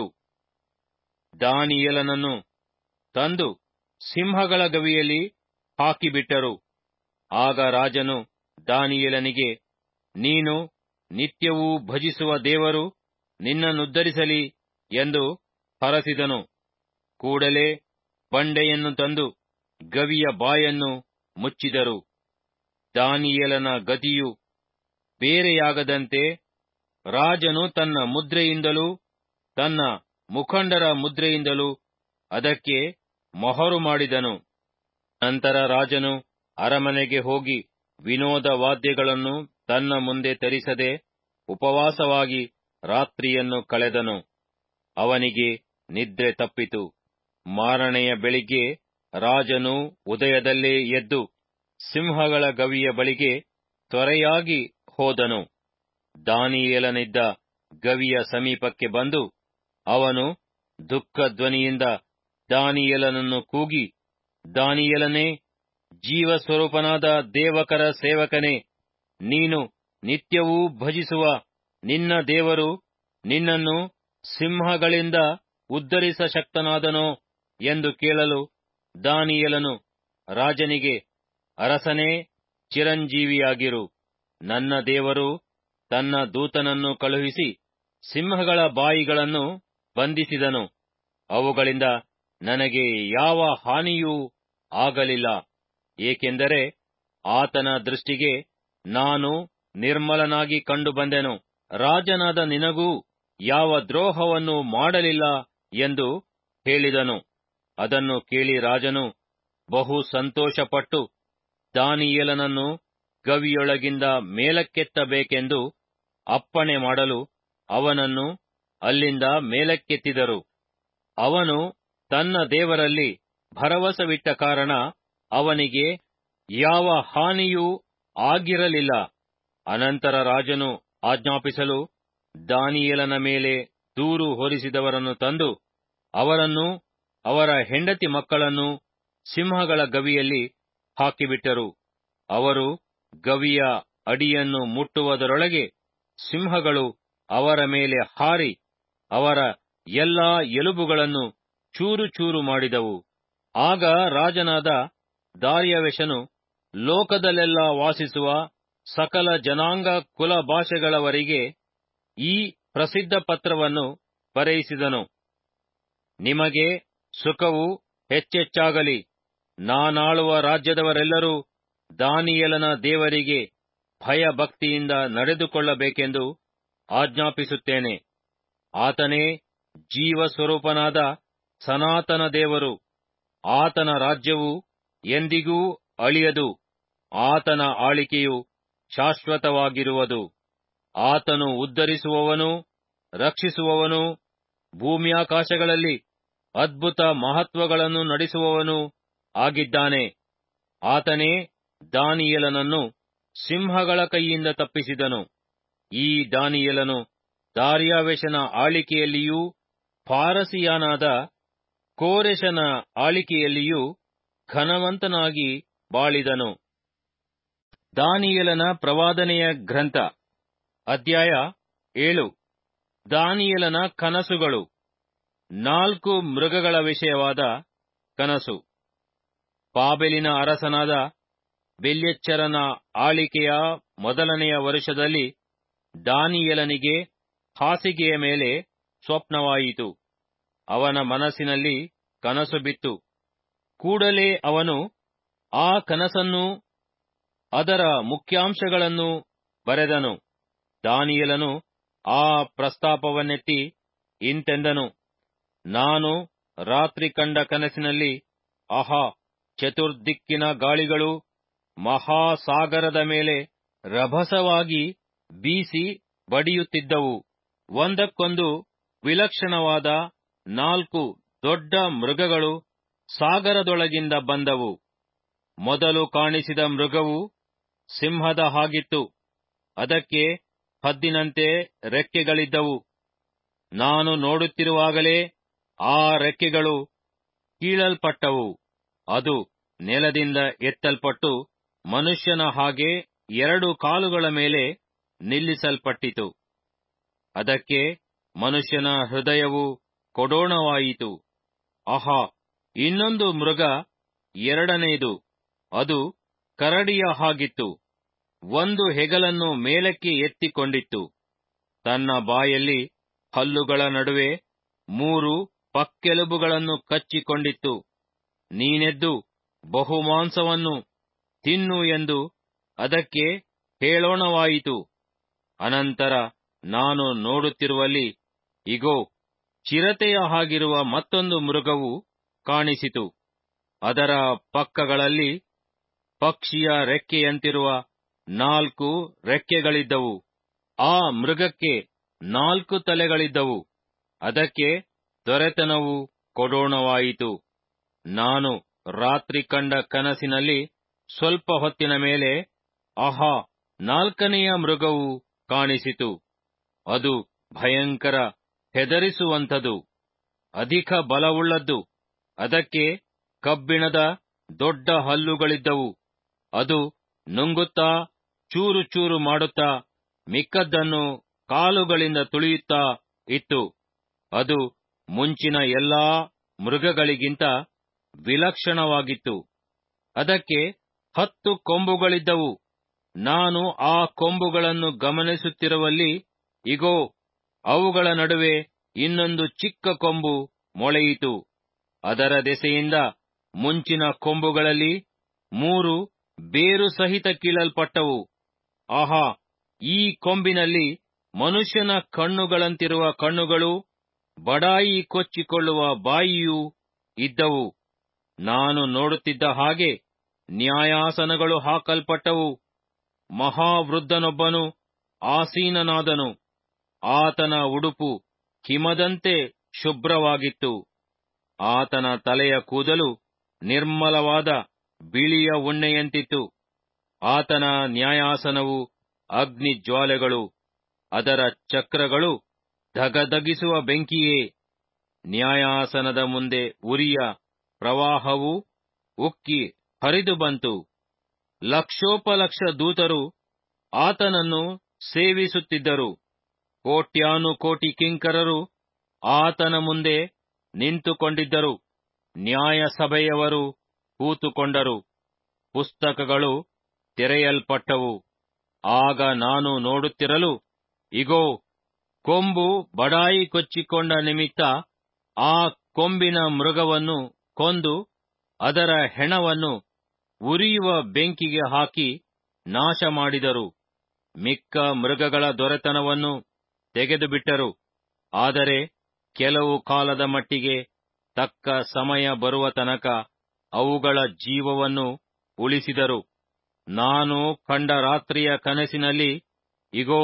ದಾನಿಯೇಲನನ್ನು ತಂದು ಸಿಂಹಗಳ ಗವಿಯಲ್ಲಿ ಹಾಕಿಬಿಟ್ಟರು ಆಗ ರಾಜನು ದಾನಿಯೇಲನಿಗೆ ನೀನು ನಿತ್ಯವೂ ಭಜಿಸುವ ದೇವರು ನಿನ್ನನ್ನುದ್ಧರಿಸಲಿ ಎಂದು ಹರಸಿದನು ಕೂಡಲೇ ಬಂಡೆಯನ್ನು ತಂದು ಗವಿಯ ಬಾಯನ್ನು ಮುಚ್ಚಿದರು ದಾನಿಯೇಲನ ಗತಿಯು ಬೇರೆಯಾಗದಂತೆ ರಾಜನು ತನ್ನ ಮುದ್ರೆಯಿಂದಲೂ ತನ್ನ ಮುಖಂಡರ ಮುದ್ರೆಯಿಂದಲೂ ಅದಕ್ಕೆ ಮೊಹರು ಮಾಡಿದನು ನಂತರ ರಾಜನು ಅರಮನೆಗೆ ಹೋಗಿ ವಿನೋದ ವಾದ್ಯಗಳನ್ನು ತನ್ನ ಮುಂದೆ ತರಿಸದೆ ಉಪವಾಸವಾಗಿ ರಾತ್ರಿಯನ್ನು ಕಳೆದನು ಅವನಿಗೆ ನಿದ್ರೆ ತಪ್ಪಿತು ಮಾರನೆಯ ಬೆಳಿಗ್ಗೆ ರಾಜನು ಉದಯದಲ್ಲೇ ಎದ್ದು ಸಿಂಹಗಳ ಗವಿಯ ಬಳಿಗೆ ತ್ವರೆಯಾಗಿ ಹೋದನು ದಾನಿಯೇಲನಿದ್ದ ಗವಿಯ ಸಮೀಪಕ್ಕೆ ಬಂದು ಅವನು ದುಃಖ ಧ್ವನಿಯಿಂದ ದಾನಿಯೇಲನನ್ನು ಕೂಗಿ ದಾನಿಯೇಲನೇ ಜೀವಸ್ವರೂಪನಾದ ದೇವಕರ ಸೇವಕನೇ ನೀನು ನಿತ್ಯವೂ ಭಜಿಸುವ ನಿನ್ನ ದೇವರು ನಿನ್ನನ್ನು ಸಿಂಹಗಳಿಂದ ಉದ್ಧರಿಸ ಶಕ್ತನಾದನೋ ಎಂದು ಕೇಳಲು ದಾನಿಯೇಲನು ರಾಜನಿಗೆ ಅರಸನೇ ಚಿರಂಜೀವಿಯಾಗಿರು ನನ್ನ ದೇವರು ತನ್ನ ದೂತನನ್ನು ಕಳುಹಿಸಿ ಸಿಂಹಗಳ ಬಾಯಿಗಳನ್ನು ಬಂಧಿಸಿದನು ಅವುಗಳಿಂದ ನನಗೆ ಯಾವ ಹಾನಿಯೂ ಆಗಲಿಲ್ಲ ಏಕೆಂದರೆ ಆತನ ದೃಷ್ಟಿಗೆ ನಾನು ನಿರ್ಮಲನಾಗಿ ಕಂಡುಬಂದೆನು ರಾಜನಾದ ನಿನಗೂ ಯಾವ ದ್ರೋಹವನ್ನು ಮಾಡಲಿಲ್ಲ ಎಂದು ಹೇಳಿದನು ಅದನ್ನು ಕೇಳಿ ರಾಜನು ಬಹು ಸಂತೋಷಪಟ್ಟು ದಾನಿಯೇಲನನ್ನು ಗವಿಯೊಳಗಿಂದ ಮೇಲಕ್ಕೆತ್ತಬೇಕೆಂದು ಅಪ್ಪಣೆ ಮಾಡಲು ಅವನನ್ನು ಅಲ್ಲಿಂದ ಮೇಲಕ್ಕೆತ್ತಿದರು ಅವನು ತನ್ನ ದೇವರಲ್ಲಿ ಭರವಸವಿಟ್ಟ ಕಾರಣ ಅವನಿಗೆ ಯಾವ ಹಾನಿಯೂ ಆಗಿರಲಿಲ್ಲ ಅನಂತರ ರಾಜನು ಆಜ್ಞಾಪಿಸಲು ದಾನಿಯೇಲನ ಮೇಲೆ ದೂರು ಹೊರಿಸಿದವರನ್ನು ತಂದು ಅವರನ್ನು ಅವರ ಹೆಂಡತಿ ಮಕ್ಕಳನ್ನು ಸಿಂಹಗಳ ಗವಿಯಲ್ಲಿ ಹಾಕಿಬಿಟ್ಟರು ಅವರು ಗವಿಯ ಅಡಿಯನ್ನು ಮುಟ್ಟುವುದರೊಳಗೆ ಸಿಂಹಗಳು ಅವರ ಮೇಲೆ ಹಾರಿ ಅವರ ಎಲ್ಲಾ ಎಲುಬುಗಳನ್ನು ಚೂರು ಚೂರು ಮಾಡಿದವು ಆಗ ರಾಜನಾದ ದಾರ್ಯವೆಷನು ಲೋಕದಲ್ಲೆಲ್ಲ ವಾಸಿಸುವ ಸಕಲ ಜನಾಂಗ ಕುಲ ಭಾಷೆಗಳವರಿಗೆ ಈ ಪ್ರಸಿದ್ಧ ಪತ್ರವನ್ನು ಬರೆಯಿಸಿದನು ನಿಮಗೆ ಸುಖವು ಹೆಚ್ಚೆಚ್ಚಾಗಲಿ ನಾನಾಳುವ ರಾಜ್ಯದವರೆಲ್ಲರೂ ದಾನಿಯೇಲನ ದೇವರಿಗೆ ಭಯಭಕ್ತಿಯಿಂದ ನಡೆದುಕೊಳ್ಳಬೇಕೆಂದು ಆಜ್ಞಾಪಿಸುತ್ತೇನೆ ಆತನೇ ಜೀವಸ್ವರೂಪನಾದ ಸನಾತನ ದೇವರು ಆತನ ರಾಜ್ಯವು ಎಂದಿಗೂ ಅಳಿಯದು ಆತನ ಆಳಿಕೆಯು ಶಾಶ್ವತವಾಗಿರುವುದು ಆತನು ಉದ್ಧರಿಸುವವನೂ ರಕ್ಷಿಸುವವನೂ ಭೂಮ್ಯಾಕಾಶಗಳಲ್ಲಿ ಅದ್ಭುತ ಮಹತ್ವಗಳನ್ನು ನಡೆಸುವವನೂ ಆಗಿದ್ದಾನೆ ಆತನೇ ದಾನಿಯೇಲನನ್ನು ಸಿಂಹಗಳ ಕೈಯಿಂದ ತಪ್ಪಿಸಿದನು ಈ ದಾನಿಯೇಲನು ದಾರ್ಯಾವೆಷನ ಆಳಿಕೆಯಲ್ಲಿಯೂ ಫಾರಸಿಯಾನಾದ ಕೋರೆಷನ ಆಳಿಕೆಯಲ್ಲಿಯೂ ಘನವಂತನಾಗಿ ಬಾಳಿದನು ದಾನಿಯೇಲನ ಪ್ರವಾದನೆಯ ಗ್ರಂಥ ಅಧ್ಯಾಯ ಏಳು ದಾನಿಯೇಲನ ಕನಸುಗಳು ನಾಲ್ಕು ಮೃಗಗಳ ವಿಷಯವಾದ ಕನಸು ಬಾಬೆಲಿನ ಅರಸನಾದ ಬೆಲ್ಯಚ್ಚರನ ಆಳಿಕೆಯ ಮೊದಲನೆಯ ವರುಷದಲ್ಲಿ ದಾನಿಯೇಲನಿಗೆ ಹಾಸಿಗೆಯ ಮೇಲೆ ಸ್ವಪ್ನವಾಯಿತು ಅವನ ಮನಸ್ಸಿನಲ್ಲಿ ಕನಸು ಬಿತ್ತು ಕೂಡಲೇ ಅವನು ಆ ಕನಸನ್ನೂ ಅದರ ಮುಖ್ಯಾಂಶಗಳನ್ನು ಬರೆದನು ದಾನಿಯೇಲನು ಆ ಪ್ರಸ್ತಾಪವನ್ನೆತ್ತಿ ಇಂತೆಂದನು ನಾನು ರಾತ್ರಿ ಕಂಡ ಕನಸಿನಲ್ಲಿ ಆಹಾ ಚತುರ್ದಿಕ್ಕಿನ ಗಾಳಿಗಳು ಮಹಾಸಾಗರದ ಮೇಲೆ ರಭಸವಾಗಿ ಬೀಸಿ ಬಡಿಯುತ್ತಿದ್ದವು ಒಂದಕ್ಕೊಂದು ವಿಲಕ್ಷಣವಾದ ನಾಲ್ಕು ದೊಡ್ಡ ಮೃಗಗಳು ಸಾಗರದೊಳಗಿಂದ ಬಂದವು ಮೊದಲು ಕಾಣಿಸಿದ ಮೃಗವು ಸಿಂಹದ ಹಾಗಿತ್ತು ಅದಕ್ಕೆ ಹದ್ದಿನಂತೆ ರೆಕ್ಕೆಗಳಿದ್ದವು ನಾನು ನೋಡುತ್ತಿರುವಾಗಲೇ ಆ ರೆಕ್ಕೆಗಳು ಕೀಳಲ್ಪಟ್ಟವು ಅದು ನೆಲದಿಂದ ಎತ್ತಲ್ಪಟ್ಟು ಮನುಷ್ಯನ ಹಾಗೆ ಎರಡು ಕಾಲುಗಳ ಮೇಲೆ ನಿಲ್ಲಿಸಲ್ಪಟ್ಟಿತು ಅದಕ್ಕೆ ಮನುಷ್ಯನ ಹೃದಯವು ಕೊಡೋಣವಾಯಿತು ಆಹಾ ಇನ್ನೊಂದು ಮೃಗ ಎರಡನೆಯದು ಅದು ಕರಡಿಯ ಹಾಗಿತ್ತು ಒಂದು ಹೆಗಲನ್ನು ಮೇಲಕ್ಕೆ ಎತ್ತಿಕೊಂಡಿತ್ತು ತನ್ನ ಬಾಯಲ್ಲಿ ಹಲ್ಲುಗಳ ನಡುವೆ ಮೂರು ಪಕ್ಕೆಲುಬುಗಳನ್ನು ಕಚ್ಚಿಕೊಂಡಿತ್ತು ನೀನೆದ್ದು ಬಹುಮಾಂಸವನ್ನು ತಿನ್ನು ಎಂದು ಅದಕ್ಕೆ ಹೇಳೋಣವಾಯಿತು ಅನಂತರ ನಾನು ನೋಡುತ್ತಿರುವಲ್ಲಿ ಇಗೋ ಚಿರತೆಯ ಹಾಗಿರುವ ಮತ್ತೊಂದು ಮೃಗವು ಕಾಣಿಸಿತು ಅದರ ಪಕ್ಕಗಳಲ್ಲಿ ಪಕ್ಷಿಯ ರೆಕ್ಕೆಯಂತಿರುವ ನಾಲ್ಕು ರೆಕ್ಕೆಗಳಿದ್ದವು ಆ ಮೃಗಕ್ಕೆ ನಾಲ್ಕು ತಲೆಗಳಿದ್ದವು ಅದಕ್ಕೆ ದೊರೆತನವು ಕೊಡೋಣವಾಯಿತು ನಾನು ರಾತ್ರಿ ಕಂಡ ಕನಸಿನಲ್ಲಿ ಸ್ವಲ್ಪ ಹೊತ್ತಿನ ಮೇಲೆ ಆಹಾ ನಾಲ್ಕನೆಯ ಮೃಗವು ಕಾಣಿಸಿತು ಅದು ಭಯಂಕರ ಹೆದರಿಸುವಂಥದು ಅಧಿಕ ಬಲವುಳ್ಳದ್ದು ಅದಕ್ಕೆ ಕಬ್ಬಿಣದ ದೊಡ್ಡ ಹಲ್ಲುಗಳಿದ್ದವು ಅದು ನುಂಗುತ್ತಾ ಚೂರು ಚೂರು ಮಾಡುತ್ತಾ ಮಿಕ್ಕದ್ದನ್ನು ಕಾಲುಗಳಿಂದ ತುಳಿಯುತ್ತಾ ಇತ್ತು ಅದು ಮುಂಚಿನ ಎಲ್ಲಾ ಮೃಗಗಳಿಗಿಂತ ವಿಲಕ್ಷಣವಾಗಿತ್ತು ಅದಕ್ಕೆ ಹತ್ತು ಕೊಂಬುಗಳಿದ್ದವು ನಾನು ಆ ಕೊಂಬುಗಳನ್ನು ಗಮನಿಸುತ್ತಿರುವಲ್ಲಿ ಇಗೋ ಅವುಗಳ ನಡುವೆ ಇನ್ನೊಂದು ಚಿಕ್ಕ ಕೊಂಬು ಮೊಳೆಯಿತು ಅದರ ದೆಸೆಯಿಂದ ಮುಂಚಿನ ಕೊಂಬುಗಳಲ್ಲಿ ಮೂರು ಬೇರು ಸಹಿತ ಕೀಳಲ್ಪಟ್ಟವು ಆಹಾ ಈ ಕೊಂಬಿನಲ್ಲಿ ಮನುಷ್ಯನ ಕಣ್ಣುಗಳಂತಿರುವ ಕಣ್ಣುಗಳು ಬಡಾಯಿ ಕೊಚ್ಚಿಕೊಳ್ಳುವ ಬಾಯಿಯೂ ಇದ್ದವು ನಾನು ನೋಡುತ್ತಿದ್ದ ಹಾಗೆ ನ್ಯಾಯಾಸನಗಳು ಹಾಕಲ್ಪಟ್ಟವು ಮಹಾವೃದ್ಧನೊಬ್ಬನು ಆಸೀನನಾದನು ಆತನ ಉಡುಪು ಹಿಮದಂತೆ ಶುಭ್ರವಾಗಿತ್ತು ಆತನ ತಲೆಯ ಕೂದಲು ನಿರ್ಮಲವಾದ ಬಿಳಿಯ ಉಣ್ಣೆಯಂತಿತ್ತು ಆತನ ನ್ಯಾಯಾಸನವು ಅಗ್ನಿ ಜ್ವಾಲೆಗಳು ಅದರ ಚಕ್ರಗಳು ಧಗಧಗಿಸುವ ಬೆಂಕಿಯೇ ನ್ಯಾಯಾಸನದ ಮುಂದೆ ಉರಿಯ ಪ್ರವಾಹವು ಉಕ್ಕಿ ಹರಿದು ಬಂತು ಲಕ್ಷೋಪಲಕ್ಷ ದೂತರು ಆತನನ್ನು ಸೇವಿಸುತ್ತಿದ್ದರು ಕೋಟ್ಯಾನುಕೋಟಿ ಕಿಂಕರರು ಆತನ ಮುಂದೆ ನಿಂತುಕೊಂಡಿದ್ದರು ನ್ಯಾಯಸಭೆಯವರು ಕೂತುಕೊಂಡರು ಪುಸ್ತಕಗಳು ತೆರೆಯಲ್ಪಟ್ಟವು ಆಗ ನಾನು ನೋಡುತ್ತಿರಲು ಇಗೋ ಕೊಂಬು ಬಡಾಯಿ ಕೊಚ್ಚಿಕೊಂಡ ನಿಮಿತ್ತ ಆ ಕೊಂಬಿನ ಮೃಗವನ್ನು ಕೊಂದು ಅದರ ಹೆಣವನ್ನು ಉರಿಯುವ ಬೆಂಕಿಗೆ ಹಾಕಿ ನಾಶ ಮಾಡಿದರು ಮಿಕ್ಕ ಮೃಗಗಳ ದೊರೆತನವನ್ನು ತೆಗೆದುಬಿಟ್ಟರು ಆದರೆ ಕೆಲವು ಕಾಲದ ಮಟ್ಟಿಗೆ ತಕ್ಕ ಸಮಯ ಬರುವ ತನಕ ಅವುಗಳ ಜೀವವನ್ನು ಉಳಿಸಿದರು ನಾನು ಕಂಡ ರಾತ್ರಿಯ ಕನಸಿನಲ್ಲಿ ಇಗೋ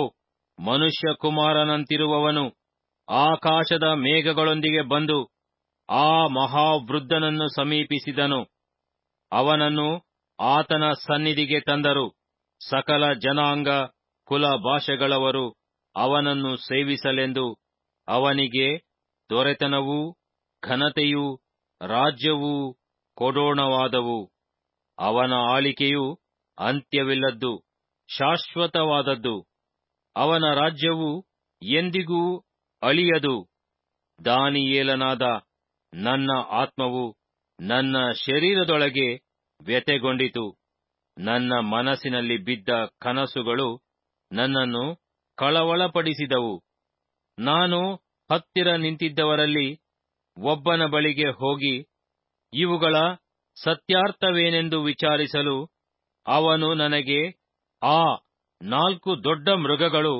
ಮನುಷ್ಯಕುಮಾರನಂತಿರುವವನು ಆಕಾಶದ ಮೇಘಗಳೊಂದಿಗೆ ಬಂದು ಆ ಮಹಾವೃದ್ಧನನ್ನು ಸಮೀಪಿಸಿದನು ಅವನನ್ನು ಆತನ ಸನ್ನಿಧಿಗೆ ತಂದರು ಸಕಲ ಜನಾಂಗ ಕುಲ ಭಾಷೆಗಳವರು ಅವನನ್ನು ಸೇವಿಸಲೆಂದು ಅವನಿಗೆ ದೊರೆತನವೂ ಘನತೆಯೂ ರಾಜ್ಯವೂ ಕೊಡೋಣವಾದವು ಅವನ ಆಳಿಕೆಯು ಅಂತ್ಯವಿಲ್ಲದ್ದು ಶಾಶ್ವತವಾದದ್ದು ಅವನ ರಾಜ್ಯವು ಎಂದಿಗೂ ಅಳಿಯದು ದಾನಿಯೇಲನಾದ ನನ್ನ ಆತ್ಮವು ನನ್ನ ಶರೀರದೊಳಗೆ ವ್ಯತೆಗೊಂಡಿತು ನನ್ನ ಮನಸ್ಸಿನಲ್ಲಿ ಬಿದ್ದ ಕನಸುಗಳು ನನ್ನನ್ನು ಕಳವಳಪಡಿಸಿದವು ನಾನು ಹತ್ತಿರ ನಿಂತಿದ್ದವರಲ್ಲಿ ಒಬ್ಬನ ಬಳಿಗೆ ಹೋಗಿ ಇವುಗಳ ಸತ್ಯಾರ್ಥವೇನೆಂದು ವಿಚಾರಿಸಲು ಅವನು ನನಗೆ ಆ ನಾಲ್ಕು ದೊಡ್ಡ ಮೃಗಗಳು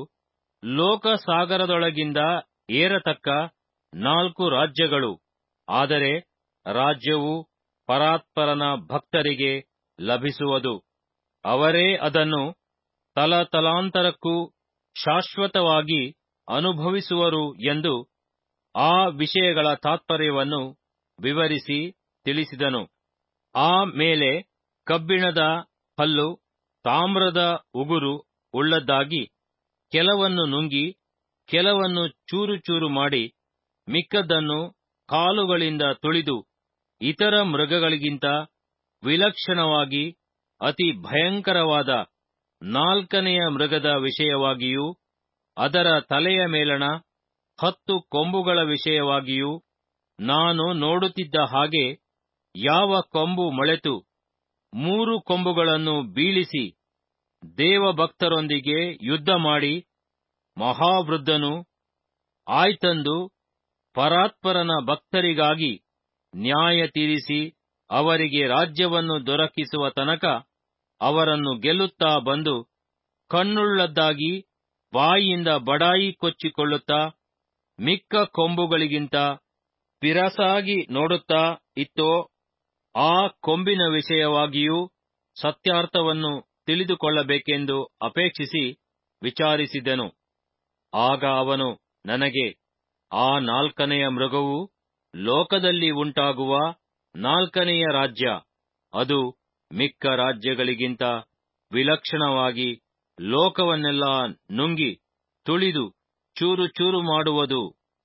ಲೋಕಸಾಗರದೊಳಗಿಂದ ಏರತಕ್ಕ ನಾಲ್ಕು ರಾಜ್ಯಗಳು ಆದರೆ ರಾಜ್ಯವು ಪರಾತ್ಪರನ ಭಕ್ತರಿಗೆ ಲಭಿಸುವುದು ಅವರೇ ಅದನ್ನು ತಲತಲಾಂತರಕ್ಕೂ ಶಾಶ್ವತವಾಗಿ ಅನುಭವಿಸುವರು ಎಂದು ಆ ವಿಷಯಗಳ ತಾತ್ಪರ್ಯವನ್ನು ವಿವರಿಸಿ ತಿಳಿಸಿದನು ಆ ಮೇಲೆ ಕಬ್ಬಿಣದ ಹಲ್ಲು ತಾಮ್ರದ ಉಗುರು ಉಳ್ಳದ್ದಾಗಿ ಕೆಲವನ್ನು ನುಂಗಿ ಕೆಲವನ್ನು ಚೂರು ಚೂರು ಮಾಡಿ ಮಿಕ್ಕದ್ದನ್ನು ಕಾಲುಗಳಿಂದ ತುಳಿದು ಇತರ ಮೃಗಗಳಿಗಿಂತ ವಿಲಕ್ಷಣವಾಗಿ ಅತಿ ಭಯಂಕರವಾದ ನಾಲ್ಕನೆಯ ಮೃಗದ ವಿಷಯವಾಗಿಯೂ ಅದರ ತಲೆಯ ಮೇಲಣ ಹತ್ತು ಕೊಂಬುಗಳ ವಿಷಯವಾಗಿಯೂ ನಾನು ನೋಡುತ್ತಿದ್ದ ಹಾಗೆ ಯಾವ ಕೊಂಬು ಮೊಳೆತು ಮೂರು ಕೊಂಬುಗಳನ್ನು ಬೀಳಿಸಿ ದೇವಭಕ್ತರೊಂದಿಗೆ ಯುದ್ಧ ಮಾಡಿ ಮಹಾವೃದ್ಧನು ಆಯ್ತಂದು ಪರಾತ್ಪರನ ಭಕ್ತರಿಗಾಗಿ ನ್ಯಾಯ ತೀರಿಸಿ ಅವರಿಗೆ ರಾಜ್ಯವನ್ನು ದೊರಕಿಸುವ ತನಕ ಅವರನ್ನು ಗೆಲ್ಲುತ್ತಾ ಬಂದು ಕಣ್ಣುಳ್ಳದ್ದಾಗಿ ಬಾಯಿಯಿಂದ ಬಡಾಯಿ ಕೊಚ್ಚಿಕೊಳ್ಳುತ್ತಾ ಮಿಕ್ಕ ಕೊಂಬುಗಳಿಗಿಂತ ಪಿರಸಾಗಿ ನೋಡುತ್ತಾ ಇತ್ತೋ ಆ ಕೊಂಬಿನ ವಿಷಯವಾಗಿಯೂ ಸತ್ಯಾರ್ಥವನ್ನು ತಿಳಿದುಕೊಳ್ಳಬೇಕೆಂದು ಅಪೇಕ್ಷಿಸಿ ವಿಚಾರಿಸಿದೆನು ಆಗ ಅವನು ನನಗೆ ಆ ನಾಲ್ಕನೆಯ ಮೃಗವು ಲೋಕದಲ್ಲಿ ಉಂಟಾಗುವ ನಾಲ್ಕನೆಯ ರಾಜ್ಯ ಅದು ಮಿಕ್ಕ ರಾಜ್ಯಗಳಿಗಿಂತ ವಿಲಕ್ಷಣವಾಗಿ ಲೋಕವನ್ನೆಲ್ಲ ನುಂಗಿ ತುಳಿದು ಚೂರು ಚೂರು ಮಾಡುವುದು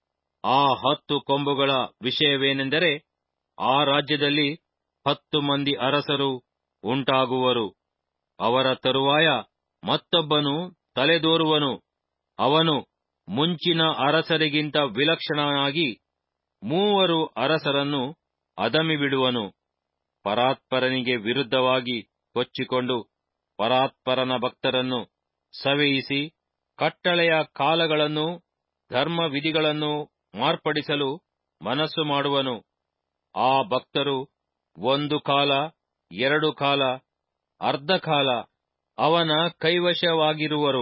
ಆ ಹತ್ತು ಕೊಂಬುಗಳ ವಿಷಯವೇನೆಂದರೆ ಆ ರಾಜ್ಯದಲ್ಲಿ ಹತ್ತು ಮಂದಿ ಅರಸರು ಉಂಟಾಗುವರು ಅವರ ತರುವಾಯ ಮತ್ತೊಬ್ಬನು ತಲೆದೋರುವನು ಅವನು ಮುಂಚಿನ ಅರಸರಿಗಿಂತ ವಿಲಕ್ಷಣನಾಗಿ ಮೂವರು ಅರಸರನ್ನು ಅದಮಿಬಿಡುವನು ಪರಾತ್ಪರನಿಗೆ ವಿರುದ್ಧವಾಗಿ ಕೊಚ್ಚಿಕೊಂಡು ಪರಾತ್ಪರನ ಭಕ್ತರನ್ನು ಸವೆಯಿಸಿ ಕಟ್ಟಳೆಯ ಕಾಲಗಳನ್ನು ಧರ್ಮ ವಿಧಿಗಳನ್ನು ಮಾರ್ಪಡಿಸಲು ಮನಸ್ಸು ಮಾಡುವನು ಆ ಭಕ್ತರು ಒಂದು ಕಾಲ ಎರಡು ಕಾಲ ಅರ್ಧ ಕಾಲ ಅವನ ಕೈವಶವಾಗಿರುವರು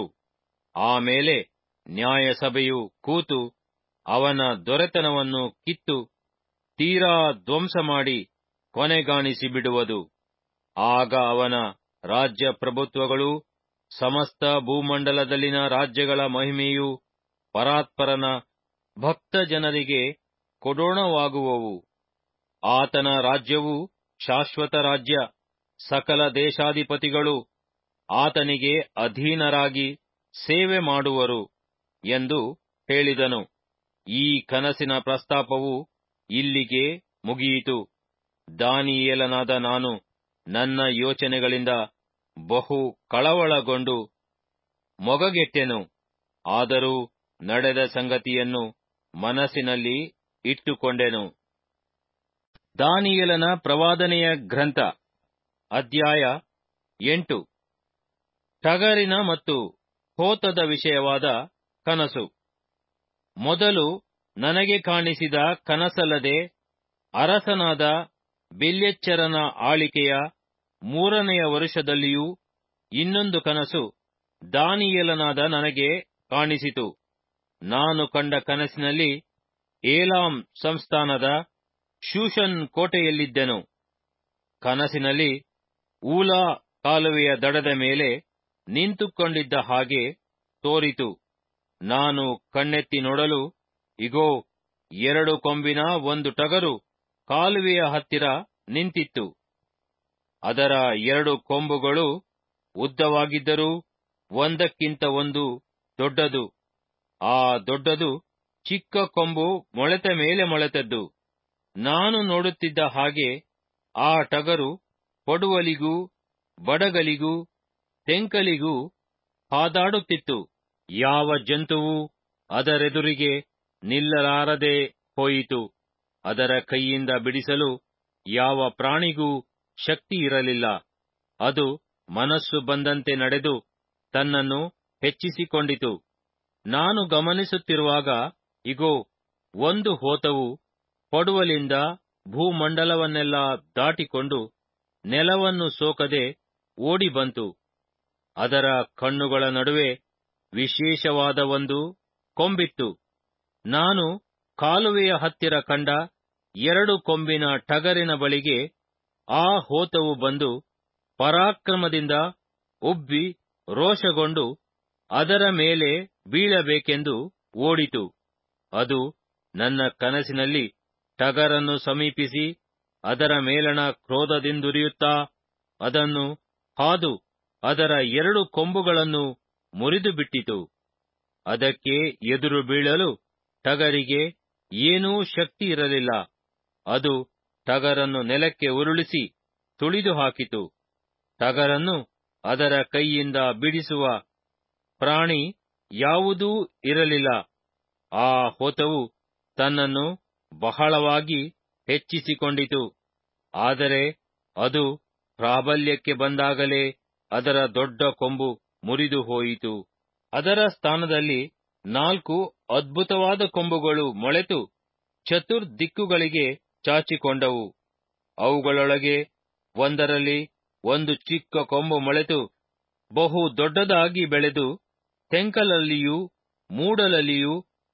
ಆಮೇಲೆ ನ್ಯಾಯಸಭೆಯು ಕೂತು ಅವನ ದೊರೆತನವನ್ನು ಕಿತ್ತು ತೀರಾ ಧ್ವಂಸ ಮಾಡಿ ಕೊನೆಗಾಣಿಸಿ ಬಿಡುವುದು ಆಗ ಅವನ ರಾಜ್ಯ ಪ್ರಭುತ್ವಗಳು ಸಮಸ್ತ ಭೂಮಂಡಲದಲ್ಲಿನ ರಾಜ್ಯಗಳ ಮಹಿಮೆಯು ಪರಾತ್ಪರನ ಭಕ್ತ ಜನರಿಗೆ ಕೊಡೋಣವಾಗುವವು ಆತನ ರಾಜ್ಯವು ಶಾಶ್ವತ ರಾಜ್ಯ ಸಕಲ ದೇಶಾಧಿಪತಿಗಳು ಆತನಿಗೆ ಅಧೀನರಾಗಿ ಸೇವೆ ಮಾಡುವರು ಎಂದು ಹೇಳಿದನು ಈ ಕನಸಿನ ಪ್ರಸ್ತಾಪವು ಇಲ್ಲಿಗೆ ಮುಗಿಯಿತು ದಾನಿಯೇಲನಾದ ನಾನು ನನ್ನ ಯೋಚನೆಗಳಿಂದ ಬಹು ಕಳವಳಗೊಂಡು ಮೊಗಗೆಟ್ಟೆನು ಆದರೂ ನಡೆದ ಸಂಗತಿಯನ್ನು ಮನಸ್ಸಿನಲ್ಲಿ ಇಟ್ಟುಕೊಂಡೆನು ದಾನಿಯೇಲನ ಪ್ರವಾದನೆಯ ಗ್ರಂಥ ಅಧ್ಯಾಯ ಎಂಟು ಟಗರಿನ ಮತ್ತು ಹೋತದ ವಿಷಯವಾದ ಕನಸು ಮೊದಲು ನನಗೆ ಕಾಣಿಸಿದ ಕನಸಲ್ಲದೆ ಅರಸನಾದ ಬಿಲ್ಯಚ್ಚರನ ಆಳಿಕೆಯ ಮೂರನೆಯ ವರುಷದಲ್ಲಿಯೂ ಇನ್ನೊಂದು ಕನಸು ದಾನಿಯೇಲನಾದ ನನಗೆ ಕಾಣಿಸಿತು ನಾನು ಕಂಡ ಕನಸಿನಲ್ಲಿ ಏಲಾಮ್ ಸಂಸ್ಥಾನದ ಶೂಷನ್ ಕೋಟೆಯಲ್ಲಿದ್ದೆನು ಕನಸಿನಲ್ಲಿ ಊಲಾ ಕಾಲುವೆಯ ದಡದ ಮೇಲೆ ನಿಂತುಕೊಂಡಿದ್ದ ಹಾಗೆ ತೋರಿತು ನಾನು ಕಣ್ಣೆತ್ತಿ ನೋಡಲು ಇಗೋ ಎರಡು ಕೊಂಬಿನ ಒಂದು ಟಗರು ಕಾಲುವೆಯ ಹತ್ತಿರ ನಿಂತಿತ್ತು ಅದರ ಎರಡು ಕೊಂಬುಗಳು ಉದ್ದವಾಗಿದ್ದರೂ ಒಂದಕ್ಕಿಂತ ಒಂದು ದೊಡ್ಡದು ಆ ದೊಡ್ಡದು ಚಿಕ್ಕ ಕೊಂಬು ಮೊಳೆತ ಮೇಲೆ ಮೊಳೆತದ್ದು ನಾನು ನೋಡುತ್ತಿದ್ದ ಹಾಗೆ ಆ ಟಗರು ಪಡುವಲಿಗೂ ಬಡಗಲಿಗೂ ತೆಂಕಲಿಗೂ ಹಾದಾಡುತ್ತಿತ್ತು ಯಾವ ಜಂತುವು ಅದರೆದುರಿಗೆ ನಿಲ್ಲಲಾರದೆ ಹೋಯಿತು ಅದರ ಕೈಯಿಂದ ಬಿಡಿಸಲು ಯಾವ ಪ್ರಾಣಿಗೂ ಶಕ್ತಿ ಇರಲಿಲ್ಲ ಅದು ಮನಸ್ಸು ಬಂದಂತೆ ನಡೆದು ತನ್ನನ್ನು ಹೆಚ್ಚಿಸಿಕೊಂಡಿತು ನಾನು ಗಮನಿಸುತ್ತಿರುವಾಗ ಇಗೋ ಒಂದು ಹೋತವು ಪಡುವಲಿಂದ ಭೂಮಂಡಲವನ್ನೆಲ್ಲ ದಾಟಿಕೊಂಡು ನೆಲವನ್ನು ಸೋಕದೆ ಓಡಿ ಬಂತು ಅದರ ಕಣ್ಣುಗಳ ನಡುವೆ ವಿಶೇಷವಾದ ಒಂದು ಕೊಂಬಿತ್ತು ನಾನು ಕಾಲುವೆಯ ಹತ್ತಿರ ಕಂಡ ಎರಡು ಕೊಂಬಿನ ಟಗರಿನ ಬಳಿಗೆ ಆ ಹೋತವು ಬಂದು ಪರಾಕ್ರಮದಿಂದ ಉಬ್ಬಿ ರೋಷಗೊಂಡು ಅದರ ಮೇಲೆ ಬೀಳಬೇಕೆಂದು ಓಡಿತು ಅದು ನನ್ನ ಕನಸಿನಲ್ಲಿ ಟಗರನ್ನು ಸಮೀಪಿಸಿ ಅದರ ಮೇಲಣ ಕ್ರೋಧದಿಂದುರಿಯುತ್ತಾ ಅದನ್ನು ಹಾದು ಅದರ ಎರಡು ಕೊಂಬುಗಳನ್ನು ಮುರಿದು ಬಿಟ್ಟಿತು ಅದಕ್ಕೆ ಎದುರು ಬೀಳಲು ಟಗರಿಗೆ ಏನೂ ಶಕ್ತಿ ಇರಲಿಲ್ಲ ಅದು ಟಗರನ್ನು ನೆಲಕ್ಕೆ ಉರುಳಿಸಿ ತುಳಿದು ಹಾಕಿತು ಟಗರನ್ನು ಅದರ ಕೈಯಿಂದ ಬಿಡಿಸುವ ಪ್ರಾಣಿ ಯಾವುದೂ ಇರಲಿಲ್ಲ ಆ ಹೋತವು ತನ್ನನ್ನು ಬಹಳವಾಗಿ ಹೆಚ್ಚಿಸಿಕೊಂಡಿತು ಆದರೆ ಅದು ಪ್ರಾಬಲ್ಯಕ್ಕೆ ಬಂದಾಗಲೇ ಅದರ ದೊಡ್ಡ ಕೊಂಬು ಮುರಿದು ಹೋಯಿತು ಅದರ ಸ್ಥಾನದಲ್ಲಿ ನಾಲ್ಕು ಅದ್ಭುತವಾದ ಕೊಂಬುಗಳು ಮೊಳೆತು ಚತುರ್ದಿಕ್ಕುಗಳಿಗೆ ಚಾಚಿಕೊಂಡವು ಅವುಗಳೊಳಗೆ ಒಂದರಲ್ಲಿ ಒಂದು ಚಿಕ್ಕ ಕೊಂಬು ಮೊಳೆತು ಬಹು ದೊಡ್ಡದಾಗಿ ಬೆಳೆದು ತೆಂಕಲಲ್ಲಿಯೂ ಮೂಡಲಲ್ಲಿಯೂ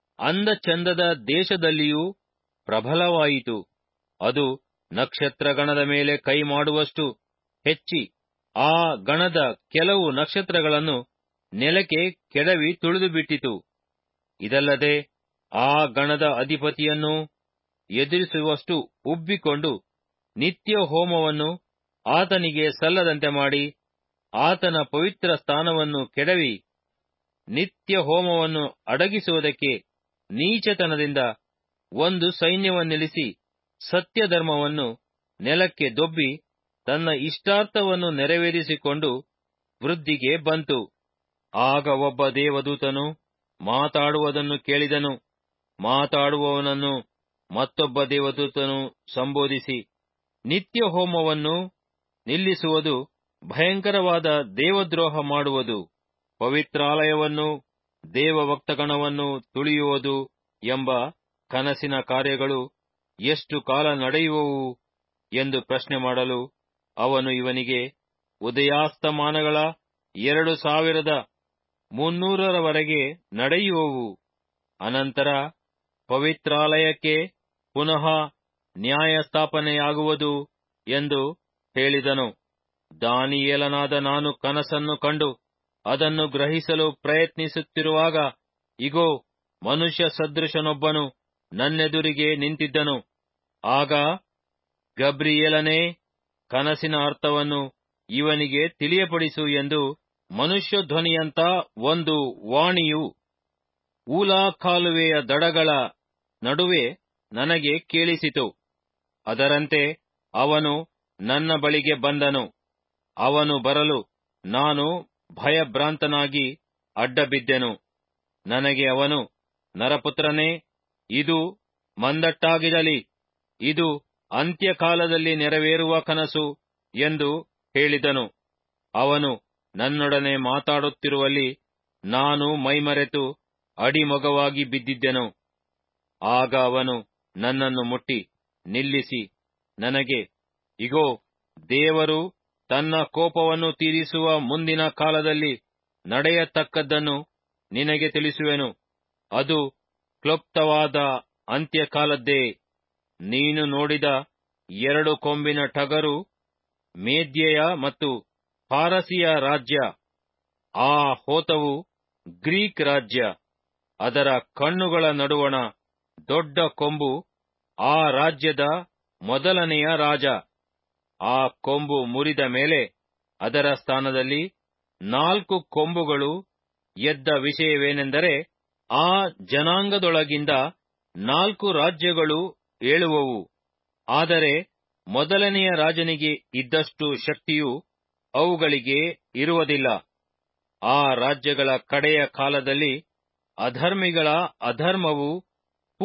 ಅಂದಚಂದದ ದೇಶದಲ್ಲಿಯೂ ಪ್ರಬಲವಾಯಿತು ಅದು ನಕ್ಷತ್ರ ಗಣದ ಮೇಲೆ ಕೈ ಮಾಡುವಷ್ಟು ಹೆಚ್ಚಿ ಆ ಗಣದ ಕೆಲವು ನಕ್ಷತ್ರಗಳನ್ನು ನೆಲಕ್ಕೆ ಕೆಡವಿ ತುಳಿದುಬಿಟ್ಟಿತು ಇದಲ್ಲದೆ ಆ ಗಣದ ಅಧಿಪತಿಯನ್ನು ಎದುರಿಸುವಷ್ಟು ಉಬ್ಬಿಕೊಂಡು ನಿತ್ಯ ಹೋಮವನ್ನು ಆತನಿಗೆ ಸಲ್ಲದಂತೆ ಮಾಡಿ ಆತನ ಪವಿತ್ರ ಸ್ಥಾನವನ್ನು ಕೆಡವಿ ನಿತ್ಯ ಹೋಮವನ್ನು ಅಡಗಿಸುವುದಕ್ಕೆ ನೀಚತನದಿಂದ ಒಂದು ಸೈನ್ಯವನ್ನಿಳಿಸಿ ಸತ್ಯಧರ್ಮವನ್ನು ನೆಲಕ್ಕೆ ದೊಬ್ಬಿ ತನ್ನ ಇಷ್ಟಾರ್ಥವನ್ನು ನೆರವೇರಿಸಿಕೊಂಡು ವೃದ್ಧಿಗೆ ಬಂತು ಆಗ ಒಬ್ಬ ದೇವದೂತನು ಮಾತಾಡುವುದನ್ನು ಕೇಳಿದನು ಮಾತಾಡುವವನನ್ನು ಮತ್ತೊಬ್ಬ ದೇವದೂತನು ಸಂಬೋಧಿಸಿ ನಿತ್ಯ ಹೋಮವನ್ನು ನಿಲ್ಲಿಸುವುದು ಭಯಂಕರವಾದ ದೇವದ್ರೋಹ ಮಾಡುವುದು ಪವಿತ್ರಾಲಯವನ್ನು ದೇವಭಕ್ತಗಣವನ್ನು ತುಳಿಯುವುದು ಎಂಬ ಕನಸಿನ ಕಾರ್ಯಗಳು ಎಷ್ಟು ಕಾಲ ನಡೆಯುವವು ಎಂದು ಪ್ರಶ್ನೆ ಮಾಡಲು ಅವನು ಇವನಿಗೆ ಉದಯಾಸ್ತಮಾನಗಳ ಎರಡು ಸಾವಿರದ ಮುನ್ನೂರರವರೆಗೆ ನಡೆಯುವವು ಅನಂತರ ಪವಿತ್ರಾಲಯಕ್ಕೆ ಪುನಃ ನ್ಯಾಯಸ್ಥಾಪನೆಯಾಗುವುದು ಎಂದು ಹೇಳಿದನು ದಾನಿಯೇಲನಾದ ನಾನು ಕನಸನ್ನು ಕಂಡು ಅದನ್ನು ಗ್ರಹಿಸಲು ಪ್ರಯತ್ನಿಸುತ್ತಿರುವಾಗ ಇಗೋ ಮನುಷ್ಯ ಸದೃಶನೊಬ್ಬನು ನನ್ನೆದುರಿಗೆ ನಿಂತಿದ್ದನು ಆಗ ಗಬ್ರಿಯೇಲನೇ ಕನಸಿನ ಅರ್ಥವನ್ನು ಇವನಿಗೆ ತಿಳಿಯಪಡಿಸು ಎಂದು ಮನುಷ್ಯ ಧ್ವನಿಯಂತ ಒಂದು ವಾಣಿಯು ಊಲಾ ಕಾಲುವೆಯ ದಡಗಳ ನಡುವೆ ನನಗೆ ಕೇಳಿಸಿತು ಅದರಂತೆ ಅವನು ನನ್ನ ಬಳಿಗೆ ಬಂದನು ಅವನು ಬರಲು ನಾನು ಭಯಭ್ರಾಂತನಾಗಿ ಅಡ್ಡಬಿದ್ದೆನು ನನಗೆ ಅವನು ನರಪುತ್ರನೇ ಇದು ಮಂದಟ್ಟಾಗಿರಲಿ ಇದು ಅಂತ್ಯಕಾಲದಲ್ಲಿ ನೆರವೇರುವ ಕನಸು ಎಂದು ಹೇಳಿದನು ಅವನು ನನ್ನೊಡನೆ ಮಾತಾಡುತ್ತಿರುವಲ್ಲಿ ನಾನು ಮೈಮರೆತು ಅಡಿಮೊಗವಾಗಿ ಬಿದ್ದಿದ್ದೆನು ಆಗ ಅವನು ನನ್ನನ್ನು ಮುಟ್ಟಿ ನಿಲ್ಲಿಸಿ ನನಗೆ ಇಗೋ ದೇವರು ತನ್ನ ಕೋಪವನ್ನು ತೀರಿಸುವ ಮುಂದಿನ ಕಾಲದಲ್ಲಿ ನಡೆಯತಕ್ಕದ್ದನ್ನು ನಿನಗೆ ತಿಳಿಸುವೆನು ಅದು ಕ್ಲುಪ್ತವಾದ ಅಂತ್ಯಕಾಲದ್ದೇ ನೀನು ನೋಡಿದ ಎರಡು ಕೊಂಬಿನ ಟಗರು ಮೇದ್ಯೆಯ ಮತ್ತು ಪಾರಸಿಯ ರಾಜ್ಯ ಆ ಹೋತವು ಗ್ರೀಕ್ ರಾಜ್ಯ ಅದರ ಕಣ್ಣುಗಳ ನಡುವಣ ದೊಡ್ಡ ಕೊಂಬು ಆ ರಾಜ್ಯದ ಮೊದಲನೆಯ ರಾಜ ಆ ಕೊಂಬು ಮುರಿದ ಮೇಲೆ ಅದರ ಸ್ಥಾನದಲ್ಲಿ ನಾಲ್ಕು ಕೊಂಬುಗಳು ಎದ್ದ ವಿಷಯವೇನೆಂದರೆ ಆ ಜನಾಂಗದೊಳಗಿಂದ ನಾಲ್ಕು ರಾಜ್ಯಗಳು ಏಳುವವು ಆದರೆ ಮೊದಲನೆಯ ರಾಜನಿಗೆ ಇದ್ದಷ್ಟು ಶಕ್ತಿಯು ಅವುಗಳಿಗೆ ಇರುವುದಿಲ್ಲ ಆ ರಾಜ್ಯಗಳ ಕಡೆಯ ಕಾಲದಲ್ಲಿ ಅಧರ್ಮಿಗಳ ಅಧರ್ಮವು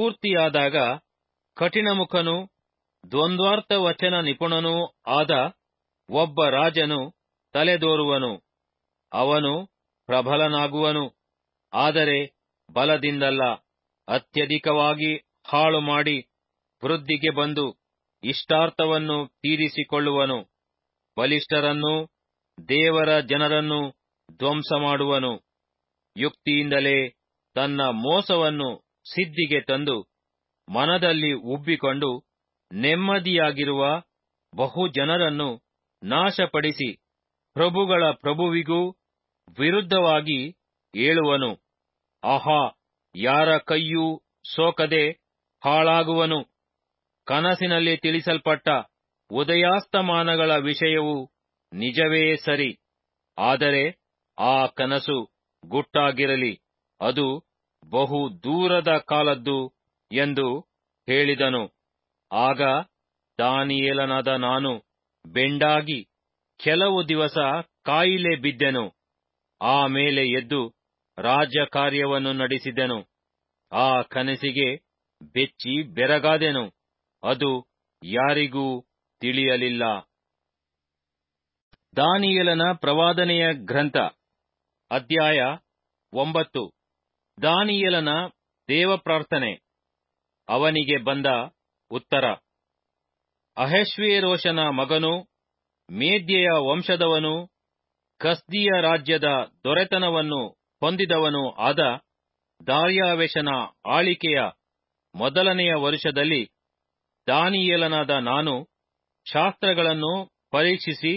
ಪೂರ್ತಿಯಾದಾಗ ಕಠಿಣಮುಖನೂ ದ್ವಂದ್ವಾರ್ಥ ವಚನ ನಿಪುಣನೂ ಆದ ಒಬ್ಬ ರಾಜನು ತಲೆದೋರುವನು ಅವನು ಪ್ರಬಲನಾಗುವನು ಆದರೆ ಬಲದಿಂದಲ್ಲ ಅತ್ಯಧಿಕವಾಗಿ ಹಾಳು ಮಾಡಿ ವೃದ್ಧಿಗೆ ಬಂದು ಇಷ್ಟಾರ್ಥವನ್ನು ತೀರಿಸಿಕೊಳ್ಳುವನು ಬಲಿಷ್ಠರನ್ನೂ ದೇವರ ಜನರನ್ನು ಧ್ವಂಸ ಮಾಡುವನು ಯುಕ್ತಿಯಿಂದಲೇ ತನ್ನ ಮೋಸವನ್ನು ಸಿದ್ಧಿಗೆ ತಂದು ಮನದಲ್ಲಿ ಉಬ್ಬಿಕೊಂಡು ನೆಮ್ಮದಿಯಾಗಿರುವ ಬಹು ಜನರನ್ನು ನಾಶಪಡಿಸಿ ಪ್ರಭುಗಳ ಪ್ರಭುವಿಗೂ ವಿರುದ್ಧವಾಗಿ ಏಳುವನು ಆಹಾ ಯಾರ ಕೈಯೂ ಸೋಕದೆ ಹಾಳಾಗುವನು ಕನಸಿನಲ್ಲಿ ತಿಳಿಸಲ್ಪಟ್ಟ ಉದಯಾಸ್ತಮಾನಗಳ ವಿಷಯವು ನಿಜವೇ ಸರಿ ಆದರೆ ಆ ಕನಸು ಗುಟ್ಟಾಗಿರಲಿ ಅದು ಬಹು ದೂರದ ಕಾಲದ್ದು ಎಂದು ಹೇಳಿದನು ಆಗ ದಾನಿಯೇಲನಾದ ನಾನು ಬೆಂಡಾಗಿ ಕೆಲವು ದಿವಸ ಕಾಯಿಲೆ ಬಿದ್ದೆನು ಆಮೇಲೆ ಎದ್ದು ರಾಜಕಾರ್ಯವನ್ನು ನಡೆಸಿದೆನು ಆ ಕನಸಿಗೆ ಬೆಚ್ಚಿ ಬೆರಗಾದೆನು ಅದು ಯಾರಿಗೂ ತಿಳಿಯಲಿಲ್ಲ ದಾನಿಯೇಲನ ಪ್ರವಾದನೆಯ ಗ್ರಂಥ ಅಧ್ಯಾಯ ಒಂಬತ್ತು ದಾನಿಯೇಲನ ದೇವಪ್ರಾರ್ಥನೆ ಅವನಿಗೆ ಬಂದ ಉತ್ತರ ಅಹಶ್ವೇರೋಷನ ಮಗನು ಮೇದ್ಯೆಯ ವಂಶದವನು ಕಸ್ದಿಯ ರಾಜ್ಯದ ದೊರೆತನವನ್ನು ಹೊಂದಿದವನು ಆದ ದಾರ್ಯಾವೆಷನ ಆಳಿಕೆಯ ಮೊದಲನೆಯ ವರುಷದಲ್ಲಿ ದಾನಿಯೇಲನಾದ ನಾನು ಶಾಸ್ತ್ರಗಳನ್ನು ಪರೀಕ್ಷಿಸಿ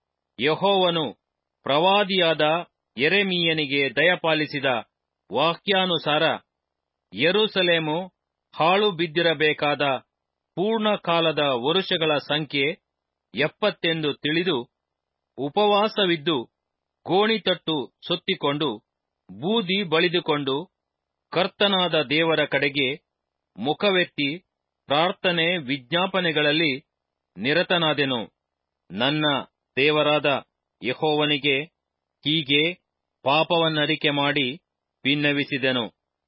ಯಹೋವನು ಪ್ರವಾದಿಯಾದ ಎರೆಮೀಯನಿಗೆ ದಯಪಾಲಿಸಿದ ವಾಕ್ಯಾನುಸಾರ ಯೆರೂಸಲೇಮು ಹಾಳು ಬಿದ್ದಿರಬೇಕಾದ ಪೂರ್ಣಕಾಲದ ವರುಷಗಳ ಸಂಖ್ಯೆ ಎಪ್ಪತ್ತೆಂದು ತಿಳಿದು ಉಪವಾಸವಿದ್ದು ಗೋಣಿತಟ್ಟು ಸುತ್ತಿಕೊಂಡು ಬೂದಿ ಬಳಿದುಕೊಂಡು ಕರ್ತನಾದ ದೇವರ ಕಡೆಗೆ ಮುಖವೆತ್ತಿ ಪ್ರಾರ್ಥನೆ ವಿಜ್ಞಾಪನೆಗಳಲ್ಲಿ ನಿರತನಾದೆನು ನನ್ನ ದೇವರಾದ ಯಹೋವನಿಗೆ ಹೀಗೆ ಪಾಪವನ್ನರಿಕೆ ಮಾಡಿ ಭಿನ್ನವಿಸಿದೆನು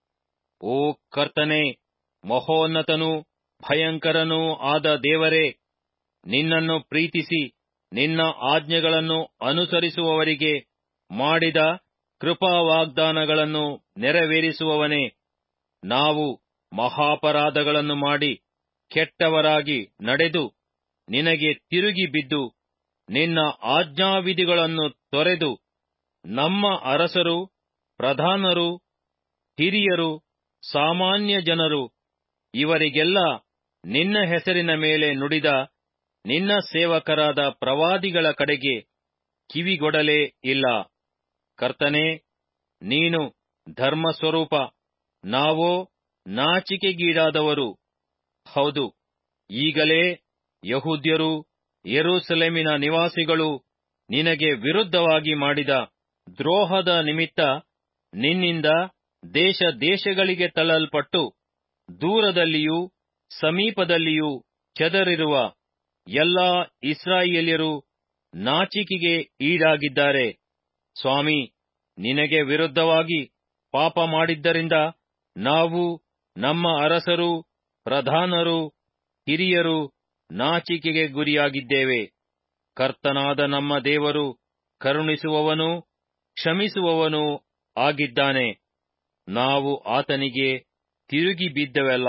ಓ ಕರ್ತನೆ ಮಹೋನ್ನತನೂ ಭಯಂಕರನೂ ಆದ ದೇವರೇ ನಿನ್ನನ್ನು ಪ್ರೀತಿಸಿ ನಿನ್ನ ಆಜ್ಞೆಗಳನ್ನು ಅನುಸರಿಸುವವರಿಗೆ ಮಾಡಿದ ಕೃಪಾ ವಾಗ್ದಾನಗಳನ್ನು ನೆರವೇರಿಸುವವನೇ ನಾವು ಮಹಾಪರಾಧಗಳನ್ನು ಮಾಡಿ ಕೆಟ್ಟವರಾಗಿ ನಡೆದು ನಿನಗೆ ತಿರುಗಿ ಬಿದ್ದು ನಿನ್ನ ಆಜ್ಞಾವಿಧಿಗಳನ್ನು ತೊರೆದು ನಮ್ಮ ಅರಸರು ಪ್ರಧಾನರು ಹಿರಿಯರು ಸಾಮಾನ್ಯ ಜನರು ಇವರಿಗೆಲ್ಲ ನಿನ್ನ ಹೆಸರಿನ ಮೇಲೆ ನುಡಿದ ನಿನ್ನ ಸೇವಕರಾದ ಪ್ರವಾದಿಗಳ ಕಡೆಗೆ ಕಿವಿಗೊಡಲೇ ಇಲ್ಲ ಕರ್ತನೆ ನೀನು ಧರ್ಮಸ್ವರೂಪ ನಾವೋ ನಾಚಿಕೆಗೀಡಾದವರು ಹೌದು ಈಗಲೇ ಯಹೂದ್ಯರು ಯೆರೂಸಲೇಮಿನ ನಿವಾಸಿಗಳು ನಿನಗೆ ವಿರುದ್ಧವಾಗಿ ಮಾಡಿದ ದ್ರೋಹದ ನಿಮಿತ್ತ ನಿನ್ನಿಂದ ದೇಶ ದೇಶಗಳಿಗೆ ತಳ್ಳಲ್ಪಟ್ಟು ದೂರದಲ್ಲಿಯೂ ಸಮೀಪದಲ್ಲಿಯೂ ಚದರಿರುವ ಎಲ್ಲಾ ಇಸ್ರಾಯೇಲ್ಯರು ನಾಚಿಕೆಗೆ ಈಡಾಗಿದ್ದಾರೆ ಸ್ವಾಮಿ ನಿನಗೆ ವಿರುದ್ಧವಾಗಿ ಪಾಪ ಮಾಡಿದ್ದರಿಂದ ನಾವು ನಮ್ಮ ಅರಸರು ಪ್ರಧಾನರು ಹಿರಿಯರು ನಾಚಿಕೆಗೆ ಗುರಿಯಾಗಿದ್ದೇವೆ ಕರ್ತನಾದ ನಮ್ಮ ದೇವರು ಕರುಣಿಸುವವನೂ ಕ್ಷಮಿಸುವವನೂ ಆಗಿದ್ದಾನೆ ನಾವು ಆತನಿಗೆ ತಿರುಗಿ ಬಿದ್ದೆವಲ್ಲ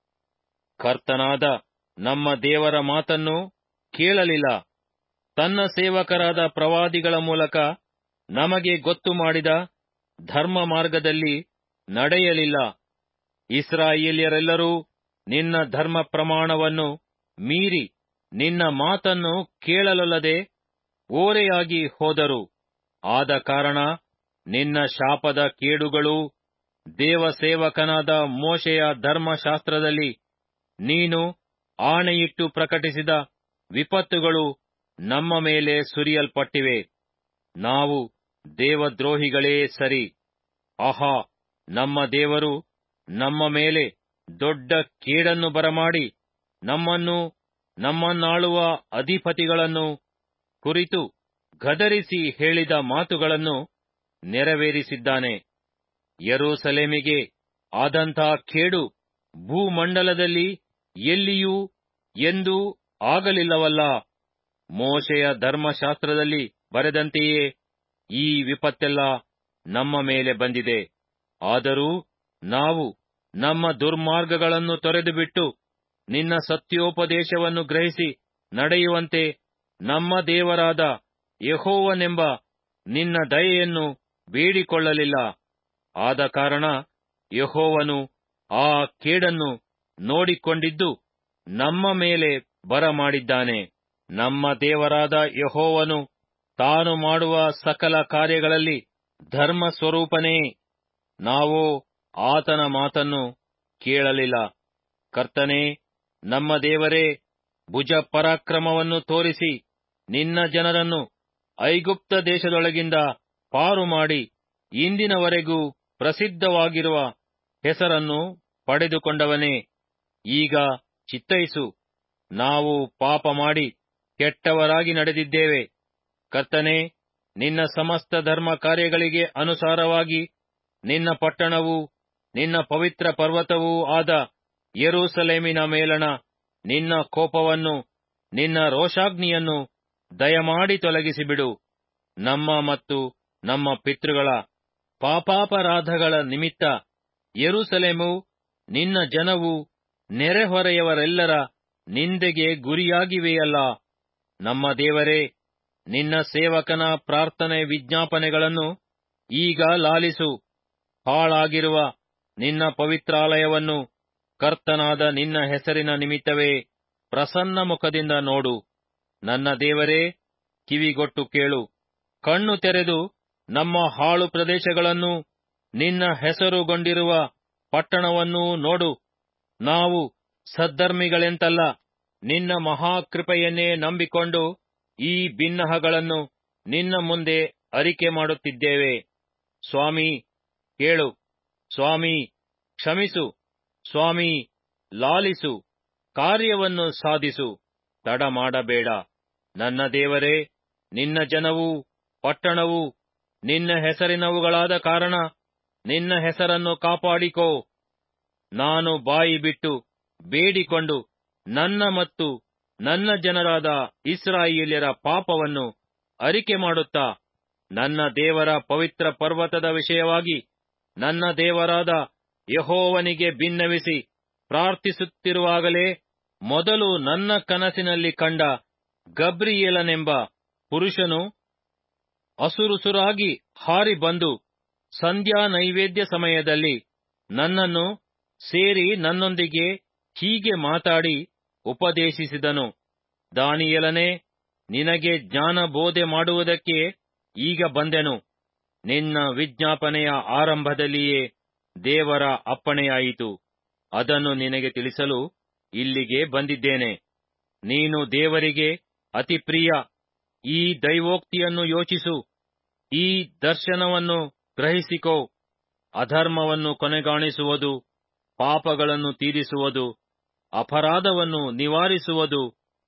ಕರ್ತನಾದ ನಮ್ಮ ದೇವರ ಮಾತನ್ನು ಕೇಳಲಿಲ್ಲ ತನ್ನ ಸೇವಕರಾದ ಪ್ರವಾದಿಗಳ ಮೂಲಕ ನಮಗೆ ಗೊತ್ತು ಮಾಡಿದ ಧರ್ಮ ಮಾರ್ಗದಲ್ಲಿ ನಡೆಯಲಿಲ್ಲ ಇಸ್ರಾಯೇಲ್ಯರೆಲ್ಲರೂ ನಿನ್ನ ಧರ್ಮ ಪ್ರಮಾಣವನ್ನು ಮೀರಿ ನಿನ್ನ ಮಾತನ್ನು ಕೇಳಲೊಲ್ಲದೆ ಓರೆಯಾಗಿ ಹೋದರು ಆದ ಕಾರಣ ನಿನ್ನ ಶಾಪದ ಕೇಡುಗಳು ದೇವಸೇವಕನಾದ ಮೋಶೆಯ ಧರ್ಮಶಾಸ್ತ್ರದಲ್ಲಿ ನೀನು ಆಣೆಯಿಟ್ಟು ಪ್ರಕಟಿಸಿದ ವಿಪತ್ತುಗಳು ನಮ್ಮ ಮೇಲೆ ಸುರಿಯಲ್ಪಟ್ಟಿವೆ ನಾವು ದೇವದ್ರೋಹಿಗಳೇ ಸರಿ ಆಹಾ ನಮ್ಮ ದೇವರು ನಮ್ಮ ಮೇಲೆ ದೊಡ್ಡ ಕೇಡನ್ನು ಬರಮಾಡಿ ನಮ್ಮನ್ನು ನಮ್ಮನ್ನಾಳುವ ಅಧಿಪತಿಗಳನ್ನು ಕುರಿತು ಗದರಿಸಿ ಹೇಳಿದ ಮಾತುಗಳನ್ನು ನೆರವೇರಿಸಿದ್ದಾನೆ ಯೆರೂಸಲೇಮಿಗೆ ಆದಂಥ ಕೇಡು ಭೂಮಂಡಲದಲ್ಲಿ ಎಲ್ಲಿಯೂ ಎಂದೂ ಆಗಲಿಲ್ಲವಲ್ಲ ಮೋಶೆಯ ಧರ್ಮಶಾಸ್ತ್ರದಲ್ಲಿ ಬರೆದಂತೆಯೇ ಈ ವಿಪತ್ತೆಲ್ಲ ನಮ್ಮ ಮೇಲೆ ಬಂದಿದೆ ಆದರೂ ನಾವು ನಮ್ಮ ದುರ್ಮಾರ್ಗಗಳನ್ನು ತೊರೆದುಬಿಟ್ಟು ನಿನ್ನ ಸತ್ಯೋಪದೇಶವನ್ನು ಗ್ರಹಿಸಿ ನಡೆಯುವಂತೆ ನಮ್ಮ ದೇವರಾದ ಯಹೋವನೆಂಬ ನಿನ್ನ ದಯೆಯನ್ನು ಬೇಡಿಕೊಳ್ಳಲಿಲ್ಲ ಆದ ಕಾರಣ ಯಹೋವನು ಆ ಕೇಡನ್ನು ನೋಡಿಕೊಂಡಿದ್ದು ನಮ್ಮ ಮೇಲೆ ಬರಮಾಡಿದ್ದಾನೆ ನಮ್ಮ ದೇವರಾದ ಯಹೋವನು ತಾನು ಮಾಡುವ ಸಕಲ ಕಾರ್ಯಗಳಲ್ಲಿ ಧರ್ಮ ಸ್ವರೂಪನೇ ನಾವು ಆತನ ಮಾತನ್ನು ಕೇಳಲಿಲ್ಲ ಕರ್ತನೇ ನಮ್ಮ ದೇವರೇ ಭುಜ ಪರಾಕ್ರಮವನ್ನು ತೋರಿಸಿ ನಿನ್ನ ಜನರನ್ನು ಐಗುಪ್ತ ದೇಶದೊಳಗಿಂದ ಪಾರು ಮಾಡಿ ಇಂದಿನವರೆಗೂ ಪ್ರಸಿದ್ಧವಾಗಿರುವ ಹೆಸರನ್ನು ಪಡೆದುಕೊಂಡವನೇ ಈಗ ಚಿತ್ತೈಸು ನಾವು ಪಾಪ ಮಾಡಿ ಕೆಟ್ಟವರಾಗಿ ನಡೆದಿದ್ದೇವೆ ಕರ್ತನೆ ನಿನ್ನ ಸಮಸ್ತ ಧರ್ಮ ಕಾರ್ಯಗಳಿಗೆ ಅನುಸಾರವಾಗಿ ನಿನ್ನ ಪಟ್ಟಣವೂ ನಿನ್ನ ಪವಿತ್ರ ಪರ್ವತವೂ ಆದ ಯೆರೂಸಲೇಮಿನ ಮೇಲಣ ನಿನ್ನ ಕೋಪವನ್ನು ನಿನ್ನ ರೋಷಾಗ್ನಿಯನ್ನು ದಯಮಾಡಿ ತೊಲಗಿಸಿಬಿಡು ನಮ್ಮ ಮತ್ತು ನಮ್ಮ ಪಿತೃಗಳ ಪಾಪಾಪರಾಧಗಳ ನಿಮಿತ್ತ ಯೆರೂಸಲೇಮು ನಿನ್ನ ಜನವು ನೆರೆಹೊರೆಯವರೆಲ್ಲರ ನಿಂದೆಗೆ ಗುರಿಯಾಗಿವೆಯಲ್ಲ ನಮ್ಮ ದೇವರೇ ನಿನ್ನ ಸೇವಕನ ಪ್ರಾರ್ಥನೆ ವಿಜ್ಞಾಪನೆಗಳನ್ನು ಈಗ ಲಾಲಿಸು ಹಾಳಾಗಿರುವ ನಿನ್ನ ಪವಿತ್ರಾಲಯವನ್ನು ಕರ್ತನಾದ ನಿನ್ನ ಹೆಸರಿನ ನಿಮಿತ್ತವೇ ಪ್ರಸನ್ನ ಮುಖದಿಂದ ನೋಡು ನನ್ನ ದೇವರೇ ಕಿವಿಗೊಟ್ಟು ಕೇಳು ಕಣ್ಣು ತೆರೆದು ನಮ್ಮ ಹಾಳು ಪ್ರದೇಶಗಳನ್ನು ನಿನ್ನ ಹೆಸರುಗೊಂಡಿರುವ ಪಟ್ಟಣವನ್ನೂ ನೋಡು ನಾವು ಸದ್ಧರ್ಮಿಗಳೆಂತಲ್ಲ ನಿನ್ನ ಮಹಾಕೃಪೆಯನ್ನೇ ನಂಬಿಕೊಂಡು ಈ ಬಿನ್ನಹಗಳನ್ನು ನಿನ್ನ ಮುಂದೆ ಅರಿಕೆ ಮಾಡುತ್ತಿದ್ದೇವೆ ಸ್ವಾಮಿ ಕೇಳು ಸ್ವಾಮಿ ಕ್ಷಮಿಸು ಸ್ವಾಮಿ ಲಾಲಿಸು ಕಾರ್ಯವನ್ನು ಸಾಧಿಸು ತಡ ಮಾಡಬೇಡ ನನ್ನ ದೇವರೇ ನಿನ್ನ ಜನವೂ ಪಟ್ಟಣವೂ ನಿನ್ನ ಹೆಸರಿನವುಗಳಾದ ಕಾರಣ ನಿನ್ನ ಹೆಸರನ್ನು ಕಾಪಾಡಿಕೋ ನಾನು ಬಾಯಿ ಬಿಟ್ಟು ಬೇಡಿಕೊಂಡು ನನ್ನ ಮತ್ತು ನನ್ನ ಜನರಾದ ಇಸ್ರಾಯೇಲ್ಯರ ಪಾಪವನ್ನು ಅರಿಕೆ ಮಾಡುತ್ತಾ ನನ್ನ ದೇವರ ಪವಿತ್ರ ಪರ್ವತದ ವಿಷಯವಾಗಿ ನನ್ನ ದೇವರಾದ ಯಹೋವನಿಗೆ ಭಿನ್ನವಿಸಿ ಪ್ರಾರ್ಥಿಸುತ್ತಿರುವಾಗಲೇ ಮೊದಲು ನನ್ನ ಕನಸಿನಲ್ಲಿ ಕಂಡ ಗಬ್ರಿಯೇಲನೆಂಬ ಪುರುಷನು ಅಸುರುಸುರಾಗಿ ಹಾರಿ ಬಂದು ಸಂಧ್ಯಾ ನೈವೇದ್ಯ ಸಮಯದಲ್ಲಿ ನನ್ನನ್ನು ಸೇರಿ ನನ್ನೊಂದಿಗೆ ಹೀಗೆ ಮಾತಾಡಿ ಉಪದೇಶಿಸಿದನು ದಾನಿಯಲನೆ ನಿನಗೆ ಜ್ಞಾನ ಬೋಧೆ ಮಾಡುವುದಕ್ಕೆ ಈಗ ಬಂದೆನು ನಿನ್ನ ವಿಜ್ಞಾಪನೆಯ ಆರಂಭದಲ್ಲಿಯೇ ದೇವರ ಅಪ್ಪಣೆಯಾಯಿತು ಅದನ್ನು ನಿನಗೆ ತಿಳಿಸಲು ಇಲ್ಲಿಗೆ ಬಂದಿದ್ದೇನೆ ನೀನು ದೇವರಿಗೆ ಅತಿ ಪ್ರಿಯ ಈ ದೈವೋಕ್ತಿಯನ್ನು ಯೋಚಿಸು ಈ ದರ್ಶನವನ್ನು ಗ್ರಹಿಸಿಕೋ ಅಧರ್ಮವನ್ನು ಕೊನೆಗಾಣಿಸುವುದು ಪಾಪಗಳನ್ನು ತೀರಿಸುವುದು ಅಪರಾಧವನ್ನು ನಿವಾರಿಸುವುದು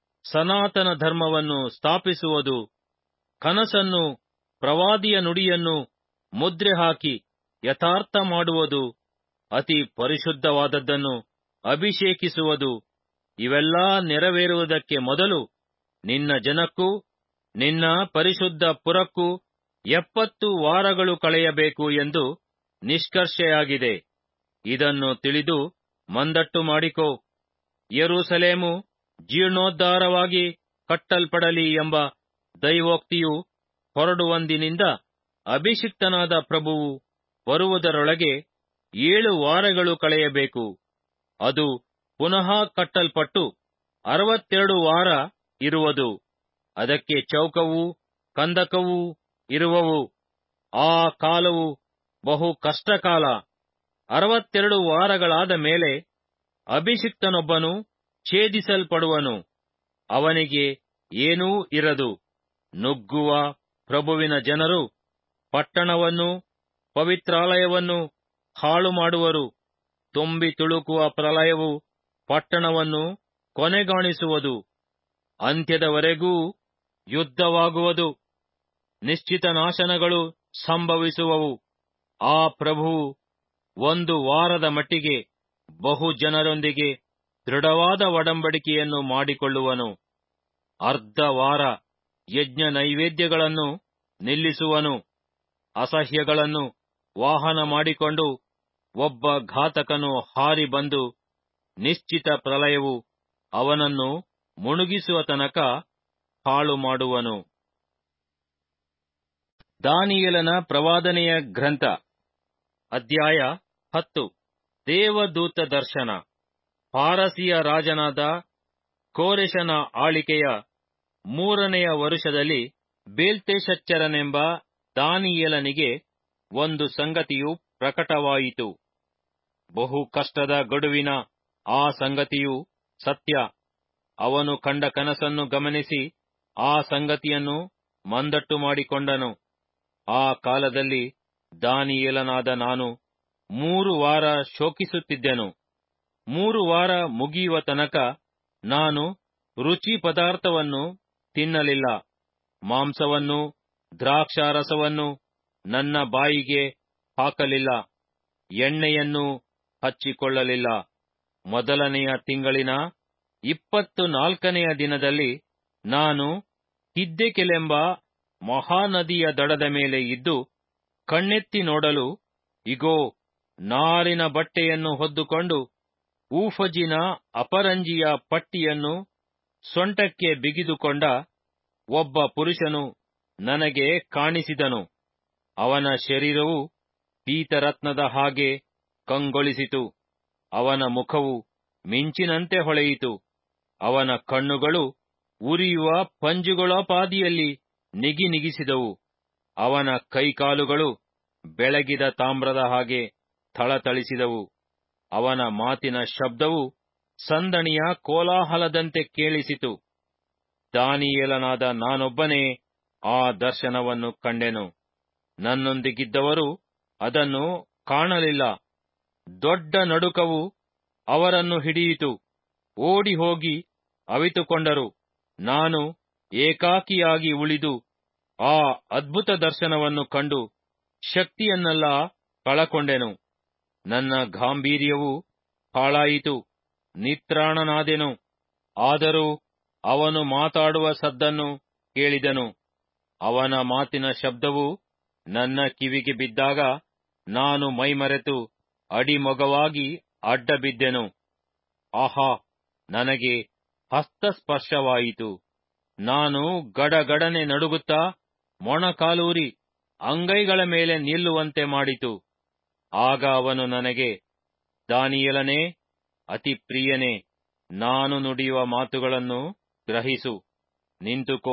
ಸನಾತನ ಧರ್ಮವನ್ನು ಸ್ಥಾಪಿಸುವುದು ಕನಸನ್ನು ಪ್ರವಾದಿಯ ನುಡಿಯನ್ನು ಮುದ್ರೆ ಹಾಕಿ ಯಥಾರ್ಥ ಮಾಡುವುದು ಅತಿ ಪರಿಶುದ್ಧವಾದದ್ದನ್ನು ಅಭಿಷೇಕಿಸುವುದು ಇವೆಲ್ಲಾ ನೆರವೇರುವುದಕ್ಕೆ ಮೊದಲು ನಿನ್ನ ಜನಕ್ಕೂ ನಿನ್ನ ಪರಿಶುದ್ಧ ಪುರಕ್ಕೂ ಎಪ್ಪತ್ತು ವಾರಗಳು ಕಳೆಯಬೇಕು ಎಂದು ನಿಷ್ಕರ್ಷೆಯಾಗಿದೆ ಇದನ್ನು ತಿಳಿದು ಮಂದಟ್ಟು ಮಾಡಿಕೋ ಯೆರೂಸಲೇಮು ಜೀರ್ಣೋದ್ಧಾರವಾಗಿ ಕಟ್ಟಲ್ಪಡಲಿ ಎಂಬ ದೈವೋಕ್ತಿಯು ಹೊರಡುವಂದಿನಿಂದ ಅಭಿಷಿಕ್ತನಾದ ಪ್ರಭುವು ಬರುವುದರೊಳಗೆ ಏಳು ವಾರಗಳು ಕಳೆಯಬೇಕು ಅದು ಪುನಃ ಕಟ್ಟಲ್ಪಟ್ಟು ಅರವತ್ತೆರಡು ವಾರ ಇರುವುದು ಅದಕ್ಕೆ ಚೌಕವೂ ಕಂದಕವೂ ಇರುವವು ಆ ಕಾಲವು ಬಹು ಕಷ್ಟಕಾಲ ಅರವತ್ತೆರಡು ವಾರಗಳಾದ ಮೇಲೆ ಅಭಿಷಿಕ್ತನೊಬ್ಬನು ಛೇದಿಸಲ್ಪಡುವನು ಅವನಿಗೆ ಏನೂ ಇರದು ನುಗ್ಗುವ ಪ್ರಭುವಿನ ಜನರು ಪಟ್ಟಣವನ್ನು ಪವಿತ್ರಾಲಯವನ್ನು ಹಾಳು ಮಾಡುವರು ತುಂಬಿ ತುಳುಕುವ ಪ್ರಲಯವು ಪಟ್ಟಣವನ್ನು ಕೊನೆಗಾಣಿಸುವುದು ಅಂತ್ಯದವರೆಗೂ ಯುದ್ಧವಾಗುವುದು ನಿಶ್ಚಿತ ನಾಶನಗಳು ಸಂಭವಿಸುವವು ಆ ಪ್ರಭುವು ಒಂದು ವಾರದ ಮಟ್ಟಿಗೆ ಬಹು ಜನರೊಂದಿಗೆ ದೃಢವಾದ ಒಡಂಬಡಿಕೆಯನ್ನು ಮಾಡಿಕೊಳ್ಳುವನು ಅರ್ಧ ವಾರ ಯಜ್ಞ ನೈವೇದ್ಯಗಳನ್ನು ನಿಲ್ಲಿಸುವನು ಅಸಹ್ಯಗಳನ್ನು ವಾಹನ ಮಾಡಿಕೊಂಡು ಒಬ್ಬ ಘಾತಕನು ಹಾರಿ ಬಂದು ನಿಶ್ಚಿತ ಪ್ರಲಯವು ಅವನನ್ನು ಮುಳುಗಿಸುವ ತನಕ ಹಾಳು ಮಾಡುವನು ದಾನಿಯಲನ ಪ್ರವಾದನೆಯ ಗ್ರಂಥ ಅಧ್ಯಾಯ ಹತ್ತು ದೇವದೂತ ದರ್ಶನ ಪಾರಸಿಯ ರಾಜನಾದ ಕೋರೆಶನ ಆಳಿಕೆಯ ಮೂರನೆಯ ವರುಷದಲ್ಲಿ ಬೇಲ್ತೆಶಚ್ಚರನೆಂಬ ದಾನಿಯೇಲನಿಗೆ ಒಂದು ಸಂಗತಿಯು ಪ್ರಕಟವಾಯಿತು ಬಹು ಕಷ್ಟದ ಗಡುವಿನ ಆ ಸಂಗತಿಯು ಸತ್ಯ ಅವನು ಕಂಡ ಕನಸನ್ನು ಗಮನಿಸಿ ಆ ಸಂಗತಿಯನ್ನು ಮಂದಟ್ಟು ಮಾಡಿಕೊಂಡನು ಆ ಕಾಲದಲ್ಲಿ ದಾನಿಯೇಲನಾದ ನಾನು ಮೂರು ವಾರ ಶೋಕಿಸುತ್ತಿದ್ದೆನು ಮೂರು ವಾರ ಮುಗಿಯುವ ತನಕ ನಾನು ರುಚಿ ಪದಾರ್ಥವನ್ನು ತಿನ್ನಲಿಲ್ಲ ಮಾಂಸವನ್ನು ದ್ರಾಕ್ಷಾರಸವನ್ನು ನನ್ನ ಬಾಯಿಗೆ ಹಾಕಲಿಲ್ಲ ಎಣ್ಣೆಯನ್ನು ಹಚ್ಚಿಕೊಳ್ಳಲಿಲ್ಲ ಮೊದಲನೆಯ ತಿಂಗಳಿನ ಇಪ್ಪತ್ತು ನಾಲ್ಕನೆಯ ದಿನದಲ್ಲಿ ನಾನು ಹಿದ್ದೆಕೆಲೆಂಬ ಮಹಾನದಿಯ ದಡದ ಮೇಲೆ ಇದ್ದು ಕಣ್ಣೆತ್ತಿ ನೋಡಲು ಇಗೋ ನಾರಿನ ಬಟ್ಟೆಯನ್ನು ಹೊದ್ದುಕೊಂಡು ಊಫಜಿನ ಅಪರಂಜಿಯ ಪಟ್ಟಿಯನ್ನು ಸೊಂಟಕ್ಕೆ ಬಿಗಿದುಕೊಂಡ ಒಬ್ಬ ಪುರುಷನು ನನಗೆ ಕಾಣಿಸಿದನು ಅವನ ಶರೀರವು ಪೀತರತ್ನದ ಹಾಗೆ ಕಂಗೊಳಿಸಿತು ಅವನ ಮುಖವು ಮಿಂಚಿನಂತೆ ಹೊಳೆಯಿತು ಅವನ ಕಣ್ಣುಗಳು ಉರಿಯುವ ಪಂಜುಗಳೋಪಾದಿಯಲ್ಲಿ ನಿಗಿ ನಿಗಿಸಿದವು ಅವನ ಕೈಕಾಲುಗಳು ಬೆಳಗಿದ ತಾಮ್ರದ ಹಾಗೆ ಥಳಥಳಿಸಿದವು ಅವನ ಮಾತಿನ ಶಬ್ದವು ಸಂದಣಿಯ ಕೋಲಾಹಲದಂತೆ ಕೇಳಿಸಿತು ದಾನಿಯೇಲನಾದ ನಾನೊಬ್ಬನೇ ಆ ದರ್ಶನವನ್ನು ಕಂಡೆನು ನನ್ನೊಂದಿಗಿದ್ದವರು ಅದನ್ನು ಕಾಣಲಿಲ್ಲ ದೊಡ್ಡ ನಡುಕವು ಅವರನ್ನು ಹಿಡಿಯಿತು ಓಡಿ ಹೋಗಿ ಅವಿತುಕೊಂಡರು ನಾನು ಏಕಾಕಿಯಾಗಿ ಉಳಿದು ಆ ಅದ್ಭುತ ದರ್ಶನವನ್ನು ಕಂಡು ಶಕ್ತಿಯನ್ನೆಲ್ಲ ಕಳಕೊಂಡೆನು ನನ್ನ ಗಾಂಭೀರ್ಯವು ಹಾಳಾಯಿತು ನಿತ್ರಾಣನಾದೆನು ಆದರೂ ಅವನು ಮಾತಾಡುವ ಸದ್ದನ್ನು ಕೇಳಿದೆನು ಅವನ ಮಾತಿನ ಶಬ್ದವು ನನ್ನ ಕಿವಿಗೆ ಬಿದ್ದಾಗ ನಾನು ಮೈಮರೆತು ಅಡಿಮೊಗವಾಗಿ ಅಡ್ಡ ಬಿದ್ದೆನು ಆಹಾ ನನಗೆ ಹಸ್ತಸ್ಪರ್ಶವಾಯಿತು ನಾನು ಗಡಗಡನೆ ನಡುಗುತ್ತಾ ಮೊಣಕಾಲೂರಿ ಅಂಗೈಗಳ ಮೇಲೆ ನಿಲ್ಲುವಂತೆ ಮಾಡಿತು ಆಗ ಅವನು ನನಗೆ ದಾನಿಯಲನೇ ಅತಿ ಪ್ರಿಯನೇ ನಾನು ನುಡಿಯುವ ಮಾತುಗಳನ್ನು ಗ್ರಹಿಸು ನಿಂತುಕೋ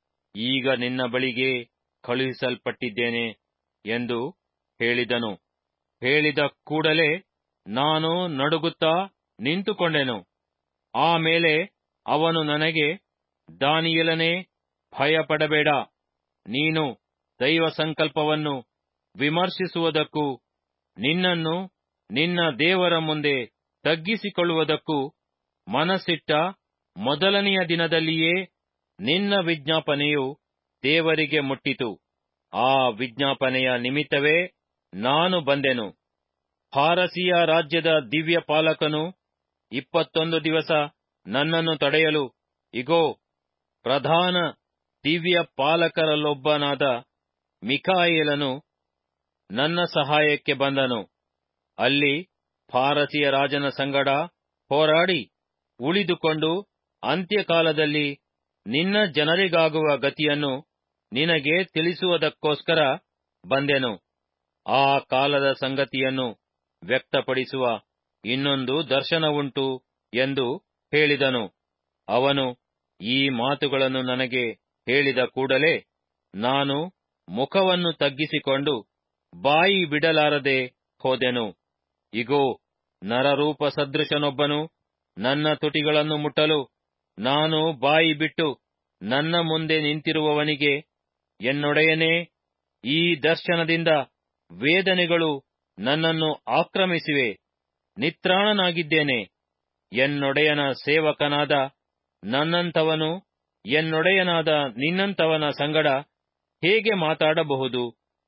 ಈಗ ನಿನ್ನ ಬಳಿಗೆ ಕಳುಹಿಸಲ್ಪಟ್ಟಿದ್ದೇನೆ ಎಂದು ಹೇಳಿದನು ಹೇಳಿದ ಕೂಡಲೇ ನಾನು ನಡುಗುತ್ತಾ ನಿಂತುಕೊಂಡೆನು ಆಮೇಲೆ ಅವನು ನನಗೆ ದಾನಿಯಲನೇ ಭಯಪಡಬೇಡ ನೀನು ದೈವ ಸಂಕಲ್ಪವನ್ನು ವಿಮರ್ಶಿಸುವುದಕ್ಕೂ ನಿನ್ನನ್ನು ನಿನ್ನ ದೇವರ ಮುಂದೆ ತಗ್ಗಿಸಿಕೊಳ್ಳುವುದಕ್ಕೂ ಮನಸ್ಸಿಟ್ಟ ಮೊದಲನೆಯ ದಿನದಲ್ಲಿಯೇ ನಿನ್ನ ವಿಜ್ಞಾಪನೆಯು ದೇವರಿಗೆ ಮುಟ್ಟಿತು ಆ ವಿಜ್ಞಾಪನೆಯ ನಿಮಿತ್ತವೇ ನಾನು ಬಂದೆನು ಫಾರಸಿಯ ರಾಜ್ಯದ ದಿವ್ಯ ಪಾಲಕನು ಇಪ್ಪತ್ತೊಂದು ದಿವಸ ನನ್ನನ್ನು ತಡೆಯಲು ಇಗೋ ಪ್ರಧಾನ ದಿವ್ಯ ಪಾಲಕರಲ್ಲೊಬ್ಬನಾದ ಮಿಕಾಯೇಲನು ನನ್ನ ಸಹಾಯಕ್ಕೆ ಬಂದನು ಅಲ್ಲಿ ಫಾರಸಿಯ ರಾಜನ ಸಂಗಡ ಹೋರಾಡಿ ಉಳಿದುಕೊಂಡು ಅಂತ್ಯಕಾಲದಲ್ಲಿ ನಿನ್ನ ಜನರಿಗಾಗುವ ಗತಿಯನ್ನು ನಿನಗೆ ತಿಳಿಸುವುದಕ್ಕೋಸ್ಕರ ಬಂದೆನು ಆ ಕಾಲದ ಸಂಗತಿಯನ್ನು ವ್ಯಕ್ತಪಡಿಸುವ ಇನ್ನೊಂದು ದರ್ಶನವುಂಟು ಎಂದು ಹೇಳಿದನು ಅವನು ಈ ಮಾತುಗಳನ್ನು ನನಗೆ ಹೇಳಿದ ಕೂಡಲೇ ನಾನು ಮುಖವನ್ನು ತಗ್ಗಿಸಿಕೊಂಡು ಬಾಯಿ ಬಿಡಲಾರದೆ ಹೋದೆನು ಇಗೋ ನರರೂಪ ಸದೃಶನೊಬ್ಬನು ನನ್ನ ತುಟಿಗಳನ್ನು ಮುಟ್ಟಲು ನಾನು ಬಾಯಿ ಬಿಟ್ಟು ನನ್ನ ಮುಂದೆ ನಿಂತಿರುವವನಿಗೆ ಎನ್ನೊಡೆಯನೇ ಈ ದರ್ಶನದಿಂದ ವೇದನೆಗಳು ನನ್ನನ್ನು ಆಕ್ರಮಿಸಿವೆ ನಿತ್ರಾಣನಾಗಿದ್ದೇನೆ ಎನ್ನೊಡೆಯನ ಸೇವಕನಾದ ನನ್ನಂಥವನು ಎನ್ನೊಡೆಯನಾದ ನಿನ್ನಂಥವನ ಸಂಗಡ ಹೇಗೆ ಮಾತಾಡಬಹುದು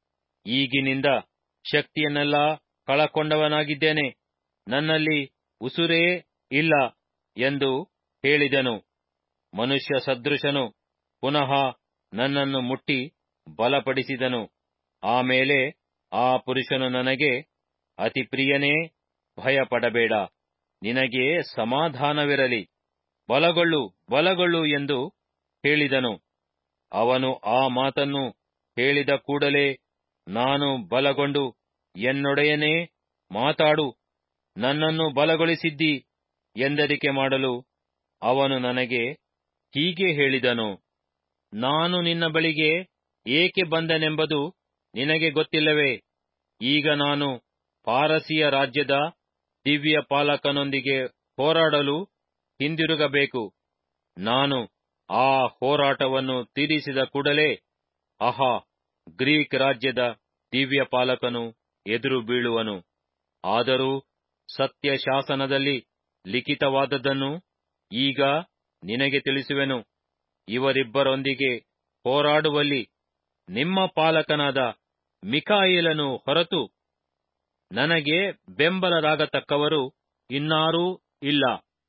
ಈಗಿನಿಂದ ಶಕ್ತಿಯನ್ನೆಲ್ಲ ಕಳಕೊಂಡವನಾಗಿದ್ದೇನೆ ನನ್ನಲ್ಲಿ ಉಸುರೇ ಇಲ್ಲ ಎಂದು ಹೇಳಿದೆನು ಮನುಷ್ಯ ಸದೃಶನು ಪುನಃ ನನ್ನನ್ನು ಮುಟ್ಟಿ ಬಲಪಡಿಸಿದನು ಆಮೇಲೆ ಆ ಪುರುಷನು ನನಗೆ ಅತಿ ಪ್ರಿಯನೇ ಭಯಪಡಬೇಡ ನಿನಗೆ ಸಮಾಧಾನವಿರಲಿ ಬಲಗೊಳ್ಳು ಬಲಗೊಳ್ಳು ಎಂದು ಹೇಳಿದನು ಅವನು ಆ ಮಾತನ್ನು ಹೇಳಿದ ಕೂಡಲೇ ನಾನು ಬಲಗೊಂಡು ಎನ್ನೊಡೆಯನೇ ಮಾತಾಡು ನನ್ನನ್ನು ಬಲಗೊಳಿಸಿದ್ದಿ ಎಂದರಿಕೆ ಮಾಡಲು ಅವನು ನನಗೆ ಹೀಗೆ ಹೇಳಿದನು ನಾನು ನಿನ್ನ ಬಳಿಗೆ ಏಕೆ ಬಂದನೆಂಬುದು ನಿನಗೆ ಗೊತ್ತಿಲ್ಲವೇ ಈಗ ನಾನು ಪಾರಸಿಯ ರಾಜ್ಯದ ದಿವ್ಯ ಪಾಲಕನೊಂದಿಗೆ ಹೋರಾಡಲು ಹಿಂದಿರುಗಬೇಕು ನಾನು ಆ ಹೋರಾಟವನ್ನು ತೀರಿಸಿದ ಕೂಡಲೇ ಆಹಾ ಗ್ರೀಕ್ ರಾಜ್ಯದ ದಿವ್ಯ ಪಾಲಕನು ಎದುರು ಬೀಳುವನು ಆದರೂ ಸತ್ಯ ಶಾಸನದಲ್ಲಿ ಲಿಖಿತವಾದದ್ದನ್ನು ಈಗ ನಿನಗೆ ತಿಳಿಸುವೆನು ಇವರಿಬ್ಬರೊಂದಿಗೆ ಹೋರಾಡುವಲ್ಲಿ ನಿಮ್ಮ ಪಾಲಕನಾದ ಮಿಕಾಯಿಲನು ಹೊರತು ನನಗೆ ಬೆಂಬಲರಾಗತಕ್ಕವರು ಇನ್ನಾರೂ ಇಲ್ಲ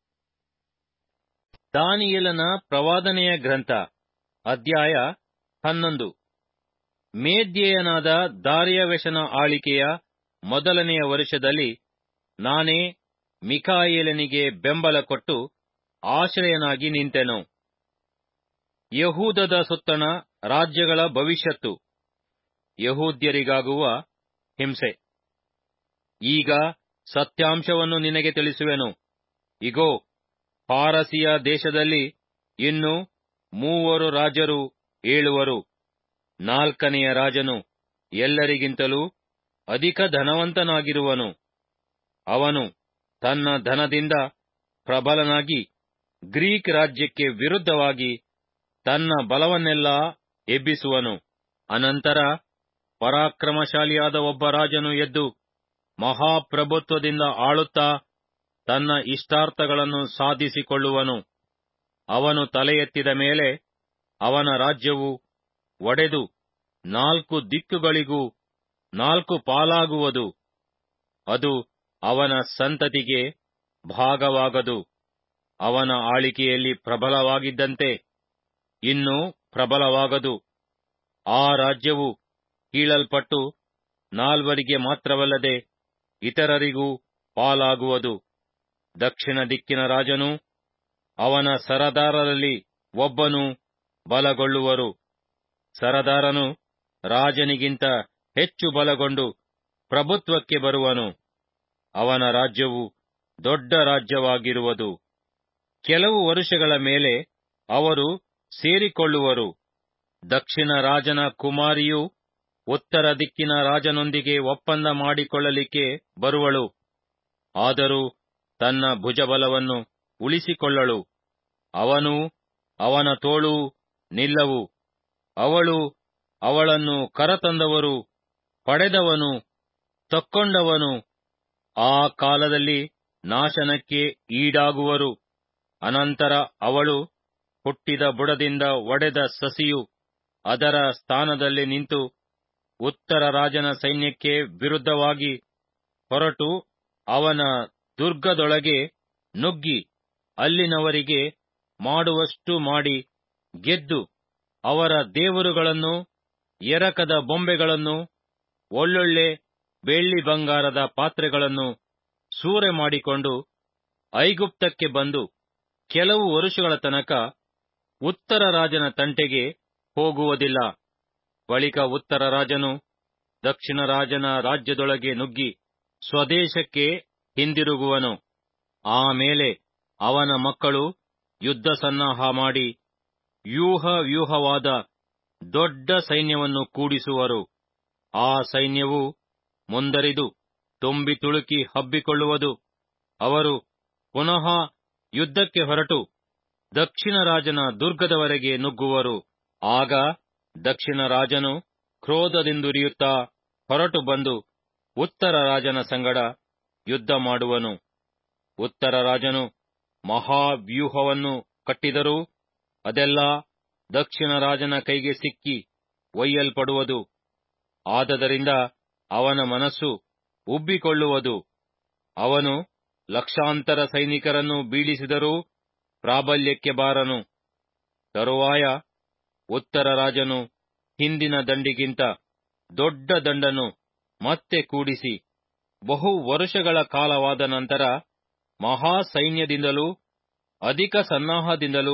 ದಾನಿಯೇಲನ ಪ್ರವಾದನೆಯ ಗ್ರಂಥ ಅಧ್ಯಾಯ ಹನ್ನೊಂದು ಮೇದ್ಯೇಯನಾದ ದಾರ್ಯವೆಷನ ಆಳಿಕೆಯ ಮೊದಲನೆಯ ವರ್ಷದಲ್ಲಿ ನಾನೇ ಮಿಕಾಯೇಲನಿಗೆ ಬೆಂಬಲ ಕೊಟ್ಟು ಆಶ್ರಯನಾಗಿ ನಿಂತೆನು ಯಹೂದದ ಸುತ್ತಣ ರಾಜ್ಯಗಳ ಭವಿಷ್ಯತ್ತು ಯಹೂದ್ಯರಿಗಾಗುವ ಹಿಂಸೆ ಈಗ ಸತ್ಯಾಂಶವನ್ನು ನಿನಗೆ ತಿಳಿಸುವೆನು ಇಗೋ ಪಾರಸಿಯ ದೇಶದಲ್ಲಿ ಇನ್ನು ಮೂವರು ರಾಜರು ಏಳುವರು ನಾಲ್ಕನೆಯ ರಾಜನು ಎಲ್ಲರಿಗಿಂತಲೂ ಅಧಿಕ ಧನವಂತನಾಗಿರುವನು ಅವನು ತನ್ನ ಧನದಿಂದ ಪ್ರಬಲನಾಗಿ ಗ್ರೀಕ್ ರಾಜ್ಯಕ್ಕೆ ವಿರುದ್ಧವಾಗಿ ತನ್ನ ಬಲವನ್ನೆಲ್ಲ ಎಬ್ಬಿಸುವನು ಅನಂತರ ಪರಾಕ್ರಮಶಾಲಿಯಾದ ಒಬ್ಬ ರಾಜನು ಎದ್ದು ಮಹಾಪ್ರಭುತ್ವದಿಂದ ಆಳುತ್ತಾ ತನ್ನ ಇಷ್ಟಾರ್ಥಗಳನ್ನು ಸಾಧಿಸಿಕೊಳ್ಳುವನು ಅವನು ತಲೆ ಎತ್ತಿದ ಮೇಲೆ ಅವನ ರಾಜ್ಯವು ಒಡೆದು ನಾಲ್ಕು ದಿಕ್ಕುಗಳಿಗೂ ನಾಲ್ಕು ಪಾಲಾಗುವುದು ಅದು ಅವನ ಸಂತತಿಗೆ ಭಾಗವಾಗದು ಅವನ ಆಳಿಕೆಯಲ್ಲಿ ಪ್ರಬಲವಾಗಿದ್ದಂತೆ ಇನ್ನು ಪ್ರಬಲವಾಗದು ಆ ರಾಜ್ಯವು ಕೀಳಲ್ಪಟ್ಟು ನಾಲ್ವರಿಗೆ ಮಾತ್ರವಲ್ಲದೆ ಇತರರಿಗೂ ಪಾಲಾಗುವುದು ದಕ್ಷಿಣ ದಿಕ್ಕಿನ ರಾಜನು ಅವನ ಸರದಾರರಲ್ಲಿ ಒಬ್ಬನು ಬಲಗೊಳ್ಳುವರು ಸರದಾರನು ರಾಜನಿಗಿಂತ ಹೆಚ್ಚು ಬಲಗೊಂಡು ಪ್ರಭುತ್ವಕ್ಕೆ ಬರುವನು ಅವನ ರಾಜ್ಯವು ದೊಡ್ಡ ರಾಜ್ಯವಾಗಿರುವುದು ಕೆಲವು ವರುಷಗಳ ಮೇಲೆ ಅವರು ಸೇರಿಕೊಳ್ಳುವರು ದಕ್ಷಿಣ ರಾಜನ ಕುಮಾರಿಯು ಉತ್ತರ ದಿಕ್ಕಿನ ರಾಜನೊಂದಿಗೆ ಒಪ್ಪಂದ ಮಾಡಿಕೊಳ್ಳಲಿಕ್ಕೆ ಬರುವಳು ಆದರೂ ತನ್ನ ಭುಜಬಲವನ್ನು ಉಳಿಸಿಕೊಳ್ಳಳು ಅವನು ಅವನ ತೋಳು ನಿಲ್ಲವು ಅವಳು ಅವಳನ್ನು ಕರತಂದವರು ಪಡೆದವನು ತಕ್ಕೊಂಡವನು ಆ ಕಾಲದಲ್ಲಿ ನಾಶನಕ್ಕೆ ಈಡಾಗುವರು ಅನಂತರ ಅವಳು ಹುಟ್ಟಿದ ಬುಡದಿಂದ ಒಡೆದ ಸಸಿಯು ಅದರ ಸ್ಥಾನದಲ್ಲಿ ನಿಂತು ಉತ್ತರ ರಾಜನ ಸೈನ್ಯಕ್ಕೆ ವಿರುದ್ಧವಾಗಿ ಹೊರಟು ಅವನ ದುರ್ಗದೊಳಗೆ ನುಗ್ಗಿ ಅಲ್ಲಿನವರಿಗೆ ಮಾಡುವಷ್ಟು ಮಾಡಿ ಗೆದ್ದು ಅವರ ದೇವರುಗಳನ್ನು ಎರಕದ ಬೊಂಬೆಗಳನ್ನು ಒಳ್ಳೊಳ್ಳೆ ಬೆಳ್ಳಿ ಬಂಗಾರದ ಪಾತ್ರೆಗಳನ್ನು ಸೂರೆ ಮಾಡಿಕೊಂಡು ಐಗುಪ್ತಕ್ಕೆ ಬಂದು ಕೆಲವು ವರುಷಗಳ ತನಕ ಉತ್ತರ ರಾಜನ ತಂಟೆಗೆ ಹೋಗುವುದಿಲ್ಲ ಬಳಿಕ ಉತ್ತರ ರಾಜನು ದಕ್ಷಿಣ ರಾಜನ ರಾಜ್ಯದೊಳಗೆ ನುಗ್ಗಿ ಸ್ವದೇಶಕ್ಕೆ ಹಿಂದಿರುಗುವನು ಆಮೇಲೆ ಅವನ ಮಕ್ಕಳು ಯುದ್ಧ ಸನ್ನಾಹ ಮಾಡಿ ವ್ಯೂಹ ವ್ಯೂಹವಾದ ದೊಡ್ಡ ಸೈನ್ಯವನ್ನು ಕೂಡಿಸುವರು ಆ ಸೈನ್ಯವು ಮುಂದರಿದು ತುಂಬಿ ತುಳುಕಿ ಹಬ್ಬಿಕೊಳ್ಳುವುದು ಅವರು ಪುನಃ ಯುದ್ಧಕ್ಕೆ ಹೊರಟು ದಕ್ಷಿಣ ರಾಜನ ದುರ್ಗದವರೆಗೆ ನುಗ್ಗುವರು ಆಗ ದಕ್ಷಿಣ ರಾಜನು ಕ್ರೋಧದಿಂದುರಿಯುತ್ತಾ ಹೊರಟು ಬಂದು ಉತ್ತರ ರಾಜನ ಸಂಗಡ ಯುದ್ಧ ಮಾಡುವನು ಉತ್ತರ ರಾಜನು ಮಹಾವ್ಯೂಹವನ್ನು ಕಟ್ಟಿದರೂ ಅದೆಲ್ಲ ದಕ್ಷಿಣ ರಾಜನ ಕೈಗೆ ಸಿಕ್ಕಿ ಒಯ್ಯಲ್ಪಡುವುದು ಆದದರಿಂದ ಅವನ ಮನಸ್ಸು ಉಬ್ಬಿಕೊಳ್ಳುವುದು ಅವನು ಲಕ್ಷಾಂತರ ಸೈನಿಕರನ್ನು ಬೀಳಿಸಿದರೂ ಪ್ರಾಬಲ್ಯಕ್ಕೆ ಬಾರನು ತರುವಾಯ ಉತ್ತರ ರಾಜನು ಹಿಂದಿನ ದಂಡಿಗಿಂತ ದೊಡ್ಡ ದಂಡನ್ನು ಮತ್ತೆ ಕೂಡಿಸಿ ಬಹು ವರುಷಗಳ ಕಾಲವಾದ ನಂತರ ಮಹಾ ಸೈನ್ಯದಿಂದಲೂ ಅಧಿಕ ಸನ್ನಾಹದಿಂದಲೂ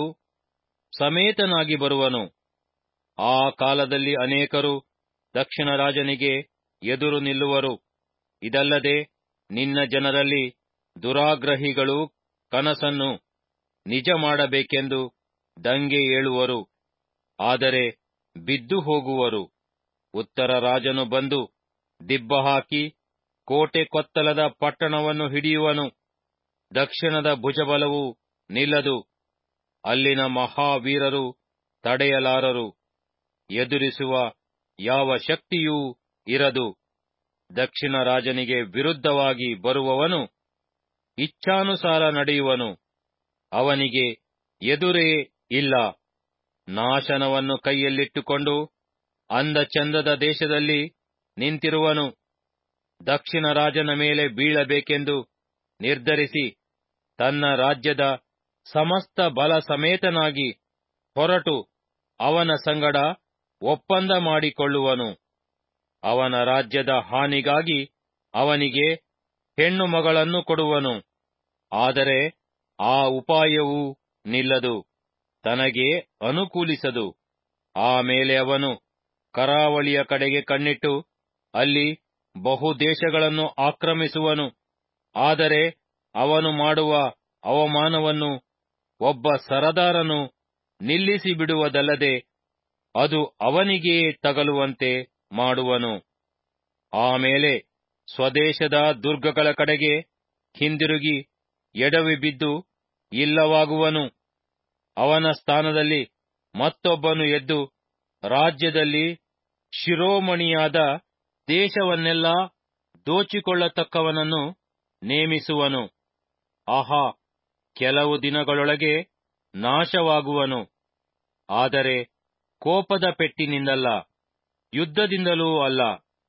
ಸಮೇತನಾಗಿ ಬರುವನು ಆ ಕಾಲದಲ್ಲಿ ಅನೇಕರು ದಕ್ಷಿಣ ರಾಜನಿಗೆ ಎದುರು ನಿಲ್ಲುವರು ಇದಲ್ಲದೆ ನಿನ್ನ ಜನರಲ್ಲಿ ದುರಾಗ್ರಹಿಗಳು ಕನಸನ್ನು ನಿಜ ಮಾಡಬೇಕೆಂದು ದಂಗೆ ಏಳುವರು ಆದರೆ ಬಿದ್ದು ಹೋಗುವರು ಉತ್ತರ ರಾಜನು ಬಂದು ದಿಬ್ಬ ಹಾಕಿ ಕೋಟೆ ಕೊತ್ತಲದ ಪಟ್ಟಣವನ್ನು ಹಿಡಿಯುವನು ದಕ್ಷಿಣದ ಭುಜಬಲವು ನಿಲ್ಲದು ಅಲ್ಲಿನ ಮಹಾವೀರರು ತಡೆಯಲಾರರು ಎದುರಿಸುವ ಯಾವ ಶಕ್ತಿಯೂ ಇರದು ದಕ್ಷಿಣ ರಾಜನಿಗೆ ವಿರುದ್ಧವಾಗಿ ಬರುವವನು ಇಚ್ಛಾನುಸಾರ ನಡೆಯುವನು ಅವನಿಗೆ ಎದುರೇ ಇಲ್ಲ ನಾಶನವನ್ನು ಕೈಯಲ್ಲಿಟ್ಟುಕೊಂಡು ಅಂದ ಚಂದದ ದೇಶದಲ್ಲಿ ನಿಂತಿರುವನು ದಕ್ಷಿಣ ರಾಜನ ಮೇಲೆ ಬೀಳಬೇಕೆಂದು ನಿರ್ಧರಿಸಿ ತನ್ನ ರಾಜ್ಯದ ಸಮಸ್ತ ಬಲ ಸಮೇತನಾಗಿ ಹೊರಟು ಅವನ ಸಂಗಡ ಒಪ್ಪಂದ ಮಾಡಿಕೊಳ್ಳುವನು ಅವನ ರಾಜ್ಯದ ಹಾನಿಗಾಗಿ ಅವನಿಗೆ ಹೆಣ್ಣು ಮಗಳನ್ನು ಕೊಡುವನು ಆದರೆ ಆ ಉಪಾಯವೂ ನಿಲ್ಲದು ತನಗೆ ಅನುಕೂಲಿಸದು ಆಮೇಲೆ ಅವನು ಕರಾವಳಿಯ ಕಡೆಗೆ ಕಣ್ಣಿಟ್ಟು ಅಲ್ಲಿ ಬಹು ದೇಶಗಳನ್ನು ಆಕ್ರಮಿಸುವನು ಆದರೆ ಅವನು ಮಾಡುವ ಅವಮಾನವನ್ನು ಒಬ್ಬ ಸರದಾರನು ನಿಲ್ಲಿಸಿ ಬಿಡುವುದಲ್ಲದೆ ಅದು ಅವನಿಗೇ ತಗಲುವಂತೆ ಮಾಡುವನು ಆಮೇಲೆ ಸ್ವದೇಶದ ದುರ್ಗಗಳ ಕಡೆಗೆ ಹಿಂದಿರುಗಿ ಎಡವಿ ಬಿದ್ದು ಇಲ್ಲವಾಗುವನು ಅವನ ಸ್ಥಾನದಲ್ಲಿ ಮತ್ತೊಬ್ಬನು ಎದ್ದು ರಾಜ್ಯದಲ್ಲಿ ಶಿರೋಮಣಿಯಾದ ದೇಶವನ್ನೆಲ್ಲ ದೋಚಿಕೊಳ್ಳತಕ್ಕವನನ್ನು ನೇಮಿಸುವನು ಆಹಾ ಕೆಲವು ದಿನಗಳೊಳಗೆ ನಾಶವಾಗುವನು ಆದರೆ ಕೋಪದ ಪೆಟ್ಟಿನಿಂದಲ್ಲ ಯುದ್ಧದಿಂದಲೂ ಅಲ್ಲ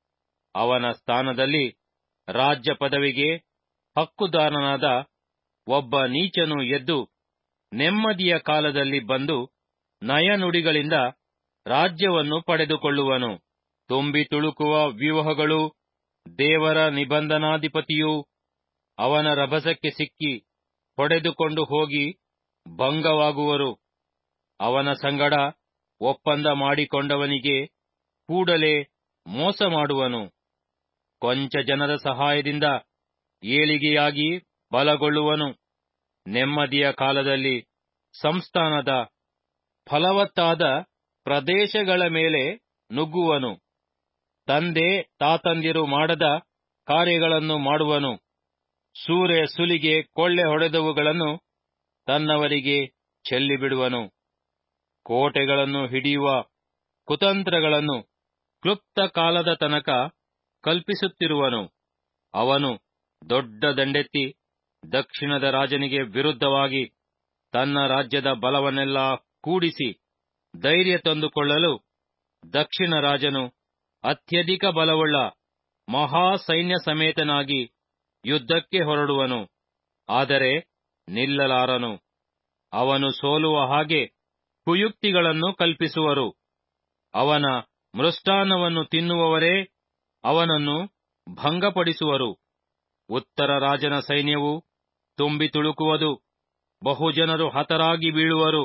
ಅವನ ಸ್ಥಾನದಲ್ಲಿ ರಾಜ್ಯ ಪದವಿಗೆ ಹಕ್ಕುದಾರನಾದ ಒಬ್ಬ ನೀಚನು ಎದ್ದು ನೆಮ್ಮದಿಯ ಕಾಲದಲ್ಲಿ ಬಂದು ನಯನುಡಿಗಳಿಂದ ರಾಜ್ಯವನ್ನು ಪಡೆದುಕೊಳ್ಳುವನು ತುಂಬಿ ತುಳುಕುವ ವ್ಯೂಹಗಳು ದೇವರ ನಿಬಂಧನಾಧಿಪತಿಯೂ ಅವನ ರಭಸಕ್ಕೆ ಸಿಕ್ಕಿ ಹೊಡೆದುಕೊಂಡು ಹೋಗಿ ಭಂಗವಾಗುವರು ಅವನ ಸಂಗಡ ಒಪ್ಪಂದ ಮಾಡಿಕೊಂಡವನಿಗೆ ಕೂಡಲೇ ಮೋಸ ಮಾಡುವನು ಕೊಂಚ ಜನರ ಸಹಾಯದಿಂದ ಏಳಿಗೆಯಾಗಿ ಬಲಗೊಳ್ಳುವನು ನೆಮ್ಮದಿಯ ಕಾಲದಲ್ಲಿ ಸಂಸ್ಥಾನದ ಫಲವತ್ತಾದ ಪ್ರದೇಶಗಳ ಮೇಲೆ ನುಗ್ಗುವನು ತಂದೆ ತಾತಂದಿರು ಮಾಡದ ಕಾರ್ಯಗಳನ್ನು ಮಾಡುವನು ಸೂರೆ ಸುಲಿಗೆ ಕೊಳ್ಳೆ ಹೊಡೆದವುಗಳನ್ನು ತನ್ನವರಿಗೆ ಚೆಲ್ಲಿಬಿಡುವನು ಕೋಟೆಗಳನ್ನು ಹಿಡಿಯುವ ಕುತಂತ್ರಗಳನ್ನು ಕ್ಲುಪ್ತ ಕಾಲದ ತನಕ ಕಲ್ಪಿಸುತ್ತಿರುವನು ಅವನು ದೊಡ್ಡ ದಂಡೆತ್ತಿ ದಕ್ಷಿಣದ ರಾಜನಿಗೆ ವಿರುದ್ಧವಾಗಿ ತನ್ನ ರಾಜ್ಯದ ಬಲವನ್ನೆಲ್ಲ ಕೂಡಿಸಿ ಧೈರ್ಯ ತಂದುಕೊಳ್ಳಲು ದಕ್ಷಿಣ ರಾಜನು ಅತ್ಯಧಿಕ ಬಲವುಳ್ಳ ಮಹಾ ಸೈನ್ಯ ಸಮೇತನಾಗಿ ಯುದ್ಧಕ್ಕೆ ಹೊರಡುವನು ಆದರೆ ನಿಲ್ಲಲಾರನು ಅವನು ಸೋಲುವ ಹಾಗೆ ಕುಯುಕ್ತಿಗಳನ್ನು ಕಲ್ಪಿಸುವರು ಅವನ ಮೃಷ್ಟಾನ್ನವನ್ನು ತಿನ್ನುವವರೇ ಅವನನ್ನು ಭಂಗಪಡಿಸುವರು ಉತ್ತರ ರಾಜನ ಸೈನ್ಯವು ತುಂಬಿ ತುಳುಕುವುದು ಬಹುಜನರು ಹತರಾಗಿ ಬೀಳುವರು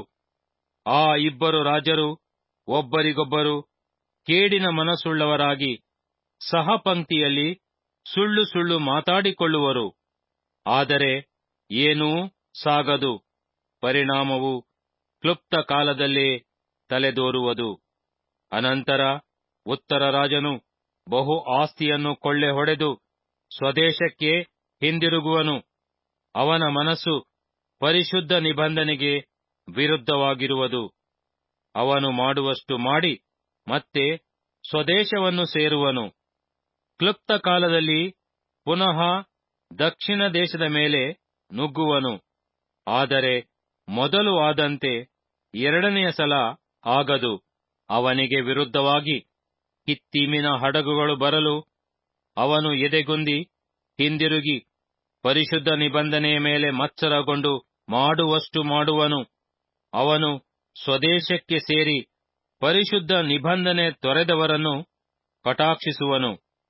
ಆ ಇಬ್ಬರು ರಾಜರು ಒಬ್ಬರಿಗೊಬ್ಬರು ಕೇಡಿನ ಮನಸ್ಸುಳ್ಳವರಾಗಿ ಸಹಪಂಕ್ತಿಯಲ್ಲಿ ಸುಳ್ಳು ಸುಳ್ಳು ಮಾತಾಡಿಕೊಳ್ಳುವರು ಆದರೆ ಏನೂ ಸಾಗದು ಪರಿಣಾಮವು ಕ್ಲುಪ್ತ ಕಾಲದಲ್ಲೇ ತಲೆದೋರುವುದು ಅನಂತರ ಉತ್ತರ ರಾಜನು ಬಹು ಆಸ್ತಿಯನ್ನು ಕೊಳ್ಳೆ ಹೊಡೆದು ಸ್ವದೇಶಕ್ಕೆ ಹಿಂದಿರುಗುವನು ಅವನ ಮನಸ್ಸು ಪರಿಶುದ್ಧ ನಿಬಂಧನೆಗೆ ವಿರುದ್ಧವಾಗಿರುವುದು ಅವನು ಮಾಡುವಷ್ಟು ಮಾಡಿ ಮತ್ತೆ ಸ್ವದೇಶವನ್ನು ಸೇರುವನು ಕ್ಲುಪ್ತ ಕಾಲದಲ್ಲಿ ಪುನಃ ದಕ್ಷಿಣ ದೇಶದ ಮೇಲೆ ನುಗ್ಗುವನು ಆದರೆ ಮೊದಲು ಆದಂತೆ ಎರಡನೆಯ ಸಲ ಆಗದು ಅವನಿಗೆ ವಿರುದ್ಧವಾಗಿ ಕಿತ್ತೀಮಿನ ಹಡಗುಗಳು ಬರಲು ಅವನು ಎದೆಗುಂದಿ ಹಿಂದಿರುಗಿ ಪರಿಶುದ್ಧ ನಿಬಂಧನೆಯ ಮೇಲೆ ಮತ್ಸರಗೊಂಡು ಮಾಡುವಷ್ಟು ಮಾಡುವನು ಅವನು ಸ್ವದೇಶಕ್ಕೆ ಸೇರಿ ಪರಿಶುದ್ಧ ನಿಬಂಧನೆ ತೊರೆದವರನ್ನು ಕಟಾಕ್ಷಿಸುವನು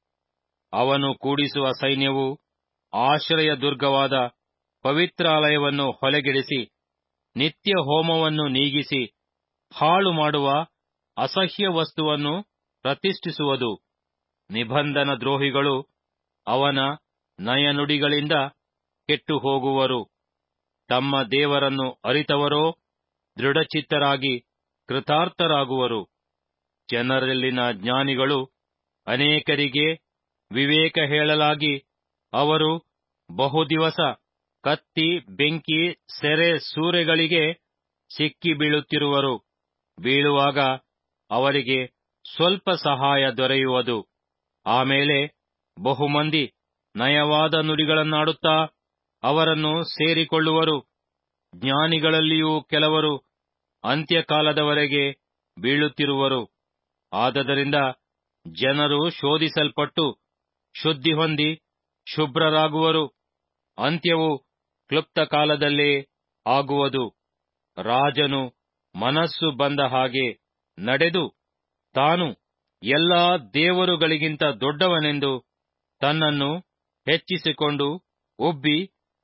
ಅವನು ಕೂಡಿಸುವ ಸೈನ್ಯವು ಆಶ್ರಯ ದುರ್ಗವಾದ ಪವಿತ್ರಾಲಯವನ್ನು ಹೊಲೆಗೆಡಿಸಿ ನಿತ್ಯ ಹೋಮವನ್ನು ನೀಗಿಸಿ ಹಾಳು ಮಾಡುವ ಅಸಹ್ಯ ವಸ್ತುವನ್ನು ಪ್ರತಿಷ್ಠಿಸುವುದು ನಿಬಂಧನ ದ್ರೋಹಿಗಳು ಅವನ ನಯನುಡಿಗಳಿಂದ ಕೆಟ್ಟು ಹೋಗುವರು ತಮ್ಮ ದೇವರನ್ನು ಅರಿತವರೋ ದೃಢಚಿತ್ತರಾಗಿ ಕೃತಾರ್ಥರಾಗುವರು ಜನರಲ್ಲಿನ ಜ್ಞಾನಿಗಳು ಅನೇಕರಿಗೆ ವಿವೇಕ ಹೇಳಲಾಗಿ ಅವರು ಬಹುದಿವಸ ಕತ್ತಿ ಬೆಂಕಿ ಸೆರೆ ಸೂರೆಗಳಿಗೆ ಸಿಕ್ಕಿ ಬೀಳುತ್ತಿರುವರು ಬೀಳುವಾಗ ಅವರಿಗೆ ಸ್ವಲ್ಪ ಸಹಾಯ ದೊರೆಯುವುದು ಆಮೇಲೆ ಬಹುಮಂದಿ ನಯವಾದ ನುಡಿಗಳನ್ನಾಡುತ್ತಾ ಅವರನ್ನು ಸೇರಿಕೊಳ್ಳುವರು ಜ್ಞಾನಿಗಳಲ್ಲಿಯೂ ಕೆಲವರು ಅಂತ್ಯಕಾಲದವರೆಗೆ ಬೀಳುತ್ತಿರುವರು ಆದದರಿಂದ ಜನರು ಶೋಧಿಸಲ್ಪಟ್ಟು ಶುದ್ಧಿ ಹೊಂದಿ ಶುಭ್ರರಾಗುವರು ಅಂತ್ಯವು ಕ್ಲುಪ್ತ ಕಾಲದಲ್ಲೇ ಆಗುವುದು ರಾಜನು ಮನಸ್ಸು ಬಂದ ಹಾಗೆ ನಡೆದು ತಾನು ಎಲ್ಲಾ ದೇವರುಗಳಿಗಿಂತ ದೊಡ್ಡವನೆಂದು ತನ್ನನ್ನು ಹೆಚ್ಚಿಸಿಕೊಂಡು ಉಬ್ಬಿ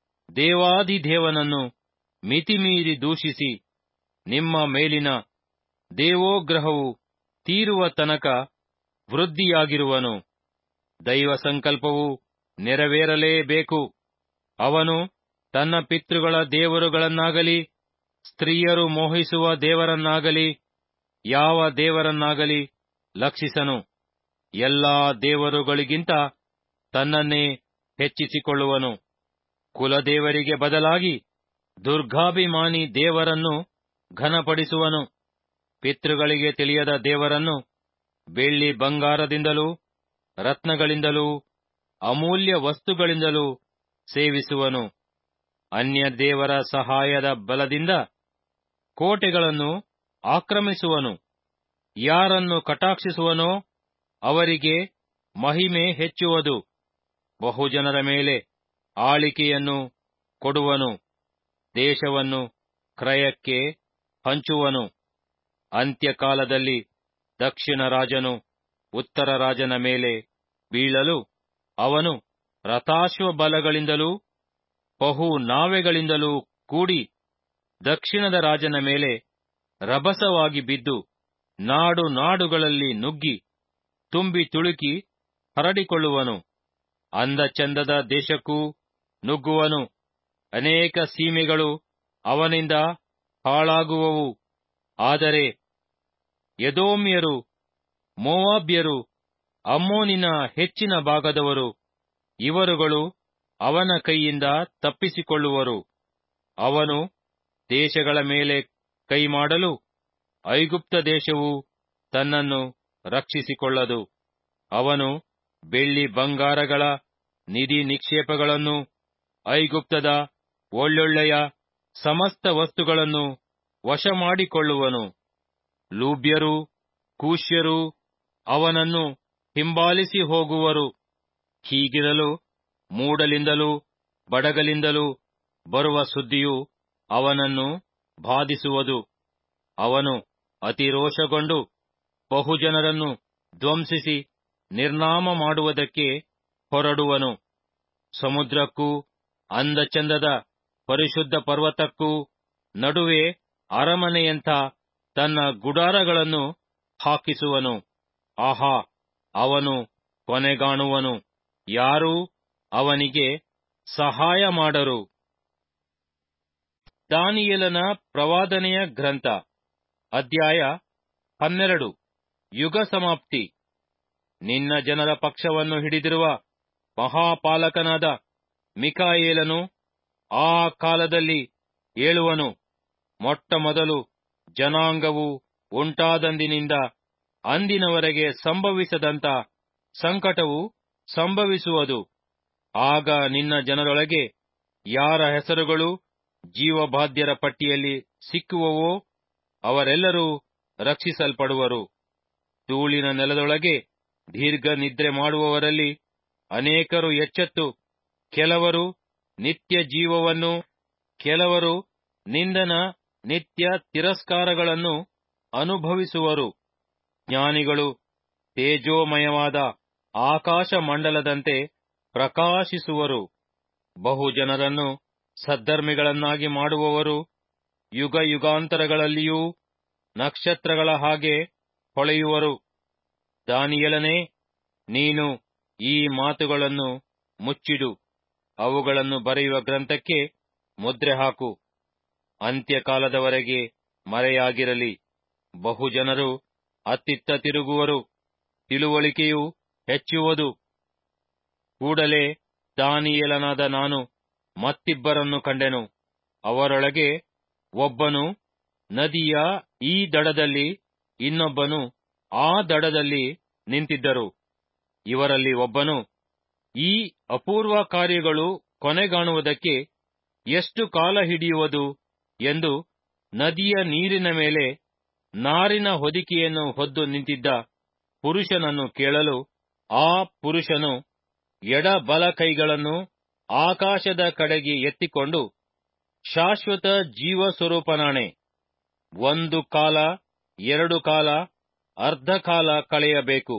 ದೇವಾದಿದೇವನನ್ನು ಮಿತಿಮೀರಿ ದೂಷಿಸಿ ನಿಮ್ಮ ಮೇಲಿನ ದೇವೋಗ್ರಹವು ತೀರುವ ತನಕ ವೃದ್ಧಿಯಾಗಿರುವನು ದೈವ ಸಂಕಲ್ಪವು ನೆರವೇರಲೇಬೇಕು ಅವನು ತನ್ನ ಪಿತೃಗಳ ದೇವರುಗಳನ್ನಾಗಲಿ ಸ್ತ್ರೀಯರು ಮೋಹಿಸುವ ದೇವರನ್ನಾಗಲಿ ಯಾವ ದೇವರನ್ನಾಗಲಿ ಲಕ್ಷಿಸನು ಎಲ್ಲಾ ದೇವರುಗಳಿಗಿಂತ ತನ್ನನ್ನೇ ಹೆಚ್ಚಿಸಿಕೊಳ್ಳುವನು ಕುಲದೇವರಿಗೆ ಬದಲಾಗಿ ದುರ್ಗಾಭಿಮಾನಿ ದೇವರನ್ನು ಘನಪಡಿಸುವನು ಪಿತೃಗಳಿಗೆ ತಿಳಿಯದ ದೇವರನ್ನು ಬೆಳ್ಳಿ ಬಂಗಾರದಿಂದಲೂ ರತ್ನಗಳಿಂದಲೂ ಅಮೂಲ್ಯ ವಸ್ತುಗಳಿಂದಲೂ ಸೇವಿಸುವನು ಅನ್ಯ ದೇವರ ಸಹಾಯದ ಬಲದಿಂದ ಕೋಟೆಗಳನ್ನು ಆಕ್ರಮಿಸುವನು ಯಾರನ್ನು ಕಟಾಕ್ಷಿಸುವನೋ ಅವರಿಗೆ ಮಹಿಮೆ ಹೆಚ್ಚುವುದು ಬಹುಜನರ ಮೇಲೆ ಆಳಿಕೆಯನ್ನು ಕೊಡುವನು ದೇಶವನ್ನು ಕ್ರಯಕ್ಕೆ ಹಂಚುವನು ಅಂತ್ಯಕಾಲದಲ್ಲಿ ದಕ್ಷಿಣ ರಾಜನು ಉತ್ತರ ರಾಜನ ಮೇಲೆ ಬೀಳಲು ಅವನು ರಥಾಶ್ವಬಲಗಳಿಂದಲೂ ಬಹು ನಾವೆಗಳಿಂದಲೂ ಕೂಡಿ ದಕ್ಷಿಣದ ರಾಜನ ಮೇಲೆ ರಭಸವಾಗಿ ಬಿದ್ದು ನಾಡು ನಾಡುಗಳಲ್ಲಿ ನುಗ್ಗಿ ತುಂಬಿ ತುಳುಕಿ ಹರಡಿಕೊಳ್ಳುವನು ಅಂದ ಚಂದದ ದೇಶಕ್ಕೂ ನುಗ್ಗುವನು ಅನೇಕ ಸೀಮೆಗಳು ಅವನಿಂದ ಹಾಳಾಗುವವು ಆದರೆ ಎದೋಮ್ಯರು ಮೋವಾಬ್ಯರು ಅಮ್ಮೋನಿನ ಹೆಚ್ಚಿನ ಭಾಗದವರು ಇವರುಗಳು ಅವನ ಕೈಯಿಂದ ತಪ್ಪಿಸಿಕೊಳ್ಳುವರು ಅವನು ದೇಶಗಳ ಮೇಲೆ ಕೈ ಮಾಡಲು ಐಗುಪ್ತ ದೇಶವು ತನ್ನನ್ನು ರಕ್ಷಿಸಿಕೊಳ್ಳದು ಅವನು ಬೆಳ್ಳಿ ಬಂಗಾರಗಳ ನಿಧಿ ನಿಕ್ಷೇಪಗಳನ್ನು ಐಗುಪ್ತದ ಒಳ್ಳೊಳ್ಳೆಯ ಸಮಸ್ತ ವಸ್ತುಗಳನ್ನು ವಶಮಾಡಿಕೊಳ್ಳುವನು ಲೂಬ್ಯರು ಕೂಶ್ಯರು ಅವನನ್ನು ಹಿಂಬಾಲಿಸಿ ಹೋಗುವರು ಹೀಗಿರಲು ಮೂಡಲಿಂದಲೂ ಬಡಗಲಿಂದಲೂ ಬರುವ ಸುದ್ದಿಯು ಅವನನ್ನು ಬಾಧಿಸುವುದು ಅವನು ಅತಿರೋಷಗೊಂಡು ಬಹುಜನರನ್ನು ಧ್ವಂಸಿಸಿ ನಿರ್ನಾಮ ಮಾಡುವುದಕ್ಕೆ ಹೊರಡುವನು ಸಮುದ್ರಕ್ಕೂ ಅಂದಚಂದದ ಪರಿಶುದ್ಧ ಪರ್ವತಕ್ಕೂ ನಡುವೆ ಅರಮನೆಯಂಥ ತನ್ನ ಗುಡಾರಗಳನ್ನು ಹಾಕಿಸುವನು ಆಹಾ ಅವನು ಕೊನೆಗಾಣುವನು ಯಾರೂ ಅವನಿಗೆ ಸಹಾಯ ಮಾಡರು ದಾನಿಯೇಲನ ಪ್ರವಾದನೆಯ ಗ್ರಂಥ ಅಧ್ಯಾಯ ಹನ್ನೆರಡು ಯುಗ ಸಮಾಪ್ತಿ ನಿನ್ನ ಜನರ ಪಕ್ಷವನ್ನು ಹಿಡಿದಿರುವ ಮಹಾಪಾಲಕನಾದ ಮಿಕಾಯೇಲನು ಆ ಕಾಲದಲ್ಲಿ ಏಳುವನು ಮೊಟ್ಟ ಮೊದಲು ಜನಾಂಗವು ಉಂಟಾದಂದಿನಿಂದ ಅಂದಿನವರೆಗೆ ಸಂಭವಿಸದಂತ ಸಂಕಟವು ಸಂಭವಿಸುವುದು ಆಗ ನಿನ್ನ ಜನರೊಳಗೆ ಯಾರ ಹೆಸರುಗಳು ಜೀವಬಾಧ್ಯರ ಪಟ್ಟಿಯಲ್ಲಿ ಸಿಕ್ಕುವವೋ ಅವರೆಲ್ಲರೂ ರಕ್ಷಿಸಲ್ಪಡುವರು ಧೂಳಿನ ನೆಲದೊಳಗೆ ದೀರ್ಘ ನಿದ್ರೆ ಮಾಡುವವರಲ್ಲಿ ಅನೇಕರು ಎಚ್ಚೆತ್ತು ಕೆಲವರು ನಿತ್ಯ ಜೀವವನ್ನು ಕೆಲವರು ನಿಂದನ ನಿತ್ಯ ತಿರಸ್ಕಾರಗಳನ್ನು ಅನುಭವಿಸುವರು ಜ್ಞಾನಿಗಳು ತೇಜೋಮಯವಾದ ಆಕಾಶ ಮಂಡಲದಂತೆ ಪ್ರಕಾಶಿಸುವರು ಬಹು ಜನರನ್ನು ಸದ್ಧರ್ಮಿಗಳನ್ನಾಗಿ ಮಾಡುವವರು ಯುಗ ಯುಗಾಂತರಗಳಲ್ಲಿಯೂ ನಕ್ಷತ್ರಗಳ ಹಾಗೆ ಹೊಳೆಯುವರು ದಾನಿಯಲನೇ ನೀನು ಈ ಮಾತುಗಳನ್ನು ಮುಚ್ಚಿಡು ಅವುಗಳನ್ನು ಬರೆಯುವ ಗ್ರಂಥಕ್ಕೆ ಮುದ್ರೆ ಹಾಕು ಅಂತ್ಯಕಾಲದವರೆಗೆ ಮರೆಯಾಗಿರಲಿ ಬಹುಜನರು ಅತ್ತಿತ್ತ ತಿರುಗುವರು ತಿಳುವಳಿಕೆಯು ಹೆಚ್ಚುವುದು ಕೂಡಲೇ ದಾನಿಯೇಲನಾದ ನಾನು ಮತ್ತಿಬ್ಬರನ್ನು ಕಂಡೆನು ಅವರೊಳಗೆ ಒಬ್ಬನು ನದಿಯ ಈ ದಡದಲ್ಲಿ ಇನ್ನೊಬ್ಬನು ಆ ದಡದಲ್ಲಿ ನಿಂತಿದ್ದರು ಇವರಲ್ಲಿ ಒಬ್ಬನು ಈ ಅಪೂರ್ವ ಕಾರ್ಯಗಳು ಕೊನೆಗಾಣುವುದಕ್ಕೆ ಎಷ್ಟು ಕಾಲ ಹಿಡಿಯುವುದು ಎಂದು ನದಿಯ ನೀರಿನ ಮೇಲೆ ನಾರಿನ ಹೊದಿಕೆಯನ್ನು ಹೊದ್ದು ನಿಂತಿದ್ದ ಪುರುಷನನ್ನು ಕೇಳಲು ಆ ಪುರುಷನು ಎಡ ಬಲ ಕೈಗಳನ್ನು ಆಕಾಶದ ಕಡೆಗೆ ಎತ್ತಿಕೊಂಡು ಶಾಶ್ವತ ಜೀವ ಸ್ವರೂಪನಾಣೆ ಒಂದು ಕಾಲ ಎರಡು ಕಾಲ ಅರ್ಧ ಕಾಲ ಕಳೆಯಬೇಕು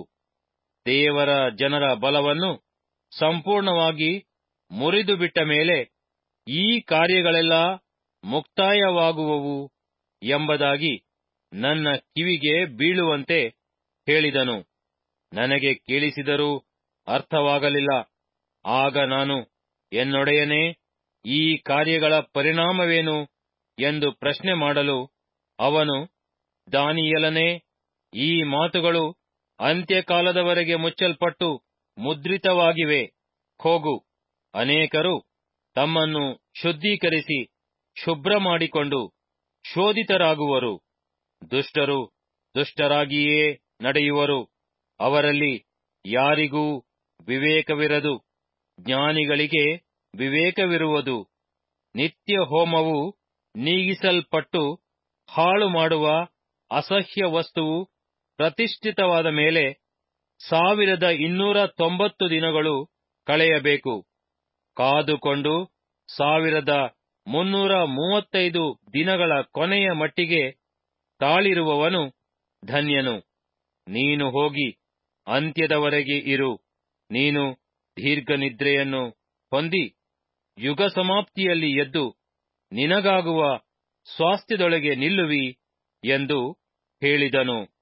ದೇವರ ಜನರ ಬಲವನ್ನು ಸಂಪೂರ್ಣವಾಗಿ ಮುರಿದು ಬಿಟ್ಟ ಮೇಲೆ ಈ ಕಾರ್ಯಗಳೆಲ್ಲ ಮುಕ್ತಾಯವಾಗುವವು ಎಂಬುದಾಗಿ ನನ್ನ ಕಿವಿಗೆ ಬೀಳುವಂತೆ ಹೇಳಿದನು ನನಗೆ ಕೇಳಿಸಿದರೂ ಅರ್ಥವಾಗಲಿಲ್ಲ ಆಗ ನಾನು ಎನ್ನೊಡೆಯನೇ ಈ ಕಾರ್ಯಗಳ ಪರಿಣಾಮವೇನು ಎಂದು ಪ್ರಶ್ನೆ ಮಾಡಲು ಅವನು ದಾನಿಯಲನೇ ಈ ಮಾತುಗಳು ಅಂತ್ಯಕಾಲದವರೆಗೆ ಮುಚ್ಚಲ್ಪಟ್ಟು ಮುದ್ರಿತವಾಗಿವೆ ಹೋಗು ಅನೇಕರು ತಮ್ಮನ್ನು ಶುದ್ಧೀಕರಿಸಿ ಶುಭ್ರ ಮಾಡಿಕೊಂಡು ಶೋಧಿತರಾಗುವರು ದುಷ್ಟರು ದುಷ್ಟರಾಗಿಯೇ ನಡೆಯುವರು ಅವರಲ್ಲಿ ಯಾರಿಗೂ ವಿವೇಕವಿರದು ಜ್ಞಾನಿಗಳಿಗೆ ವಿವೇಕವಿರುವುದು ನಿತ್ಯ ಹೋಮವು ನೀಗಿಸಲ್ಪಟ್ಟು ಹಾಳು ಮಾಡುವ ಅಸಹ್ಯ ವಸ್ತುವು ಪ್ರತಿಷ್ಠಿತವಾದ ಮೇಲೆ ಸಾವಿರದ ಇನ್ನೂರ ತೊಂಬತ್ತು ದಿನಗಳು ಕಳೆಯಬೇಕು ಕಾದುಕೊಂಡು ಸಾವಿರದ ಮುನ್ನೂರ ಮೂವತ್ತೈದು ದಿನಗಳ ಕೊನೆಯ ಮಟ್ಟಿಗೆ ತಾಳಿರುವವನು ಧನ್ಯನು ನೀನು ಹೋಗಿ ಅಂತ್ಯದವರೆಗೆ ಇರು ನೀನು ದೀರ್ಘ ನಿದ್ರೆಯನ್ನು ಹೊಂದಿ ಯುಗ ಸಮಾಪ್ತಿಯಲ್ಲಿ ಎದ್ದು ನಿನಗಾಗುವ ಸ್ವಾಸ್ಥ್ಯದೊಳಗೆ ನಿಲ್ಲುವಿ ಎಂದು ಹೇಳಿದನು